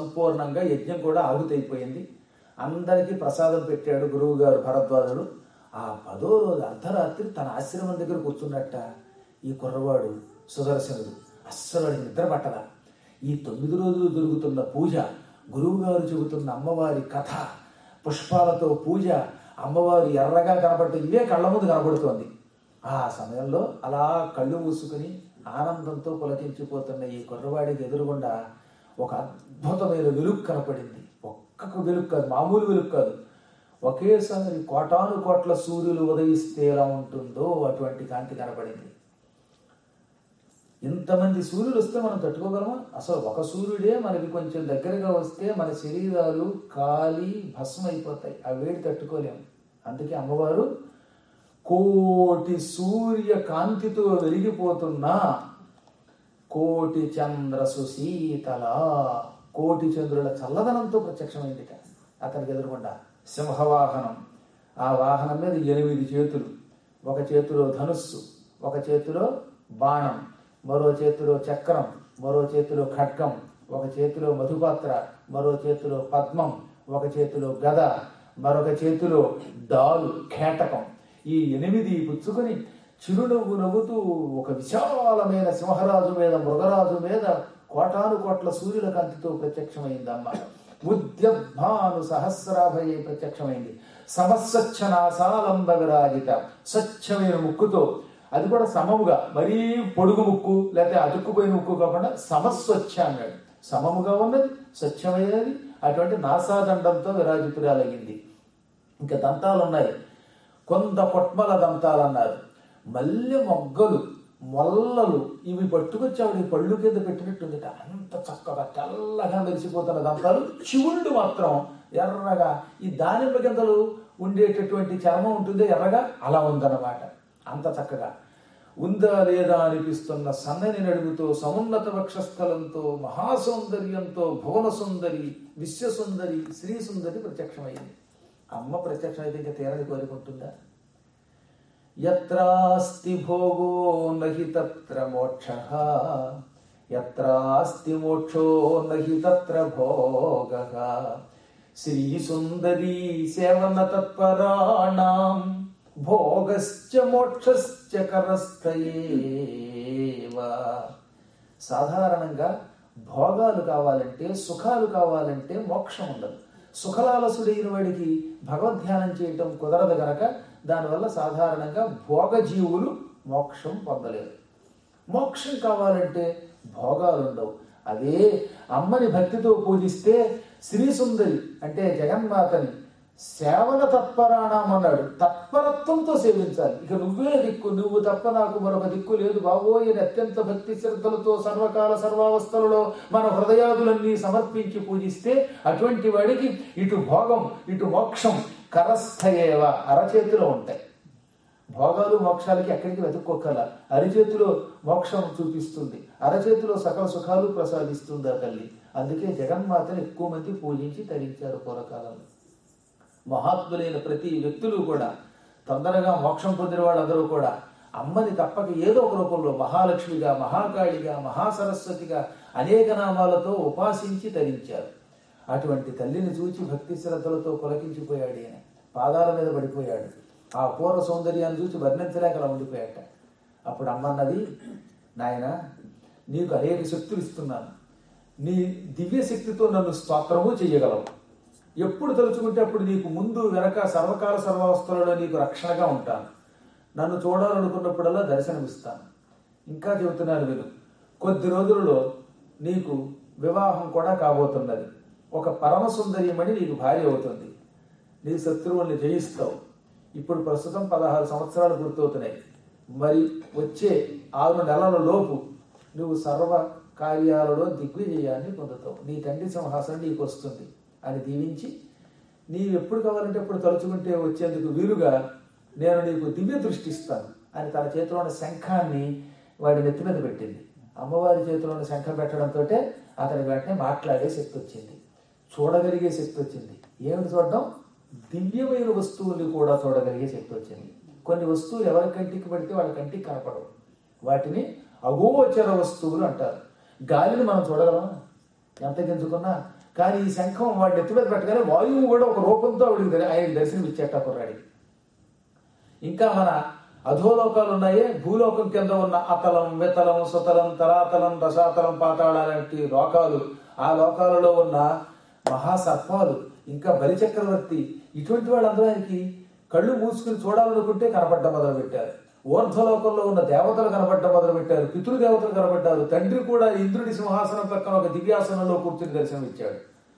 సంపూర్ణంగా యజ్ఞం కూడా ఆహుతైపోయింది అందరికీ ప్రసాదం పెట్టాడు గురువు గారు భరద్వాజుడు ఆ పదో రోజు అర్ధరాత్రి తన ఆశ్రమం దగ్గర కూర్చున్నట్ట ఈ కుర్రవాడు సుదర్శనుడు అస్సలు వాడికి నిద్ర పట్టదా ఈ తొమ్మిది రోజులు జరుగుతున్న పూజ గురువుగారు చెబుతున్న అమ్మవారి కథ పుష్పాలతో పూజ అమ్మవారు ఎర్రగా కనబడుతూ ఇవే కళ్ళ ముందు కనబడుతోంది ఆ సమయంలో అలా కళ్ళు మూసుకుని ఆనందంతో పులకించిపోతున్న ఈ కుర్రవాడికి ఎదురుగుండా ఒక అద్భుతమైన వెలుగు కనపడింది ఒక్కొక్క వెలుగు కాదు మామూలు వెలుగు కాదు ఒకేసారి కోటాను కోట్ల సూర్యులు ఉదయిస్తే ఎలా ఉంటుందో అటువంటి కాంతి కనపడింది ఇంతమంది సూర్యులు వస్తే మనం తట్టుకోగలమా అసలు ఒక సూర్యుడే మనకి కొంచెం దగ్గరగా వస్తే మన శరీరాలు కాలి భస్మం అయిపోతాయి ఆ వేడి తట్టుకోలేము అందుకే అమ్మవారు కోటి సూర్య కాంతితో వెలిగిపోతున్నా కోటి చంద్ర సుశీతల కోటి చంద్రుల చల్లదనంతో ప్రత్యక్షమైంది అతనికి ఎదురుకుండా సింహవాహనం ఆ వాహనం మీద ఎనిమిది చేతులు ఒక చేతిలో ధనుస్సు ఒక చేతిలో బాణం మరో చేతిలో చక్రం మరో చేతిలో ఖడ్గం ఒక చేతిలో మధుపాత్ర మరో చేతిలో పద్మం ఒక చేతిలో గద మరొక చేతిలో డాలు కేటకం ఈ ఎనిమిది పుచ్చుకొని చిరునవ్వు నవ్వుతూ ఒక విశాలమైన సింహరాజు మీద మృగరాజు మీద కోటాను కోట్ల సూర్యుల కాంతితో ప్రత్యక్షమైందమ్మ ఉద్యద్భాను సహస్రాభయే ప్రత్యక్షమైంది సమస్వచ్ఛనాసాలంబ విరాజిత స్వచ్ఛమైన ముక్కుతో అది కూడా సమముగా మరీ పొడుగు ముక్కు లేకపోతే అతుక్కుపోయిన ముక్కు కాకుండా సమస్వచ్ఛ అన్నాడు సమముగా ఉన్నది స్వచ్ఛమైనది అటువంటి నాసాదండంతో విరాజితురాలయ్యింది ఇంకా దంతాలు ఉన్నాయి కొంత కొట్మల దంతాలు అన్నారు మల్లె మొగ్గలు మొల్లలు ఇవి పట్టుకొచ్చి ఆవిడ ఈ పళ్ళు కింద పెట్టినట్టుందిట అంత చక్కగా తెల్లగా మెరిసిపోతున్న దంతాలు చివుళ్ళు మాత్రం ఎర్రగా ఈ దానిమ్మ గింజలు ఉండేటటువంటి చర్మం ఉంటుంది ఎర్రగా అలా ఉందన్నమాట అంత చక్కగా ఉందా లేదా అనిపిస్తున్న సన్నని నడుముతో సమున్నత వక్షస్థలంతో మహాసౌందర్యంతో భువన సుందరి విశ్వసుందరి శ్రీ సుందరి ప్రత్యక్షమైంది అమ్మ ప్రత్యక్షమైతే ఇంకా తీరని కోరుకుంటుందా యత్రాస్తి భోగో నహి తత్ర మోక్ష యత్రాస్తి మోక్షో నహి తత్ర భోగ శ్రీ సుందరీ సేవన తత్పరాణం భోగశ్చ మోక్షశ్చ కరస్థయేవ సాధారణంగా భోగాలు కావాలంటే సుఖాలు కావాలంటే మోక్షం ఉండదు సుఖలాలసుడైన వాడికి భగవద్ధ్యానం చేయటం కుదరదు గనక దానివల్ల సాధారణంగా భోగజీవులు మోక్షం పొందలేరు మోక్షం కావాలంటే భోగాలు ఉండవు అదే అమ్మని భక్తితో పూజిస్తే శ్రీ సుందరి అంటే జగన్మాతని సేవన తత్పరాణం అన్నాడు తత్పరత్వంతో సేవించాలి ఇక నువ్వే దిక్కు నువ్వు తప్ప నాకు మరొక దిక్కు లేదు బాబోయ్ అని అత్యంత భక్తి శ్రద్ధలతో సర్వకాల సర్వావస్థలలో మన హృదయాదులన్నీ సమర్పించి పూజిస్తే అటువంటి వాడికి ఇటు భోగం ఇటు మోక్షం కరస్థయేవ అరచేతిలో ఉంటాయి భోగాలు మోక్షాలకి ఎక్కడికి వెతుక్కోకల అరిచేతిలో మోక్షం చూపిస్తుంది అరచేతిలో సకల సుఖాలు ప్రసాదిస్తుంది ఆ తల్లి అందుకే జగన్మాతను ఎక్కువ మంది పూజించి తరించారు పూర్వకాలంలో మహాత్ములైన ప్రతి వ్యక్తులు కూడా తొందరగా మోక్షం పొందిన వాళ్ళందరూ కూడా అమ్మని తప్పక ఏదో ఒక రూపంలో మహాలక్ష్మిగా మహాకాళిగా మహాసరస్వతిగా అనేక నామాలతో ఉపాసించి తరించారు అటువంటి తల్లిని చూచి భక్తి శ్రద్ధలతో పులకించిపోయాడు ఈయన పాదాల మీద పడిపోయాడు ఆ పూర్వ సౌందర్యాన్ని చూసి వర్ణించలేక అలా ఉండిపోయాట అప్పుడు అమ్మన్నది నాయన నీకు అనేక శక్తులు ఇస్తున్నాను నీ దివ్య శక్తితో నన్ను స్తోత్రము చేయగలవు ఎప్పుడు తలుచుకుంటే అప్పుడు నీకు ముందు వెనక సర్వకాల సర్వావస్థలలో నీకు రక్షణగా ఉంటాను నన్ను చూడాలనుకున్నప్పుడల్లా దర్శనమిస్తాను ఇంకా చెబుతున్నాను విను కొద్ది రోజులలో నీకు వివాహం కూడా కాబోతున్నది ఒక పరమ సుందరియమణి నీకు భార్య అవుతుంది నీ శత్రువుల్ని జయిస్తావు ఇప్పుడు ప్రస్తుతం పదహారు సంవత్సరాలు పూర్తవుతున్నాయి మరి వచ్చే ఆరు నెలల లోపు నువ్వు సర్వ కార్యాలలో దిగ్విజయాన్ని పొందుతావు నీ తండ్రి సింహాసనం నీకు వస్తుంది అని దీవించి నీవు ఎప్పుడు కావాలంటే అప్పుడు తలుచుకుంటే వచ్చేందుకు వీలుగా నేను నీకు దివ్య దృష్టి ఇస్తాను అని తన చేతిలో ఉన్న శంఖాన్ని వాడి నెత్తి మీద పెట్టింది అమ్మవారి చేతిలో ఉన్న శంఖం పెట్టడంతో అతని వెంటనే మాట్లాడే శక్తి వచ్చింది చూడగలిగే శక్తి వచ్చింది ఏమిటి చూడడం దివ్యమైన వస్తువుల్ని కూడా చూడగలిగే శక్తి వచ్చింది కొన్ని వస్తువులు ఎవరి కంటికి పడితే వాళ్ళ కంటికి కనపడవు వాటిని అగోచర వస్తువులు అంటారు గాలిని మనం చూడగలమా ఎంత గింజుకున్నా కానీ ఈ శంఖం వాడి నెత్తి మీద పెట్టగానే వాయువు కూడా ఒక రూపంతో ఆవిడికి దరి- ఆయనకి దర్శనం ఇచ్చేట కుర్రాడికి ఇంకా మన అధోలోకాలు ఉన్నాయే భూలోకం కింద ఉన్న అతలం వితలం సుతలం తలాతలం రసాతలం పాతాళ లాంటి లోకాలు ఆ లోకాలలో ఉన్న మహాసర్పాలు ఇంకా బలిచక్రవర్తి ఇటువంటి వాళ్ళందరూ ఆయనకి కళ్ళు మూసుకుని చూడాలనుకుంటే కనపడ్డ మొదలు పెట్టారు ఊర్ధ్వలోకంలో ఉన్న దేవతలు కనపడ్డ మొదలు పెట్టారు పితృదేవతలు కనపడ్డారు తండ్రి కూడా ఇంద్రుడి సింహాసనం పక్కన ఒక దివ్యాసనంలో కూర్చుని దర్శనం ఇచ్చాడు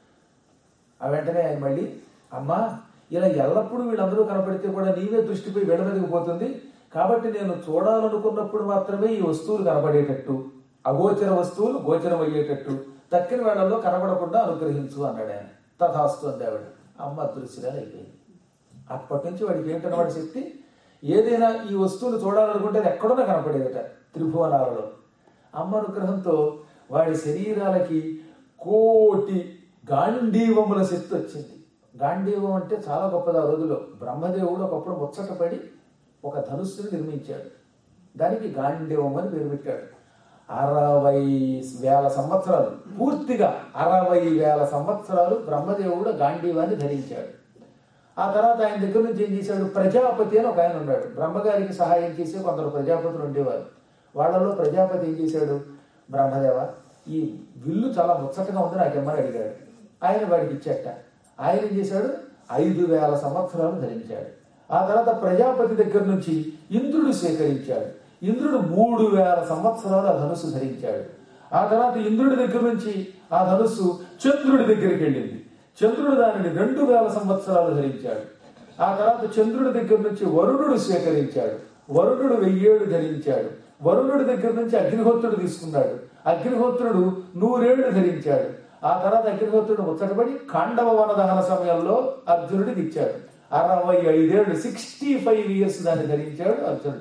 ఆ వెంటనే ఆయన మళ్ళీ అమ్మా ఇలా ఎల్లప్పుడూ వీళ్ళందరూ కనపడితే కూడా నీవే దృష్టిపై వీళ్ళ మీదకి పోతుంది కాబట్టి నేను చూడాలనుకున్నప్పుడు మాత్రమే ఈ వస్తువులు కనపడేటట్టు అగోచర వస్తువులు గోచరం అయ్యేటట్టు తక్కిన వేళల్లో కనపడకుండా అనుగ్రహించు అన్నాడు ఆయన తథాస్తు అంది ఆవిడ అమ్మ అదృశ్యరాలు అయిపోయింది అప్పటి నుంచి వాడికి ఏంటన్నమాట శక్తి ఏదైనా ఈ వస్తువులు చూడాలనుకుంటే అది ఎక్కడున్నా కనపడేదట త్రిభువనాలలో అమ్మ అనుగ్రహంతో వాడి శరీరాలకి కోటి గాంధీవముల శక్తి వచ్చింది గాంధీవం అంటే చాలా గొప్పది ఆ రోజుల్లో బ్రహ్మదేవుడు ఒకప్పుడు ముచ్చటపడి ఒక ధనుస్సుని నిర్మించాడు దానికి గాంధీవం అని పేరు పెట్టాడు అరవై వేల సంవత్సరాలు పూర్తిగా అరవై వేల సంవత్సరాలు బ్రహ్మదేవుడు గాంధీవాన్ని ధరించాడు ఆ తర్వాత ఆయన దగ్గర నుంచి ఏం చేశాడు ప్రజాపతి అని ఒక ఆయన ఉన్నాడు బ్రహ్మగారికి సహాయం చేసే కొందరు ప్రజాపతులు ఉండేవారు వాళ్ళలో ప్రజాపతి ఏం చేశాడు బ్రహ్మదేవ ఈ విల్లు చాలా ముచ్చటగా ఉంది నాకేమని అడిగాడు ఆయన వాడికి ఇచ్చేట ఆయన ఏం చేశాడు ఐదు వేల సంవత్సరాలు ధరించాడు ఆ తర్వాత ప్రజాపతి దగ్గర నుంచి ఇంద్రుడు స్వీకరించాడు ఇంద్రుడు మూడు వేల సంవత్సరాలు ఆ ధనుస్సు ధరించాడు ఆ తర్వాత ఇంద్రుడి దగ్గర నుంచి ఆ ధనుస్సు చంద్రుడి దగ్గరికి వెళ్ళింది చంద్రుడు దానిని రెండు వేల సంవత్సరాలు ధరించాడు ఆ తర్వాత చంద్రుడి దగ్గర నుంచి వరుణుడు స్వీకరించాడు వరుణుడు వెయ్యేళ్ళు ధరించాడు వరుణుడి దగ్గర నుంచి అగ్నిహోత్రుడు తీసుకున్నాడు అగ్నిహోత్రుడు నూరేళ్లు ధరించాడు ఆ తర్వాత అగ్నిహోత్రుడు ముచ్చటపడి ఖాండవ వన దహన సమయంలో అర్జునుడికి ఇచ్చాడు అరవై ఐదేళ్లు సిక్స్టీ ఫైవ్ ఇయర్స్ దాన్ని ధరించాడు అర్జునుడు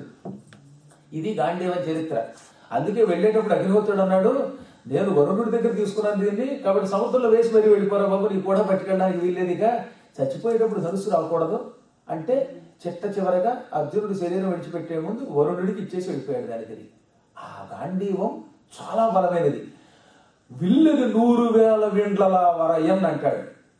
ఇది గాంధీవ చరిత్ర అందుకే వెళ్ళేటప్పుడు అగ్నిహోత్రుడు అన్నాడు నేను వరుణుడి దగ్గర తీసుకున్నాను దీన్ని కాబట్టి సముద్రంలో వేసి మరీ వెళ్ళిపోరా బాబు నీ కూడా పట్టుకెళ్ళడానికి వీల్లేదుగా చచ్చిపోయేటప్పుడు ధనుసు రాకూడదు అంటే చిట్ట చివరగా అర్జునుడి శరీరం విడిచిపెట్టే ముందు వరుణుడికి ఇచ్చేసి వెళ్ళిపోయాడు దాని తిరిగి ఆ గాంధీవం చాలా బలమైనది విల్లుది నూరు వేల విండ్లల వరయన్ అంటాడు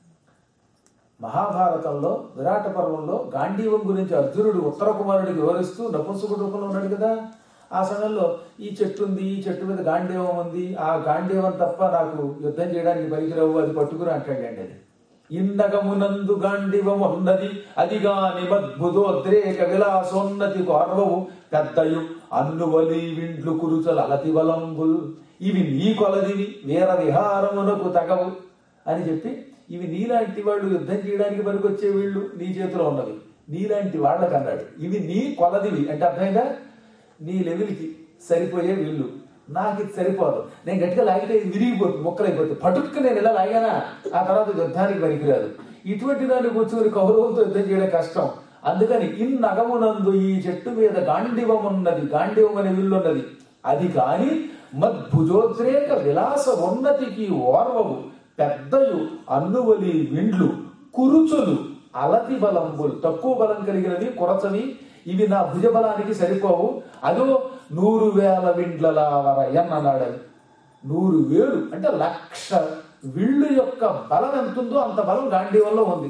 మహాభారతంలో విరాట పర్వంలో గాంధీవం గురించి అర్జునుడు ఉత్తర కుమారుడికి వివరిస్తూ నపుంసకుడు రూపంలో ఉన్నాడు కదా ఆ సమయంలో ఈ చెట్టు ఉంది ఈ చెట్టు మీద గాంధీవం ఉంది ఆ గాంధీవం తప్ప నాకు యుద్ధం చేయడానికి పనికిరావు అది పట్టుకుని అంటాడండి అది ఇందగమునందు గాంధీవం ఉన్నది అదిగా నిమద్భుతోద్రేక విలాసోన్నతి గౌరవము పెద్దయు అన్నువలి విండ్లు కురుచలు అలతి వలంబుల్ ఇవి నీ కొలదివి వీర విహారమునకు తగవు అని చెప్పి ఇవి నీలాంటి వాళ్ళు యుద్ధం చేయడానికి పనికొచ్చే వీళ్ళు నీ చేతిలో ఉన్నవి నీలాంటి వాళ్ళకి అన్నాడు ఇవి నీ కొలదివి అంటే అర్థమైందా నీ లెవెల్కి సరిపోయే వీళ్ళు నాకు ఇది సరిపోదు నేను గట్టిగా లాగితే ఇది విరిగిపోతుంది ముక్కలైపోతుంది పటుక్కు నేను ఇలా లాగానా ఆ తర్వాత యుద్ధానికి పనికిరాదు ఇటువంటి దాన్ని కూర్చొని కౌరవులతో యుద్ధం చేయడం కష్టం అందుకని ఇన్నగమునందు ఈ చెట్టు మీద గాండివం ఉన్నది గాండివం అనే విల్లు ఉన్నది అది కాని మద్భుజోద్రేక విలాస ఉన్నతికి ఓర్వవు పెద్దయు అన్నువలి విండ్లు కురుచులు అలతి బలంబులు తక్కువ బలం కలిగినవి కొరచవి ఇవి నా భుజబలానికి సరిపోవు అదో నూరు వేల విండ్లల వరయన్ అన్నాడు అది నూరు వేలు అంటే లక్ష విళ్ళు యొక్క బలం ఎంత ఉందో అంత బలం గాంధీవంలో ఉంది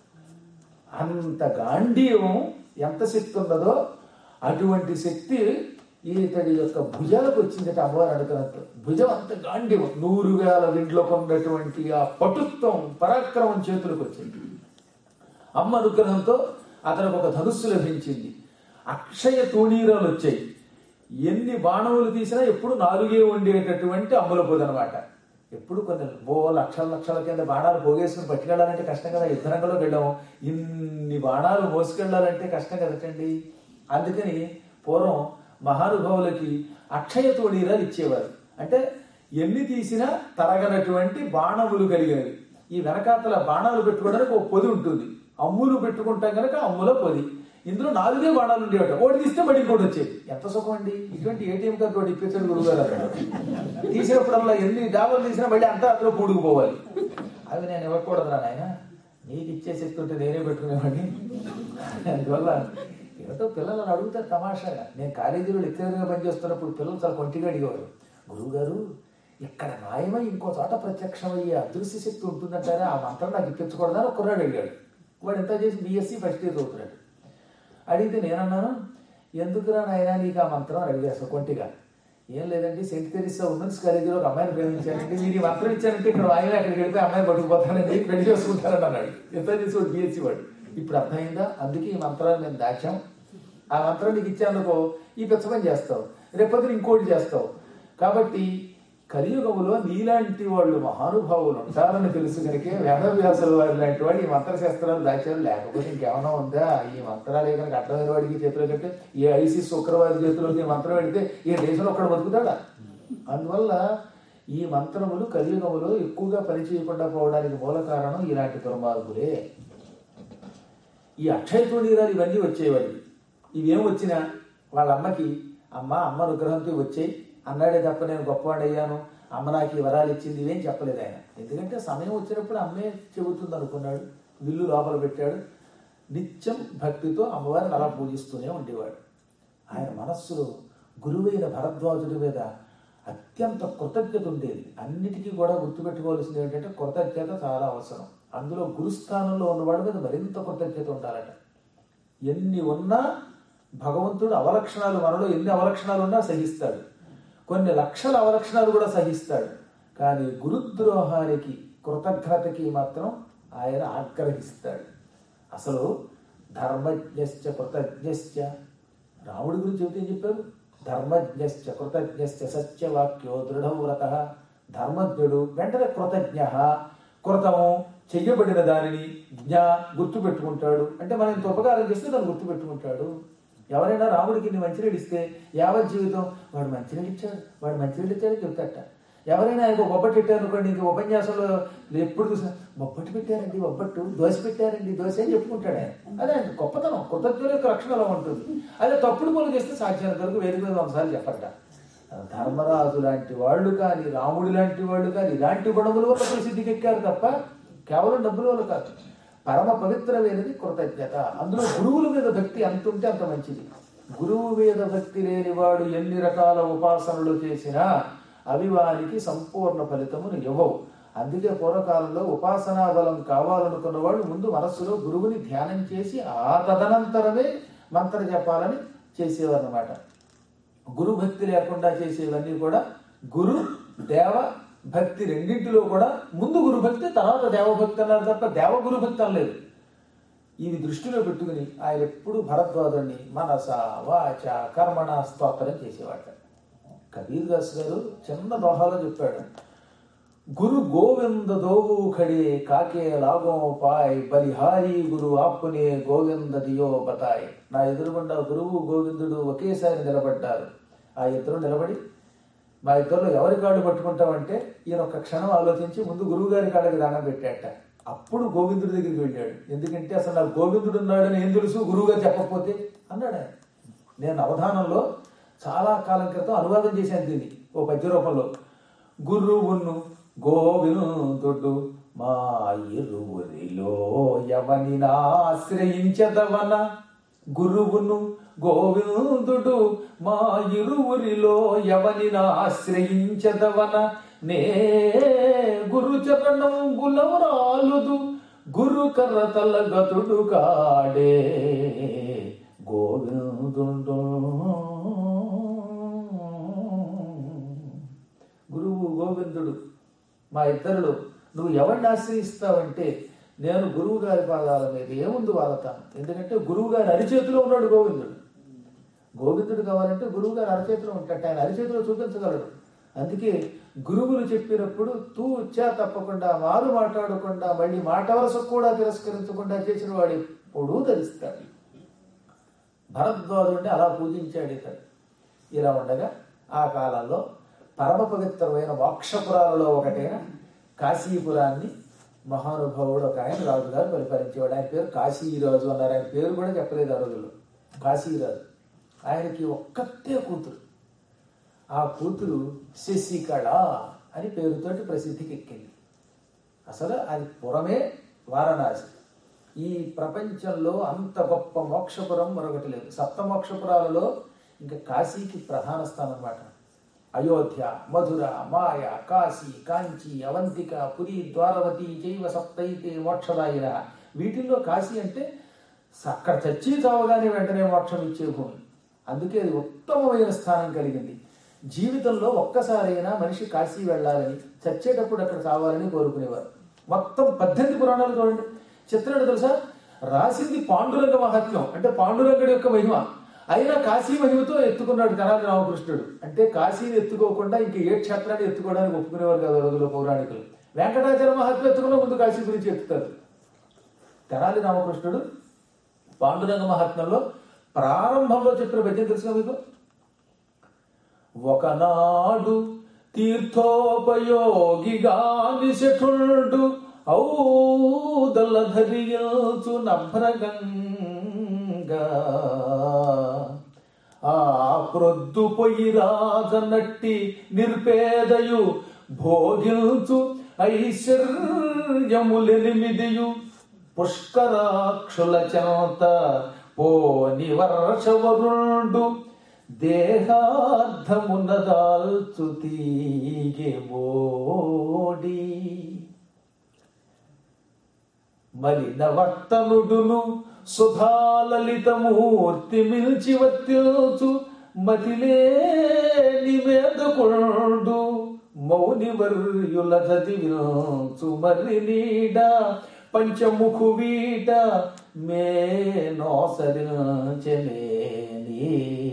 అంత గాంధీవం ఎంత శక్తి ఉన్నదో అటువంటి శక్తి ఇతడి యొక్క భుజాలకు వచ్చిందట అమ్మవారు అనుకున్నట్టు భుజం అంత గాంధీవం నూరు వేల విండ్లకు ఉన్నటువంటి ఆ పటుత్వం పరాక్రమం చేతులకు వచ్చింది అమ్మ అనుగ్రహంతో అతనికి ఒక ధనుస్సు లభించింది అక్షయ తూణీరాలు వచ్చాయి ఎన్ని బాణములు తీసినా ఎప్పుడు నాలుగే ఉండేటటువంటి అమ్ముల పొదనమాట ఎప్పుడు కొన్ని ఓ లక్షల లక్షల కింద బాణాలు పోగేసుకుని పట్టుకెళ్ళాలంటే కష్టం కదా యుద్ధరంగంలోకి వెళ్ళాము ఇన్ని బాణాలు మోసుకెళ్ళాలంటే కష్టం కదటండి అందుకని పూర్వం మహానుభావులకి అక్షయ తోడీరాలు ఇచ్చేవారు అంటే ఎన్ని తీసినా తరగనటువంటి బాణములు కలిగినవి ఈ వెనకాతల బాణాలు పెట్టుకోవడానికి ఒక పొది ఉంటుంది అమ్ములు పెట్టుకుంటాం కనుక అమ్ముల పొది ఇందులో నాలుగే బాణాలు ఉండేవట ఒకటి తీస్తే మడి ఇంకోటి వచ్చేది ఎంత సుఖం అండి ఇటువంటి ఏటీఎం కార్డు ఒకటి ఇప్పించాడు గురువు గారు అక్కడ తీసినప్పుడల్లా ఎన్ని డాబాలు తీసినా మళ్ళీ అంతా అందులో పూడుకుపోవాలి అవి నేను ఇవ్వకూడదురా నాయన నీకు ఇచ్చే శక్తి ఉంటే నేనే పెట్టుకునేవాడిని అందువల్ల ఏమిటో పిల్లలను అడుగుతారు తమాషాగా నేను కాలేజీలో లెక్చరర్గా పనిచేస్తున్నప్పుడు పిల్లలు చాలా కొంటిగా అడిగేవారు గురువు గారు ఇక్కడ న్యాయమై ఇంకో చోట ప్రత్యక్షమయ్యే అదృశ్య శక్తి ఉంటుందంటారా ఆ మంత్రం నాకు ఇప్పించకూడదని ఒక కుర్రాడు అడిగాడు వాడు ఎంత చేసి బీఎస్సీ ఫస్ట్ ఇయర్ చదువుతున్నాడు అడిగితే నేనన్నాను ఎందుకురా నాయనా నీకు ఆ మంత్రం అని అడిగేస్తా కొంటిగా ఏం లేదండి సెంట్ తెరిసా ఉమెన్స్ కాలేజీలో ఒక అమ్మాయిని ప్రేమించారంటే మీరు ఈ మంత్రం ఇచ్చారంటే ఇక్కడ ఆయన అక్కడికి వెళ్తే అమ్మాయి పట్టుకుపోతానని పెళ్లి చేసుకుంటారని అన్నాడు ఎంత తీసుకోడు బిఎస్సి వాడు ఇప్పుడు అర్థమైందా అందుకే ఈ మంత్రాన్ని మేము దాచాం ఆ మంత్రం నీకు ఇచ్చానుకో ఈ పిచ్చపని చేస్తావు రేపొద్దున ఇంకోటి చేస్తావు కాబట్టి కలియుగములో నీలాంటి వాళ్ళు మహానుభావులు ఉంటారని తెలుసు కనుక వేదవ్యాసుల వారి లాంటి వాడు ఈ మంత్రశాస్త్రాలు దాచారు లేకపోతే ఇంకేమైనా ఉందా ఈ మంత్రాలే కనుక అర్థమైన వాడికి చేతిలో కంటే ఏ ఐసిస్ శుక్రవారి చేతిలోకి ఈ మంత్రం పెడితే ఈ దేశంలో ఒక్కడ బతుకుతాడా అందువల్ల ఈ మంత్రములు కలియుగములో ఎక్కువగా పనిచేయకుండా పోవడానికి మూల కారణం ఇలాంటి దుర్మార్గులే ఈ అక్షయ తృణీరాలు ఇవన్నీ వచ్చేవాడివి ఇవేం వచ్చినా వాళ్ళ అమ్మకి అమ్మ అమ్మ అనుగ్రహంతో వచ్చాయి అన్నాడే తప్ప నేను గొప్పవాడు అయ్యాను అమ్మ నాకు ఈ వరాలు ఇచ్చింది ఇవేం చెప్పలేదు ఆయన ఎందుకంటే సమయం వచ్చినప్పుడు అమ్మే చెబుతుంది అనుకున్నాడు విల్లు లోపల పెట్టాడు నిత్యం భక్తితో అమ్మవారిని అలా పూజిస్తూనే ఉండేవాడు ఆయన మనస్సులో గురువైన భరద్వాజుడి మీద అత్యంత కృతజ్ఞత ఉండేది అన్నిటికీ కూడా గుర్తుపెట్టుకోవాల్సింది ఏంటంటే కృతజ్ఞత చాలా అవసరం అందులో గురుస్థానంలో ఉన్నవాడి మీద మరింత కృతజ్ఞత ఉండాలట ఎన్ని ఉన్నా భగవంతుడు అవలక్షణాలు మనలో ఎన్ని అవలక్షణాలు ఉన్నా సహిస్తాడు కొన్ని లక్షల అవలక్షణాలు కూడా సహిస్తాడు కానీ గురుద్రోహానికి కృతజ్ఞతకి మాత్రం ఆయన ఆగ్రహిస్తాడు అసలు ధర్మజ్ఞశ్చ కృతజ్ఞశ్చ రాముడి గురించి చెబితే ఏం చెప్పారు ధర్మజ్ఞశ్చ కృతజ్ఞశ్చ సత్యవాక్యో దృఢవ్రత ధర్మజ్ఞుడు వెంటనే కృతజ్ఞ కృతము చెయ్యబడిన దానిని జ్ఞ గుర్తు పెట్టుకుంటాడు అంటే మనం ఇంత ఉపకారం చేస్తే దాన్ని గుర్తు పెట్టుకుంటాడు ఎవరైనా రాముడికి ఇన్ని మంచినీళ్ళు ఇస్తే యావత్ జీవితం వాడు మంచినీళ్ళు ఇచ్చాడు వాడు మంచినీళ్ళు ఇచ్చాడని చెప్తాట ఎవరైనా ఆయనకు బొబ్బట్టు పెట్టారు అనుకోండి ఇంక ఉపన్యాసంలో ఎప్పుడు చూసినా బొబ్బట్టు పెట్టారండి బొబ్బట్టు దోశ పెట్టారండి దోశ అని చెప్పుకుంటాడు ఆయన అదే ఆయన గొప్పతనం కృతజ్ఞుల యొక్క రక్షణ అలా ఉంటుంది అదే తప్పుడు పనులు చేస్తే సాధ్యమైనంత వరకు వేరు వేరు వంశాలు చెప్పట ధర్మరాజు లాంటి వాళ్ళు కానీ రాముడు లాంటి వాళ్ళు కానీ ఇలాంటి గుణముల వల్ల ప్రసిద్ధికి ఎక్కారు తప్ప కేవలం డబ్బుల వల్ల కాదు పరమ పవిత్రమైనది కృతజ్ఞత అందులో గురువుల మీద భక్తి ఎంత ఉంటే అంత మంచిది గురువు మీద భక్తి లేనివాడు ఎన్ని రకాల ఉపాసనలు చేసినా అవి వారికి సంపూర్ణ ఫలితమును ఇవ్వవు అందుకే పూర్వకాలంలో ఉపాసనా బలం కావాలనుకున్న వాళ్ళు ముందు మనస్సులో గురువుని ధ్యానం చేసి ఆ తదనంతరమే మంత్ర జపాలని చేసేవారు అనమాట గురు భక్తి లేకుండా చేసేవన్నీ కూడా గురు దేవ భక్తి రెండింటిలో కూడా ముందు గురు భక్తి తర్వాత దేవభక్తి అన్నారు తప్ప దేవగురు భక్తి అనలేదు ఇవి దృష్టిలో పెట్టుకుని ఆయన ఎప్పుడు భరద్వాజుని మనస వాచ కర్మణ స్తోత్రం చేసేవాట కబీర్ దాస్ గారు చిన్న దోహాలో చెప్పాడు గురు గోవింద దోవు ఖడే కాకే లాగో పాయ్ బలిహారి గురు ఆపునే గోవింద దియో బతాయ్ నా ఎదురుగుండా గురువు గోవిందుడు ఒకేసారి నిలబడ్డారు ఆ ఇద్దరు నిలబడి మా ఇద్దరిలో ఎవరి కాళ్ళు పట్టుకుంటామంటే ఈయన ఒక క్షణం ఆలోచించి ముందు గురువు గారి కాళ్ళకి దానం పెట్టాట అప్పుడు గోవిందుడి దగ్గరికి వెళ్ళాడు ఎందుకంటే అసలు నాకు గోవిందుడు ఉన్నాడని ఏం తెలుసు గురువు గారు చెప్పకపోతే అన్నాడు ఆయన నేను అవధానంలో చాలా కాలం క్రితం అనువాదం చేశాను దీన్ని ఓ పద్య రూపంలో గురువును గోవిందుడు మా ఇరువురిలో ఎవని ఆశ్రయించదవన గురువును గోవిందుడు మా ఇరువురిలో ఎవని ఆశ్రయించదవన నే గురు చరణం గులవరాలుదు గురు కర్రతల గతుడు కాడే గోవిందుడు గురువు గోవిందుడు మా ఇద్దరులో నువ్వు ఎవరిని ఆశ్రయిస్తావంటే నేను గురువు గారి పాదాల మీద ఏముంది వాడతాను ఎందుకంటే గురువు గారి అరిచేతిలో ఉన్నాడు గోవిందుడు గోవిందుడు కావాలంటే గురువు గారు అరచేతిలో ఉంటాడు ఆయన అరిచేతిలో చూపించగలడు అందుకే గురువులు చెప్పినప్పుడు తూ ఉచ్చా తప్పకుండా మారు మాట్లాడకుండా మళ్ళీ మాట వరసకు కూడా తిరస్కరించకుండా చేసిన వాడు ఎప్పుడూ ధరిస్తాడు భరద్వాజుడిని అలా పూజించాడు ఇతడు ఇలా ఉండగా ఆ కాలంలో పరమ పవిత్రమైన మోక్షపురాలలో ఒకటైన కాశీపురాన్ని మహానుభావుడు ఒక ఆయన రాజుగారు పరిపాలించేవాడు ఆయన పేరు కాశీరాజు అన్నారు ఆయన పేరు కూడా చెప్పలేదు ఆ రోజుల్లో కాశీరాజు ఆయనకి ఒక్కతే కూతురు ఆ కూతురు శశికళ అని పేరుతోటి ప్రసిద్ధికి ఎక్కింది అసలు అది పురమే వారణాసి ఈ ప్రపంచంలో అంత గొప్ప మోక్షపురం మరొకటి లేదు సప్త మోక్షపురాలలో ఇంకా కాశీకి ప్రధాన స్థానం అన్నమాట అయోధ్య మధుర మాయ కాశీ కాంచి అవంతిక పురి ద్వారవతి జైవ సప్తైతే మోక్షదాయిన వీటిల్లో కాశీ అంటే అక్కడ చచ్చి చావగానే వెంటనే మోక్షం ఇచ్చే భూమి అందుకే అది ఉత్తమమైన స్థానం కలిగింది జీవితంలో ఒక్కసారైనా మనిషి కాశీ వెళ్ళాలని చచ్చేటప్పుడు అక్కడ చావాలని కోరుకునేవారు మొత్తం పద్దెనిమిది పురాణాలు చూడండి చిత్రం తెలుసా రాసింది పాండురంగ మహాత్మ్యం అంటే పాండురంగుడి యొక్క మహిమ అయినా కాశీ మహిమతో ఎత్తుకున్నాడు తెనాలి రామకృష్ణుడు అంటే కాశీని ఎత్తుకోకుండా ఇంక ఏ క్షేత్రాన్ని ఎత్తుకోవడానికి ఒప్పుకునేవారు కాదు రోజుల్లో పౌరాణికులు వెంకటాచల మహాత్మ్యం ఎత్తుకున్న ముందు కాశీ గురించి ఎత్తుతారు తెనాలి రామకృష్ణుడు పాండురంగ మహాత్మ్యంలో ప్రారంభంలో చెప్పిన పద్యం తెలుసుగా మీకు ఒకనాడు తీర్థోపయోగిగా నిశఠుడు ఔదల ధరియుచు నభ్రగంగా ఆ ప్రొద్దు పొయ్యి రాజనట్టి నిర్పేదయు భోగించు ఐశ్వర్యములెనిమిదియు పుష్కరాక్షుల చెంత పోని వర్షవరుండు దేహార్థమునదాల్చు తీగే మోడి మలిన వర్తనుడును సుధాలలితమూర్తి మిల్చి వర్తిల్చు మతిలేని మేదకొండు మౌనివర్యుల చదివిల్చు మరి నీడ పంచముఖు వీట మే నోసరించలేని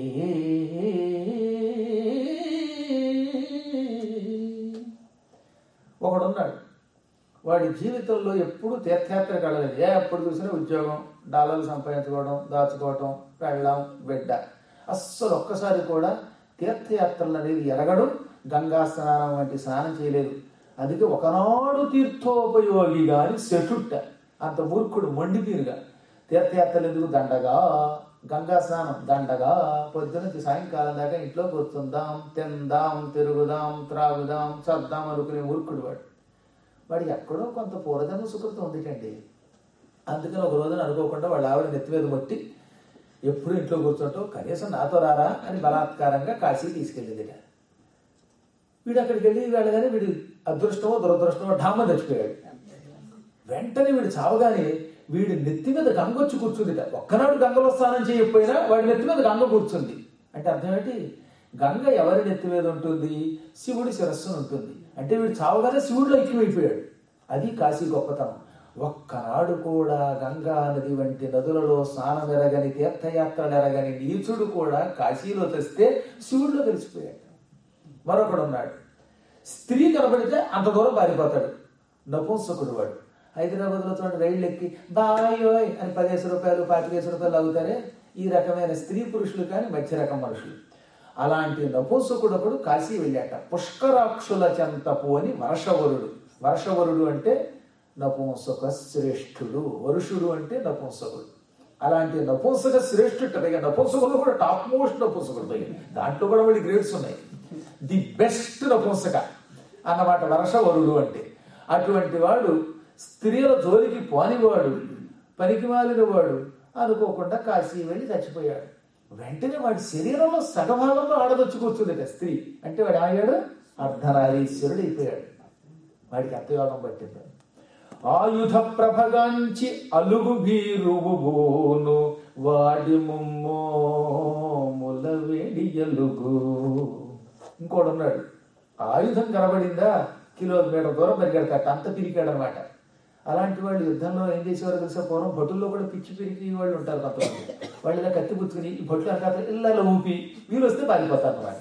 ఒకడున్నాడు వాడి జీవితంలో ఎప్పుడు తీర్థయాత్ర కలగలేదు ఏ ఎప్పుడు చూసినా ఉద్యోగం డాలర్లు సంపాదించుకోవడం దాచుకోవడం పెళ్ళాం బిడ్డ అస్సలు ఒక్కసారి కూడా తీర్థయాత్రలు అనేది ఎరగడు గంగా స్నానం వంటి స్నానం చేయలేదు అందుకే ఒకనాడు తీర్థోపయోగి గాని సెటుట్ట అంత మూర్ఖుడు మొండిపీరుగా తీర్థయాత్రలు ఎందుకు దండగా గంగా స్నానం దండగా పొద్దున సాయంకాలం దాకా ఇంట్లో కూర్చుందాం తిందాం తిరుగుదాం త్రాగుదాం చద్దాం అనుకునే మూర్ఖుడు వాడు వాడికి ఎక్కడో కొంత పూర్వజన్మ సుకృతం ఉందిటండి అందుకని ఒక రోజున అనుకోకుండా వాళ్ళ ఆవిడ నెత్తి మీద మొట్టి ఎప్పుడు ఇంట్లో కూర్చోటం కనీసం నాతో రారా అని బలాత్కారంగా కాశీ తీసుకెళ్ళిందిట వీడు అక్కడికి వెళ్ళి వెళ్ళగానే వీడు అదృష్టమో దురదృష్టమో ఢామ చచ్చిపోయాడు వెంటనే వీడు చావగానే వీడి నెత్తి మీద గంగ వచ్చి కూర్చుందిట ఒక్కనాడు గంగలో స్నానం చేయకపోయినా వాడి నెత్తి మీద గంగ కూర్చుంది అంటే అర్థం ఏంటి గంగ ఎవరి నెత్తి మీద ఉంటుంది శివుడి శిరస్సును ఉంటుంది అంటే వీడు చావగానే శివుడిలో ఐక్యమైపోయాడు అది కాశీ గొప్పతనం ఒక్కనాడు కూడా గంగా నది వంటి నదులలో స్నానం ఎరగని తీర్థయాత్రలు ఎరగని నీచుడు కూడా కాశీలో తెస్తే శివుడిలో కలిసిపోయాడు మరొకడు ఉన్నాడు స్త్రీ కనబడితే అంత దూరం పారిపోతాడు నపుంసకుడు వాడు హైదరాబాద్లో చూడండి రైళ్ళు ఎక్కి బాయోయ్ అని పదిహేను రూపాయలు పాతికేసి రూపాయలు అవుతారే ఈ రకమైన స్త్రీ పురుషులు కానీ మధ్య రకం మనుషులు అలాంటి నపుంసకుడు ఒకడు కాశీ వెళ్ళాట పుష్కరాక్షుల చెంతపు అని వర్షవరుడు వర్షవరుడు అంటే నపుంసక శ్రేష్ఠుడు వరుషుడు అంటే నపుంసకుడు అలాంటి నపుంసక శ్రేష్ఠుడు పైగా నపుంసకులు కూడా టాప్ మోస్ట్ నపుంసకుడు పైగా దాంట్లో కూడా మళ్ళీ గ్రేడ్స్ ఉన్నాయి ది బెస్ట్ నపుంసక అన్నమాట వర్షవరుడు అంటే అటువంటి వాడు స్త్రీల జోలికి పోనివాడు పనికి మాలిన వాడు అనుకోకుండా కాశీ వెళ్ళి చచ్చిపోయాడు వెంటనే వాడి శరీరంలో సగభాగంలో ఆడదొచ్చి కూర్చుంది స్త్రీ అంటే వాడు ఆగాడు అర్ధనారీశ్వరుడు అయిపోయాడు వాడికి ఎంత యోగం పట్టింది ఆయుధ ప్రభగాంచి అలుగు భీరువు బోను వాడి ముమ్మోముల వేడి ఎలుగు ఇంకోడు ఉన్నాడు ఆయుధం కనబడిందా కిలోమీటర్ దూరం పరిగెడతాట అంత పిరికాడు అనమాట అలాంటి వాళ్ళు యుద్ధంలో ఏం చేసేవారు తెలుసా పూర్వం భటుల్లో కూడా పిచ్చి పిరికి వాళ్ళు ఉంటారు కొంతమంది వాళ్ళు ఇలా కత్తి పుచ్చుకుని ఈ భట్లు అనకాత ఇళ్ళలో ఊపి వీళ్ళు వస్తే పారిపోతారు అన్నమాట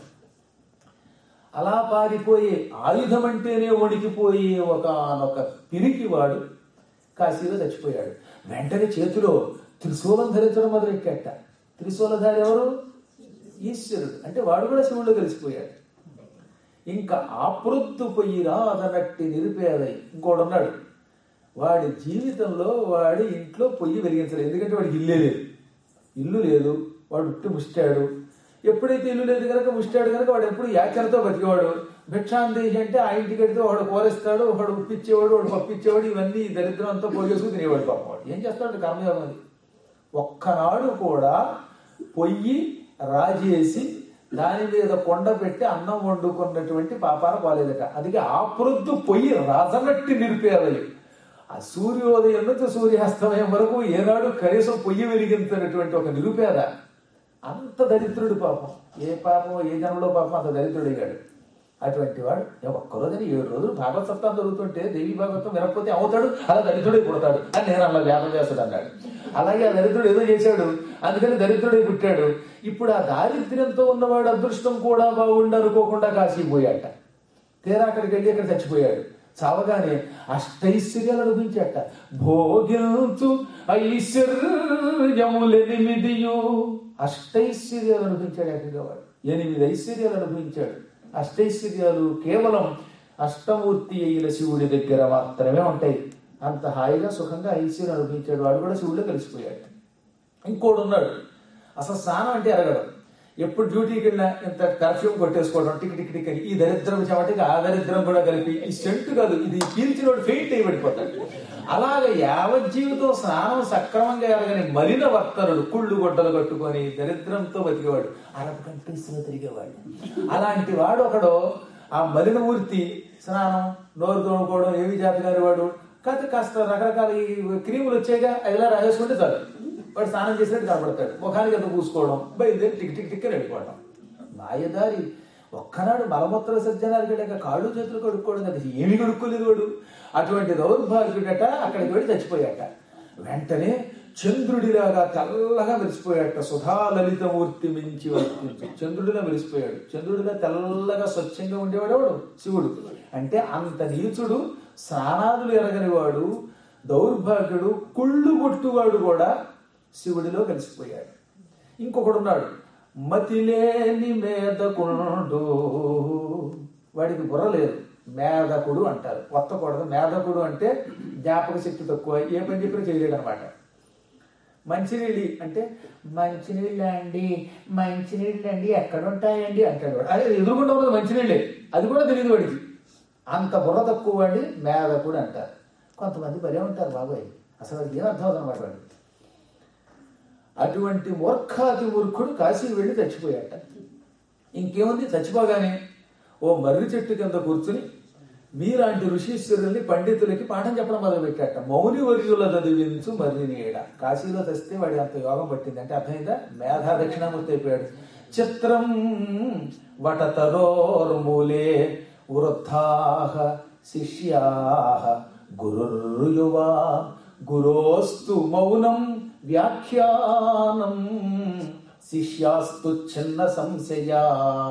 అలా పారిపోయే ఆయుధం అంటేనే వణికిపోయే ఒకనొక పిరికివాడు కాశీలో చచ్చిపోయాడు వెంటనే చేతిలో త్రిశూలం ధరించడం మొదలెట్టాట త్రిశూలధారి ఎవరు ఈశ్వరుడు అంటే వాడు కూడా శివుడు కలిసిపోయాడు ఇంకా ఆపృత్తు పొయ్యి రాదనట్టి నిరుపేదై ఇంకోడు ఉన్నాడు వాడి జీవితంలో వాడి ఇంట్లో పొయ్యి వెలిగించలేదు ఎందుకంటే వాడికి ఇల్లే లేదు ఇల్లు లేదు వాడు ఉట్టి ముష్టాడు ఎప్పుడైతే ఇల్లు లేదు కనుక ముష్టాడు కనుక వాడు ఎప్పుడు యాచనతో బతికేవాడు భిక్షాందేశి అంటే ఆ ఇంటికి వెడితే వాడు కోరేస్తాడు వాడు ఉప్పిచ్చేవాడు వాడు పప్పిచ్చేవాడు ఇవన్నీ ఈ దరిద్రం అంతా పోగేసుకుని తినేవాడు పాపం వాడు ఏం చేస్తాడు కర్మయోగం అది ఒక్కనాడు కూడా పొయ్యి రాజేసి దాని మీద కొండ పెట్టి అన్నం వండుకున్నటువంటి పాపాన పోలేదట అందుకే ఆ ప్రొద్దు పొయ్యి రాజనట్టి నిలిపేదలు ఆ సూర్యోదయం నుంచి సూర్యాస్తమయం వరకు ఏనాడు కనీసం పొయ్యి వెలిగించినటువంటి ఒక నిరుపేద అంత దరిద్రుడు పాపం ఏ పాపం ఏ జనంలో పాపం అంత దరిద్రుడయ్యాడు అటువంటి వాడు ఒక్కరోజుని ఏడు రోజులు భాగవత సప్తాహం జరుగుతుంటే దేవి భాగవతం వినకపోతే అవుతాడు అలా దరిద్రుడే పుడతాడు అని నేను అలా వ్యాపం చేస్తాడు అన్నాడు అలాగే ఆ దరిద్రుడు ఏదో చేశాడు అందుకని దరిద్రుడే పుట్టాడు ఇప్పుడు ఆ దారిద్ర్యంతో ఉన్నవాడు అదృష్టం కూడా బాగుండనుకోకుండా కాశీపోయాట తీరా అక్కడికి వెళ్ళి అక్కడ చచ్చిపోయాడు చావగానే అష్టైశ్వర్యాలు అనుభవించాట భోగించు ఐశ్వర్యములెనిమిదియు అష్టైశ్వర్యాలు అనుభవించాడు అక్కడిగా వాడు ఎనిమిది ఐశ్వర్యాలు అనుభవించాడు అష్టైశ్వర్యాలు కేవలం అష్టమూర్తి అయిన శివుడి దగ్గర మాత్రమే ఉంటాయి అంత హాయిగా సుఖంగా ఐశ్వర్యం అనుభవించాడు వాడు కూడా శివుడిలో కలిసిపోయాడు ఇంకోడు ఉన్నాడు అసలు స్నానం అంటే ఎరగడం ఎప్పుడు డ్యూటీకి వెళ్ళినా ఇంత కర్ఫ్యూ కొట్టేసుకోవడం టిక్ టిక్ టిక్ అని ఈ దరిద్రం చెమటికి ఆ దరిద్రం కూడా కలిపి ఈ సెంటు కాదు ఇది పీల్చినోడు ఫెయింట్ అయి పడిపోతాడు అలాగే యావత్ జీవితం స్నానం సక్రమంగా ఎరగని మలిన వర్తనుడు కుళ్ళు గుడ్డలు కట్టుకొని దరిద్రంతో బతికేవాడు అరపు కంటిస్తున్న తిరిగేవాడు అలాంటి వాడు ఒకడు ఆ మలినమూర్తి స్నానం నోరు తోడుకోవడం ఏవి జాతకారి వాడు కాకపోతే కాస్త రకరకాల ఈ క్రీములు వచ్చాయిగా అవి ఇలా రాసేసుకుంటే చాలు వాడు స్నానం చేసినట్టు కనబడతాడు ముఖానికి ఎంత పూసుకోవడం బయలుదేరి టిక్ టిక్ టిక్ అని వెళ్ళిపోవడం మాయదారి ఒక్కనాడు మలమూత్ర సజ్జనానికి వెళ్ళాక కాళ్ళు చేతులు కడుక్కోవడం కదా ఏమి కడుక్కోలేదు వాడు అటువంటి దౌర్భాగ్యుడట అక్కడికి వెళ్ళి చచ్చిపోయాట వెంటనే చంద్రుడిలాగా తెల్లగా మెరిసిపోయాట సుధా లలితమూర్తి మించి వర్తించు చంద్రుడిలా మెరిసిపోయాడు చంద్రుడిలా తెల్లగా స్వచ్ఛంగా ఉండేవాడు ఎవడు శివుడు అంటే అంత నీచుడు స్నానాదులు ఎరగనివాడు దౌర్భాగ్యుడు కుళ్ళు కొట్టువాడు కూడా శివుడిలో కలిసిపోయాడు ఇంకొకడు ఉన్నాడు మతిలేని మేధకుండు వాడికి బుర్ర లేదు మేధకుడు అంటారు కొత్తకూడదు మేధకుడు అంటే జ్ఞాపక శక్తి తక్కువ ఏ పని చెప్పినా చేయలేడు అనమాట మంచినీళ్ళు అంటే మంచినీళ్ళు అండి మంచినీళ్ళు అండి ఎక్కడ ఉంటాయండి అంటాడు వాడు అదే ఎదురుకుండా ఉన్నది మంచినీళ్ళే అది కూడా తెలియదు వాడికి అంత బుర్ర తక్కువ వాడి మేధకుడు అంటారు కొంతమంది భలే ఉంటారు బాబాయ్ అసలు అది ఏం అర్థం అవుతుంది వాడికి అటువంటి మూర్ఖాతి మూర్ఖుడు కాశీ వెళ్ళి చచ్చిపోయాట ఇంకేముంది చచ్చిపోగానే ఓ మర్రి చెట్టు కింద కూర్చుని మీలాంటి ఋషీశ్వరుల్ని పండితులకి పాఠం చెప్పడం మొదలుపెట్టాట మౌని వర్యుల చదివించు మర్రి నీడ కాశీలో తెస్తే వాడి అంత యోగం పట్టింది అంటే అర్థమైందా మేధా దక్షిణామూర్తి అయిపోయాడు చిత్రం వటతరోర్మూలే వృద్ధాహ శిష్యాహ గురుర్యువా గురోస్తు మౌనం వ్యాఖ్యానం శిష్యాస్తు చిన్న సంశయా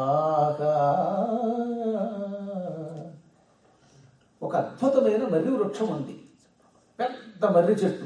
ఒక అద్భుతమైన మర్రి వృక్షం ఉంది పెద్ద మర్రి చెట్టు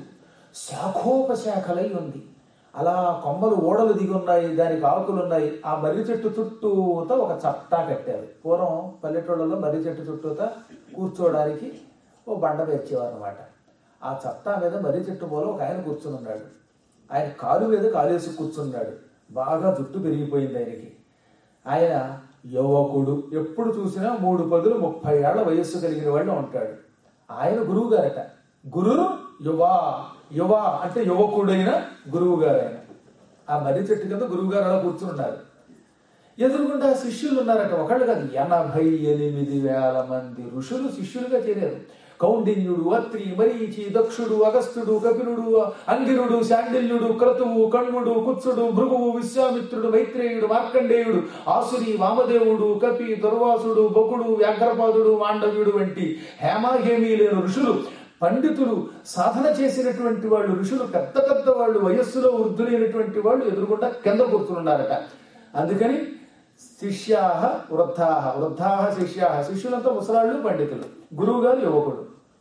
శాఖోపశాఖలై ఉంది అలా కొమ్మలు ఓడలు దిగి ఉన్నాయి దానికి ఆకులు ఉన్నాయి ఆ మర్రి చెట్టు చుట్టూతో ఒక చట్టా కట్టారు పూర్వం పల్లెటూళ్ళలో మర్రి చెట్టు చుట్టూతా కూర్చోవడానికి ఓ బండ పేర్చేవారు అనమాట ఆ చట్టా మీద మర్రి చెట్టు మూల ఒక ఆయన కూర్చుని ఉన్నాడు ఆయన కాలు మీద కాలేసి కూర్చున్నాడు బాగా జుట్టు పెరిగిపోయింది ఆయనకి ఆయన యువకుడు ఎప్పుడు చూసినా మూడు పదులు ముప్పై ఏళ్ల వయస్సు కలిగిన వాళ్ళు ఉంటాడు ఆయన గురువు గారట గురు యువ యువ అంటే యువకుడైన గురువు గారు ఆయన ఆ మర్రి చెట్టు కింద గురువు గారు అలా కూర్చుని ఉన్నారు ఎదురుగుండా శిష్యులు ఉన్నారట ఒకళ్ళు కాదు ఎనభై ఎనిమిది వేల మంది ఋషులు శిష్యులుగా చేరారు కౌండిన్యుడు అత్రి మరీచి దక్షుడు అగస్త్యుడు కపిలుడు అంగిరుడు శాండిల్యుడు క్రతువు కణ్వుడు కుత్సుడు భృగువు విశ్వామిత్రుడు మైత్రేయుడు మార్కండేయుడు ఆసురి వామదేవుడు కపి దుర్వాసుడు బకుడు వ్యాఘ్రపాదుడు మాండవ్యుడు వంటి హేమాహేమీ లేని ఋషులు పండితులు సాధన చేసినటువంటి వాళ్ళు ఋషులు పెద్ద పెద్ద వాళ్ళు వయస్సులో వృద్ధులైనటువంటి వాళ్ళు ఎదురుకుండా కింద కూర్చున్నారట అందుకని శిష్యాహ వృద్ధాహ వృద్ధాహ శిష్యాహ శిష్యులంతా ముసలాళ్ళు పండితులు గురువు గారు యువకుడు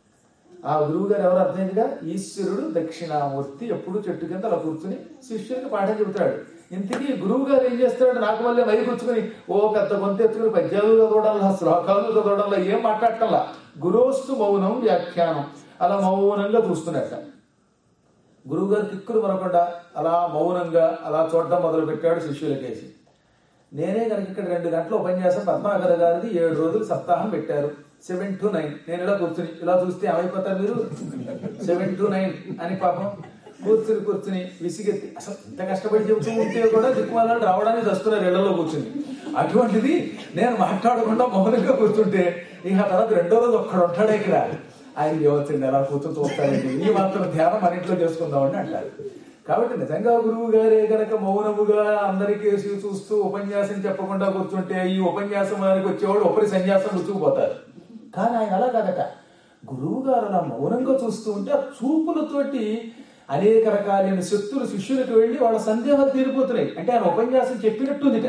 ఆ గురువు గారు ఎవరు అర్థమైందిగా ఈశ్వరుడు దక్షిణామూర్తి ఎప్పుడు చెట్టు కింద అలా కూర్చుని శిష్యునికి పాఠం చెబుతాడు ఇంతకీ గురువు గారు ఏం చేస్తాడు నాకు మళ్ళీ మై కూర్చుని ఓ పెద్ద గొంతు ఎత్తుకుని పద్యాలు చదవడంలా శ్లోకాలు చదవడంలా ఏం మాట్లాడటంలా గురోస్తు మౌనం వ్యాఖ్యానం అలా మౌనంగా చూస్తున్నట్ట గురువు గారు కిక్కులు మరకుండా అలా మౌనంగా అలా చూడడం మొదలు పెట్టాడు శిష్యులకేసి నేనే కనుక ఇక్కడ రెండు గంటలు ఉపన్యాసం పద్మాకర గారిది ఏడు రోజులు సప్తాహం పెట్టారు సెవెన్ టు నైన్ నేను ఇలా కూర్చుని ఇలా చూస్తే ఏమైపోతారు మీరు సెవెన్ టు నైన్ అని పాపం కూర్చుని కూర్చుని విసిగెత్తి అసలు ఇంత కష్టపడి చెబుతూ ఉంటే కూడా దిక్కుమాలను రావడానికి వస్తున్నారు ఇళ్లలో కూర్చుని అటువంటిది నేను మాట్లాడకుండా మౌనంగా కూర్చుంటే ఇక తర్వాత రెండో రోజు ఒక్కడు ఉంటాడే ఇక్కడ ఆయన ఏమవుతుంది ఎలా కూర్చొని చూస్తారండి ఈ మాత్రం ధ్యానం మన ఇంట్లో చేసుకుందామని అంటారు కాబట్టి నిజంగా గురువు గారే గనక మౌనముగా అందరికీ చూస్తూ ఉపన్యాసం చెప్పకుండా కూర్చుంటే ఈ ఉపన్యాసమానికి వచ్చేవాడు ఒకరి సన్యాసం రుచుకుపోతారు కానీ ఆయన అలా కాదట గురువు గారు అలా మౌనంగా చూస్తూ ఉంటే ఆ చూపులతోటి అనేక రకాలైన శక్తులు శిష్యులకు వెళ్ళి వాళ్ళ సందేహాలు తీరిపోతున్నాయి అంటే ఆయన ఉపన్యాసం చెప్పినట్టుందిట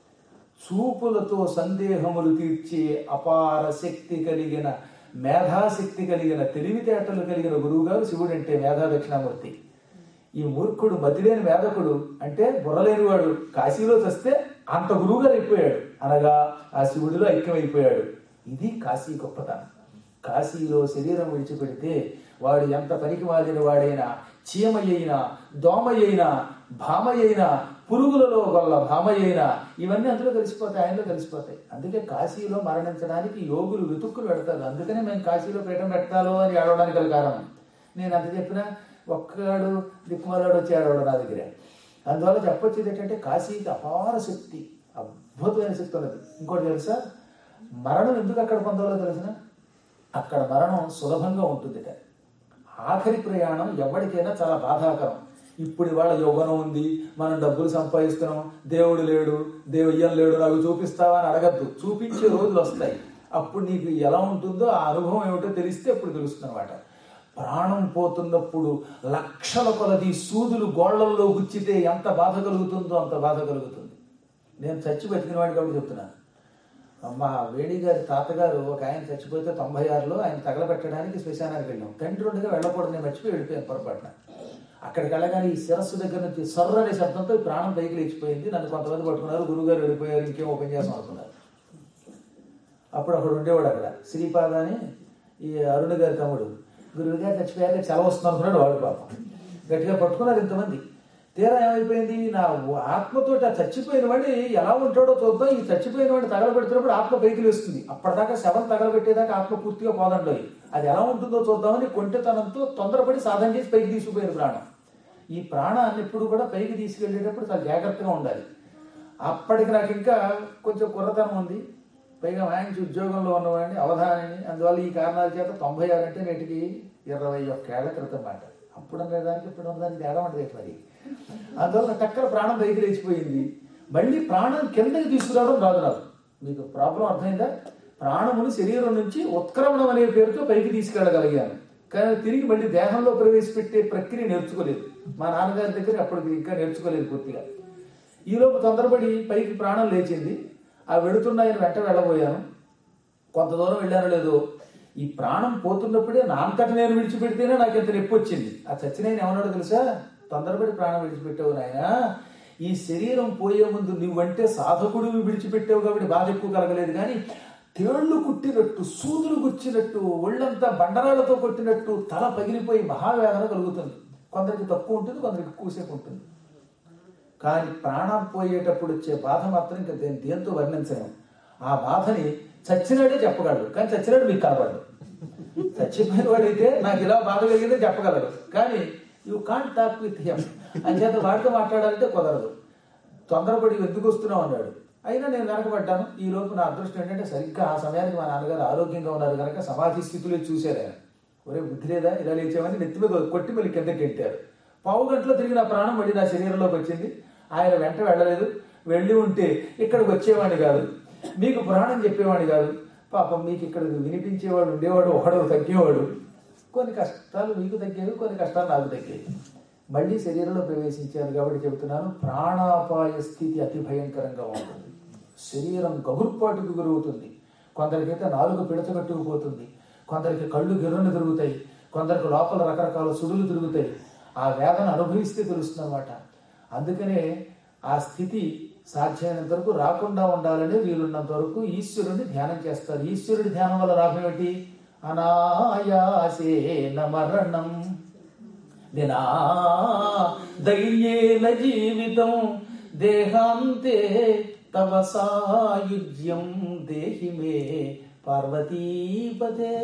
చూపులతో సందేహములు తీర్చే అపార శక్తి కలిగిన మేధాశక్తి కలిగిన తెలివితేటలు కలిగిన గురువుగారు శివుడు అంటే మేధా దక్షిణామూర్తి ఈ మూర్ఖుడు మతిలేని మేధకుడు అంటే బుర్రలేనివాడు కాశీలో చస్తే అంత గురువుగా అయిపోయాడు అనగా ఆ శివుడిలో ఐక్యమైపోయాడు ఇది కాశీ గొప్పతనం కాశీలో శరీరం విడిచిపెడితే వాడు ఎంత పనికి మాలిన వాడైనా చీమయ్యినా దోమయ్యినా భామయ్యినా పురుగులలో గొల్ల భామయ్యినా ఇవన్నీ అందులో కలిసిపోతాయి ఆయనలో కలిసిపోతాయి అందుకే కాశీలో మరణించడానికి యోగులు వెతుక్కులు పెడతారు అందుకనే మేము కాశీలో పీఠం పెట్టాలో అని ఏడవడానికి గల కారణం నేను అంత చెప్పినా ఒక్కడు దిక్కుమాలాడు వచ్చి ఏడవడు నా దగ్గర అందువల్ల చెప్పొచ్చేది ఏంటంటే కాశీకి అపార శక్తి అద్భుతమైన శక్తి ఉన్నది ఇంకోటి తెలుసా మరణం ఎందుకు అక్కడ పొందాలో తెలిసిన అక్కడ మరణం సులభంగా ఉంటుందిట ఆఖరి ప్రయాణం ఎవరికైనా చాలా బాధాకరం ఇప్పుడు ఇవాళ యువనం ఉంది మనం డబ్బులు సంపాదిస్తున్నాం దేవుడు లేడు దేవుయ్యం లేడు నాకు చూపిస్తావా అని అడగద్దు చూపించే రోజులు వస్తాయి అప్పుడు నీకు ఎలా ఉంటుందో ఆ అనుభవం ఏమిటో తెలిస్తే అప్పుడు తెలుస్తుంది అనమాట ప్రాణం పోతున్నప్పుడు లక్షల కొలది సూదులు గోళ్లల్లో గుచ్చితే ఎంత బాధ కలుగుతుందో అంత బాధ కలుగుతుంది నేను చచ్చి బతికిన వాడి కాబట్టి చెప్తున్నాను మా వేడి గారి తాతగారు ఒక ఆయన చచ్చిపోతే తొంభై ఆరులో ఆయన తగలబెట్టడానికి శ్మశానానికి వెళ్ళాం తండ్రి ఉండగా వెళ్ళకూడదు నేను మర్చిపోయి వెళ్ళిపోయాను పొరపాటున అక్కడికి వెళ్ళగానే ఈ శిరస్సు దగ్గర నుంచి సర్ర అనే శబ్దంతో ఈ ప్రాణం పైకి లేచిపోయింది నన్ను కొంతమంది పట్టుకున్నారు గురువుగారు వెళ్ళిపోయారు ఇంకేం ఉపన్యాసం అవుతున్నారు అప్పుడు అక్కడ ఉండేవాడు అక్కడ శ్రీపాద అని ఈ అరుణ్ గారి తమ్ముడు గురువు గారు చచ్చిపోయాక సెలవు వస్తుంది అనుకున్నాడు వాడు పాపం గట్టిగా పట్టుకున్నారు ఇంతమంది తీరా ఏమైపోయింది నా ఆత్మతో ఆ చచ్చిపోయిన వాడి ఎలా ఉంటాడో చూద్దాం ఈ చచ్చిపోయిన వాడిని తగలబెడుతున్నప్పుడు ఆత్మ పైకి లేస్తుంది అప్పటిదాకా శవం తగలబెట్టేదాకా ఆత్మ పూర్తిగా పోదండి అది ఎలా ఉంటుందో చూద్దామని కొంటెతనంతో తొందరపడి సాధన చేసి పైకి తీసుకుపోయిన ప్రాణం ఈ ప్రాణాన్ని ఎప్పుడు కూడా పైకి తీసుకెళ్ళేటప్పుడు చాలా జాగ్రత్తగా ఉండాలి అప్పటికి నాకు ఇంకా కొంచెం కుర్రతనం ఉంది పైగా మంచి ఉద్యోగంలో ఉన్నవాడిని అవధాని అందువల్ల ఈ కారణాల చేత తొంభై ఆరు అంటే నేటికి ఇరవై ఒక్కేళ్ల క్రితం మాట అప్పుడు అనేదానికి ఇప్పుడు ఉన్నదానికి తేడా ఉంటుంది మరి అందువల్ల టక్కర ప్రాణం పైకి లేచిపోయింది మళ్ళీ ప్రాణం కిందకి తీసుకురావడం రాదు నాకు మీకు ప్రాబ్లం అర్థమైందా ప్రాణమును శరీరం నుంచి ఉత్క్రమణం అనే పేరుతో పైకి తీసుకెళ్ళగలిగాను కానీ తిరిగి మళ్ళీ దేహంలో ప్రవేశపెట్టే ప్రక్రియ నేర్చుకోలేదు మా నాన్నగారి దగ్గర అప్పటికి ఇంకా నేర్చుకోలేదు పూర్తిగా ఈలోపు తొందరపడి పైకి ప్రాణం లేచింది ఆ వెడుతున్న ఆయన వెంట వెళ్ళబోయాను కొంత దూరం వెళ్ళానో లేదో ఈ ప్రాణం పోతున్నప్పుడే నా అంతట నేను విడిచిపెడితేనే నాకు ఇంత నొప్పి వచ్చింది ఆ చచ్చిన ఆయన ఏమన్నాడో తెలుసా తొందరపడి ప్రాణం విడిచిపెట్టావు నాయన ఈ శరీరం పోయే ముందు నువ్వంటే సాధకుడు విడిచిపెట్టావు కాబట్టి బాధ ఎక్కువ కలగలేదు కానీ తేళ్లు కుట్టినట్టు సూదులు గుచ్చినట్టు ఒళ్ళంతా బండరాలతో కొట్టినట్టు తల పగిలిపోయి మహావేదన కలుగుతుంది కొందరికి తక్కువ ఉంటుంది కొందరికి ఎక్కువసేపు ఉంటుంది కానీ ప్రాణం పోయేటప్పుడు వచ్చే బాధ మాత్రం ఇంకా దేని దేంతో వర్ణించలేము ఆ బాధని చచ్చినాడే చెప్పగలడు కానీ చచ్చినాడు మీకు కనబడదు చచ్చిపోయిన వాడైతే నాకు ఇలా బాధ కలిగిందే చెప్పగలరు కానీ you can't talk with him అంచేత వాడితో మాట్లాడాలంటే కుదరదు తొందరపడి ఎందుకు వస్తున్నావు అన్నాడు అయినా నేను వెనకబడ్డాను ఈ లోపు నా అదృష్టం ఏంటంటే సరిగ్గా ఆ సమయానికి మా నాన్నగారు ఆరోగ్యంగా ఉన్నారు కనుక సమాధి స్థితిలో చూశారు ఆయన ఒరే బుద్ధి లేదా ఇలా లేచామని నెత్తి మీద కొట్టి మళ్ళీ కిందకి ఎట్టారు పావు గంటలో తిరిగి నా ప్రాణం మళ్ళీ నా శరీరంలోకి వచ్చింది ఆయన వెంట వెళ్ళలేదు వెళ్ళి ఉంటే ఇక్కడికి వచ్చేవాడిని కాదు మీకు పురాణం చెప్పేవాడిని కాదు పాపం మీకు ఇక్కడ వినిపించేవాడు ఉండేవాడు ఒకడు తగ్గేవాడు కొన్ని కష్టాలు మీకు తగ్గేవి కొన్ని కష్టాలు నాకు తగ్గేవి మళ్ళీ శరీరంలో ప్రవేశించాను కాబట్టి చెబుతున్నాను ప్రాణాపాయ స్థితి అతి భయంకరంగా ఉంటుంది శరీరం గగుర్పాటుకు గురవుతుంది కొందరికైతే నాలుగు పిడచగట్టుకుపోతుంది కొందరికి కళ్ళు గిర్రను తిరుగుతాయి కొందరికి లోపల రకరకాల సుడులు తిరుగుతాయి ఆ వేదన అనుభవిస్తే తెలుస్తుంది అనమాట అందుకనే ఆ స్థితి సాధ్యమైనంత వరకు రాకుండా ఉండాలని వీలున్నంత వరకు ఈశ్వరుని ధ్యానం చేస్తారు ఈశ్వరుడి ధ్యానం వల్ల లాభం ఏంటి అనాయాసేన మరణం నినా ధైర్యేన జీవితం దేహాంతే తవ సాయుజ్యం దేహి మే పార్వతీపదే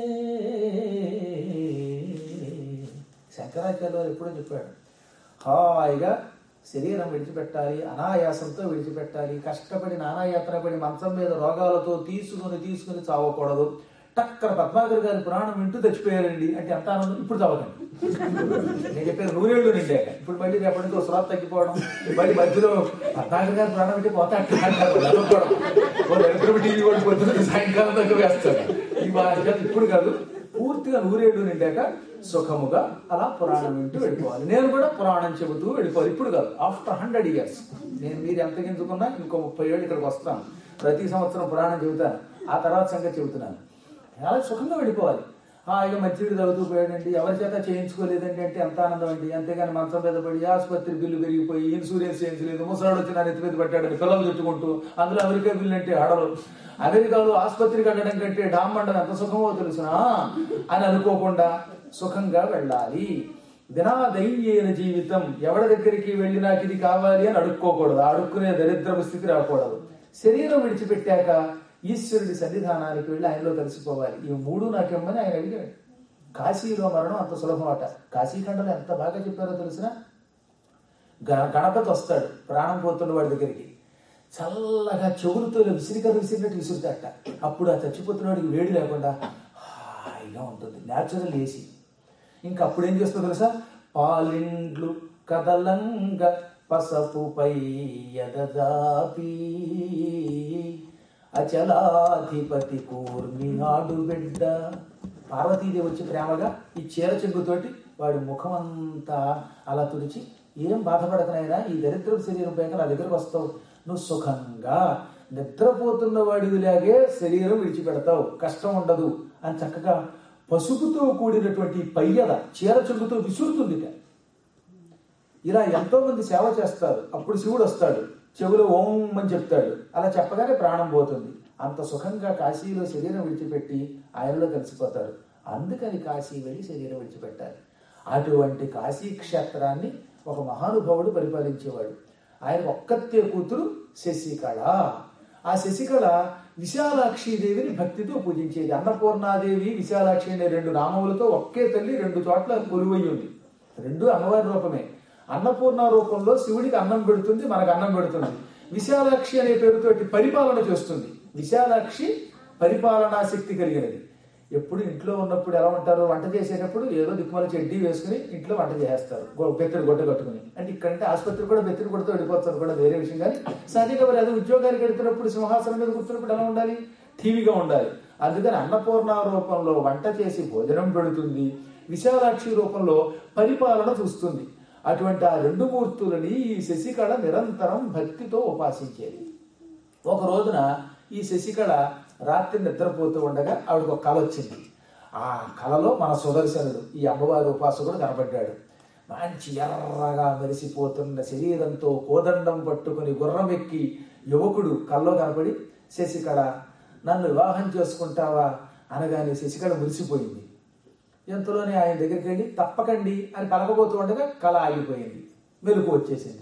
శంకరాచార్య వారు ఎప్పుడో చెప్పాడు హాయిగా శరీరం విడిచిపెట్టాలి అనాయాసంతో విడిచిపెట్టాలి కష్టపడి నానాయాత్ర పడి మంచం మీద రోగాలతో తీసుకుని తీసుకుని చావకూడదు టక్కన పద్మాకర్ గారి పురాణం వింటూ చచ్చిపోయారండి అంటే ఎంత ఆనందం ఇప్పుడు చదవకండి నేను చెప్పేది నూరేళ్ళు నిండాక ఇప్పుడు మళ్ళీ రేపటి నుంచి స్వాత్ తగ్గిపోవడం మళ్ళీ మధ్యలో పద్మాకర్ గారి ప్రాణం పెట్టి పోతే అట్లా అంటారు చదవకపోవడం. ఓ దరిద్రపు టీవీ కూడా పొద్దున సాయంకాలం దగ్గర వేస్తారు ఈ బాధ్యత ఇప్పుడు కాదు పూర్తిగా నూరేళ్ళు నిండాక సుఖముగా అలా పురాణం వింటూ వెళ్ళిపోవాలి నేను కూడా పురాణం చెబుతూ వెళ్ళిపోవాలి ఇప్పుడు కాదు ఆఫ్టర్ హండ్రెడ్ ఇయర్స్ నేను మీరు ఎంత గింజుకున్నా ఇంకో ముప్పై ఏళ్ళు ఇక్కడికి వస్తాను ప్రతి సంవత్సరం పురాణం చెబుతాను ఆ తర్వాత సంగతి చెబుతున్నాను చాలా సుఖంగా వెళ్ళిపోవాలి హాయిగా మంచినీడు తగ్గుతూ పోయాడండి ఎవరి చేత చేయించుకోలేదండి అంటే ఎంత ఆనందం అండి అంతేగాని మంచం మీద పడి ఆసుపత్రి బిల్లు పెరిగిపోయి ఇన్సూరెన్స్ చేయించలేదు ముసలాడు వచ్చి నా నెత్తి మీద పెట్టాడని పిల్లలు చుట్టుకుంటూ అందులో అమెరికా బిల్లు అంటే ఆడలు అమెరికాలో ఆసుపత్రికి వెళ్ళడం కంటే డామ్ మండలం ఎంత సుఖమో తెలుసునా అని అనుకోకుండా సుఖంగా వెళ్ళాలి దినాదైన్యైన జీవితం ఎవరి దగ్గరికి వెళ్ళి నాకు ఇది కావాలి అని అడుక్కోకూడదు ఆ అడుక్కునే దరిద్రపు స్థితి రాకూడదు శరీరం విడిచిపెట్టాక ఈశ్వరుడి సన్నిధానానికి వెళ్ళి ఆయనలో కలిసిపోవాలి ఈ మూడు నాకేమని ఆయన అడిగాడు కాశీలో మరణం అంత సులభమట కాశీఖండలో ఎంత బాగా చెప్పారో తెలిసిన గణపతి వస్తాడు ప్రాణం పోతున్న వాడి దగ్గరికి చల్లగా చెవులతో విసిరికర విసిరినట్టు విసురుతాట అప్పుడు ఆ చచ్చిపోతున్నవాడికి వేడి లేకుండా హాయిగా ఉంటుంది న్యాచురల్ ఏసీ ఇంకా అప్పుడు ఏం చేస్తుందో తెలుసా పాలిండ్లు కదలంగ పసపుపై ఎదదాపి అచలాధిపతి కూర్మి ఆడు బిడ్డ పార్వతీదేవి వచ్చి ప్రేమగా ఈ చీర చెంగుతోటి వాడి ముఖం అంతా అలా తుడిచి ఏం బాధపడకనైనా ఈ దరిద్రపు శరీరం పైన నా దగ్గరకు వస్తావు నువ్వు సుఖంగా నిద్రపోతున్న వాడిలాగే శరీరం విడిచిపెడతావు కష్టం ఉండదు అని చక్కగా పసుపుతో కూడినటువంటి పయ్యద చీర చెంగుతో విసురుతుందిట ఇలా ఎంతో మంది సేవ చేస్తారు అప్పుడు శివుడు వస్తాడు చెవులో ఓం అని చెప్తాడు అలా చెప్పగానే ప్రాణం పోతుంది అంత సుఖంగా కాశీలో శరీరం విడిచిపెట్టి ఆయనలో కలిసిపోతారు అందుకని కాశీ వెళ్ళి శరీరం విడిచిపెట్టాలి అటువంటి కాశీ క్షేత్రాన్ని ఒక మహానుభావుడు పరిపాలించేవాడు ఆయన ఒక్కతే కూతురు శశికళ ఆ శశికళ విశాలాక్షిదేవిని భక్తితో పూజించేది అన్నపూర్ణాదేవి విశాలాక్షి అనే రెండు నామములతో ఒకే తల్లి రెండు చోట్ల కొలువై ఉంది రెండు అమ్మవారి రూపమే అన్నపూర్ణ రూపంలో శివుడికి అన్నం పెడుతుంది మనకు అన్నం పెడుతుంది విశాలాక్షి అనే పేరుతోటి పరిపాలన చేస్తుంది విశాలాక్షి పరిపాలనా శక్తి కలిగినది ఎప్పుడు ఇంట్లో ఉన్నప్పుడు ఎలా ఉంటారు వంట చేసేటప్పుడు ఏదో దిక్కుమాల చెడ్డీ వేసుకుని ఇంట్లో వంట చేస్తారు గొ- బెత్తడి గొడ్డ కట్టుకుని అంటే ఇక్కడంటే ఆసుపత్రి కూడా బెత్తడి కొడుతూ వెళ్ళిపోతారు కూడా వేరే విషయం కానీ సహజంగా మరి అది ఉద్యోగానికి వెళ్తున్నప్పుడు సింహాసనం మీద కూర్చున్నప్పుడు ఎలా ఉండాలి టీవీగా ఉండాలి అందుకని అన్నపూర్ణ రూపంలో వంట చేసి భోజనం పెడుతుంది విశాలాక్షి రూపంలో పరిపాలన చూస్తుంది అటువంటి ఆ రెండు మూర్తులని ఈ శశికళ నిరంతరం భక్తితో ఉపాసించేది ఒక రోజున ఈ శశికళ రాత్రి నిద్రపోతూ ఉండగా ఆవిడకు ఒక కళ వచ్చింది ఆ కళలో మన సుదర్శనుడు ఈ అమ్మవారి ఉపాసకుడు కనబడ్డాడు మంచి ఎర్రగా మెరిసిపోతున్న శరీరంతో కోదండం పట్టుకుని గుర్రం ఎక్కి యువకుడు కల్లో కనపడి శశికళ నన్ను వివాహం చేసుకుంటావా అనగానే శశికళ మురిసిపోయింది ఎంతలోనే ఆయన దగ్గరికి వెళ్ళి తప్పకండి అని పలకబోతూ ఉండగా కళ ఆగిపోయింది మెలకు వచ్చేసింది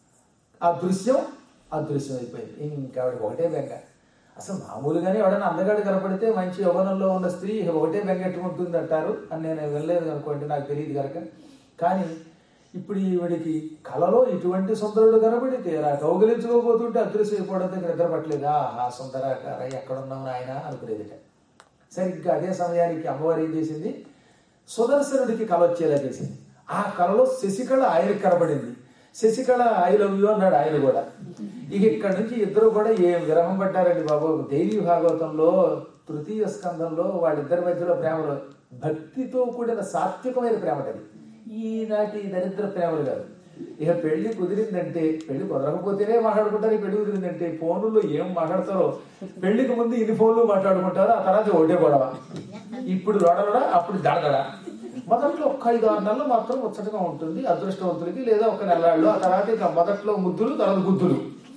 ఆ దృశ్యం అదృశ్యం అయిపోయింది ఇంకా ఆవిడకి ఒకటే బెంగ అసలు మామూలుగానే ఎవడైనా అందగాడు కనపడితే మంచి యవ్వనంలో ఉన్న స్త్రీ ఒకటే బెంగెట్టుకుంటుంది అంటారు అని నేను వెళ్ళలేదు అనుకోండి నాకు తెలియదు కనుక కానీ ఇప్పుడు ఈవిడికి కలలో ఇటువంటి సుందరుడు కనబడి తీరా కౌగిలించుకోబోతుంటే అదృశ్యం అయిపోవడం దగ్గర నిద్ర పట్టలేదా ఆ సుందరాకార ఎక్కడున్నావు నాయన అనుకునేదిట సరిగ్గా అదే సమయానికి అమ్మవారు ఏం చేసింది సుదర్శనుడికి కళ వచ్చేలా చేసింది ఆ కళలో శశికళ ఆయనకి కనబడింది శశికళ ఐ లవ్ యూ అన్నాడు ఆయన కూడా ఇక ఇక్కడ నుంచి ఇద్దరు కూడా ఏం విరహం పడ్డారండి బాబు దేవి భాగవతంలో తృతీయ స్కందంలో వాళ్ళిద్దరి మధ్యలో ప్రేమలో భక్తితో కూడిన సాత్వికమైన ప్రేమటది ఈనాటి దరిద్ర ప్రేమలు కాదు ఇక పెళ్లి కుదిరిందంటే పెళ్లి కుదరకపోతేనే మాట్లాడుకుంటారు ఈ పెళ్లి కుదిరిందంటే ఫోన్లో ఏం మాట్లాడతారో పెళ్లికి ముందు ఇన్ని ఫోన్లు మాట్లాడుకుంటారు ఆ తర్వాత ఒకటే గొడవ ఇప్పుడు లొడలొడ అప్పుడు దడదడ మొదట్లో ఒక్క ఐదు ఆరు నెలలు మాత్రం ముచ్చటగా ఉంటుంది అదృష్టవంతులకి లేదా ఒక నెలాళ్ళు ఆ తర్వాత ఇక మొదట్లో ముద్దులు తర్వాత గుద్దులు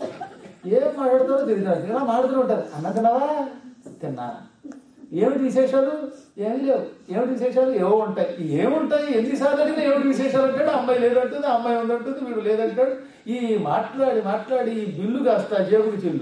ఏం మాట్లాడతారో తెలియదు ఇలా మాట్లాడుతూ ఉంటారు అన్న తిన్నావా తిన్నా ఏమిటి విశేషాలు ఏమి లేవు ఏమిటి విశేషాలు ఏవో ఉంటాయి ఏముంటాయి ఎన్నిసార్లు అడిగినా ఏమిటి విశేషాలు అంటాడు అమ్మాయి లేదంటుంది అమ్మాయి ఉందంటుంది వీడు లేదంటాడు ఈ మాట్లాడి మాట్లాడి ఈ బిల్లు కాస్త జేబుకి చిల్లు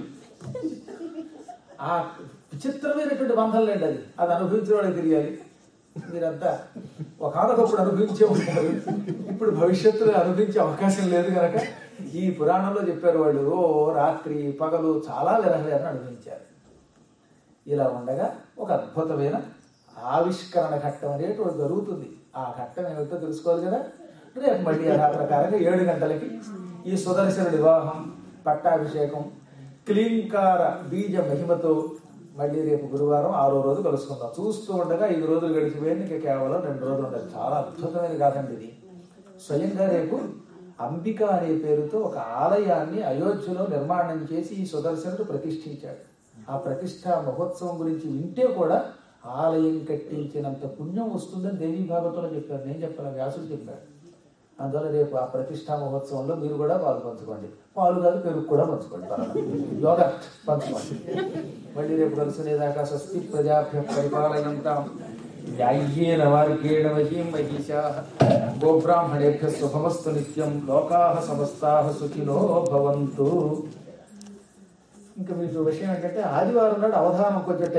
ఆ విచిత్రమైనటువంటి బంధం లేండి అది అది అనుభవించిన వాళ్ళకి తెలియాలి మీరంతా ఒకనొకప్పుడు అనుభవించే ఉంటారు ఇప్పుడు భవిష్యత్తులో అనుభవించే అవకాశం లేదు కనుక ఈ పురాణంలో చెప్పారు వాళ్ళు ఓ రాత్రి పగలు చాలా విరహలేదని అనుభవించారు ఇలా ఉండగా ఒక అద్భుతమైన ఆవిష్కరణ ఘట్టం అనేటువంటి జరుగుతుంది ఆ ఘట్టం ఏమిటో తెలుసుకోవాలి కదా రేపు మళ్ళీ యథా ప్రకారంగా ఏడు గంటలకి ఈ సుదర్శనుడి వివాహం పట్టాభిషేకం క్లీంకార బీజ మహిమతో మళ్ళీ రేపు గురువారం ఆరో రోజు కలుసుకుందాం చూస్తూ ఉండగా ఐదు రోజులు గడిచిపోయింది ఇంకా కేవలం రెండు రోజులు ఉండదు చాలా అద్భుతమైన కాదండి ఇది స్వయంగా రేపు అంబిక అనే పేరుతో ఒక ఆలయాన్ని అయోధ్యలో నిర్మాణం చేసి ఈ సుదర్శనుడు ప్రతిష్ఠించాడు ఆ ప్రతిష్ఠా మహోత్సవం గురించి వింటే కూడా ఆలయం కట్టించినంత పుణ్యం వస్తుందని దేవీ భాగవతంలో చెప్పారు నేను చెప్పాను వ్యాసుడు చెప్పాడు అందువల్ల రేపు ఆ ప్రతిష్టా మహోత్సవంలో మీరు కూడా పాలు పంచుకోండి పాలు కాదు పెరుగు కూడా పంచుకోండి పర్వాలేదు. యోగా పంచుకోండి మళ్ళీ రేపు కలుసుకునేదాకా స్వస్తి ప్రజాభ్య పరిపాలయంతాం న్యాయ్యేన మార్గేణ మహీం మహిషా గోబ్రాహ్మణేభ్య శుభమస్తు నిత్యం లోకాః సమస్తాః సుఖినో భవంతు ఇంకా మీకు విషయం ఏంటంటే ఆదివారం నాడు అవధానం కొంచెం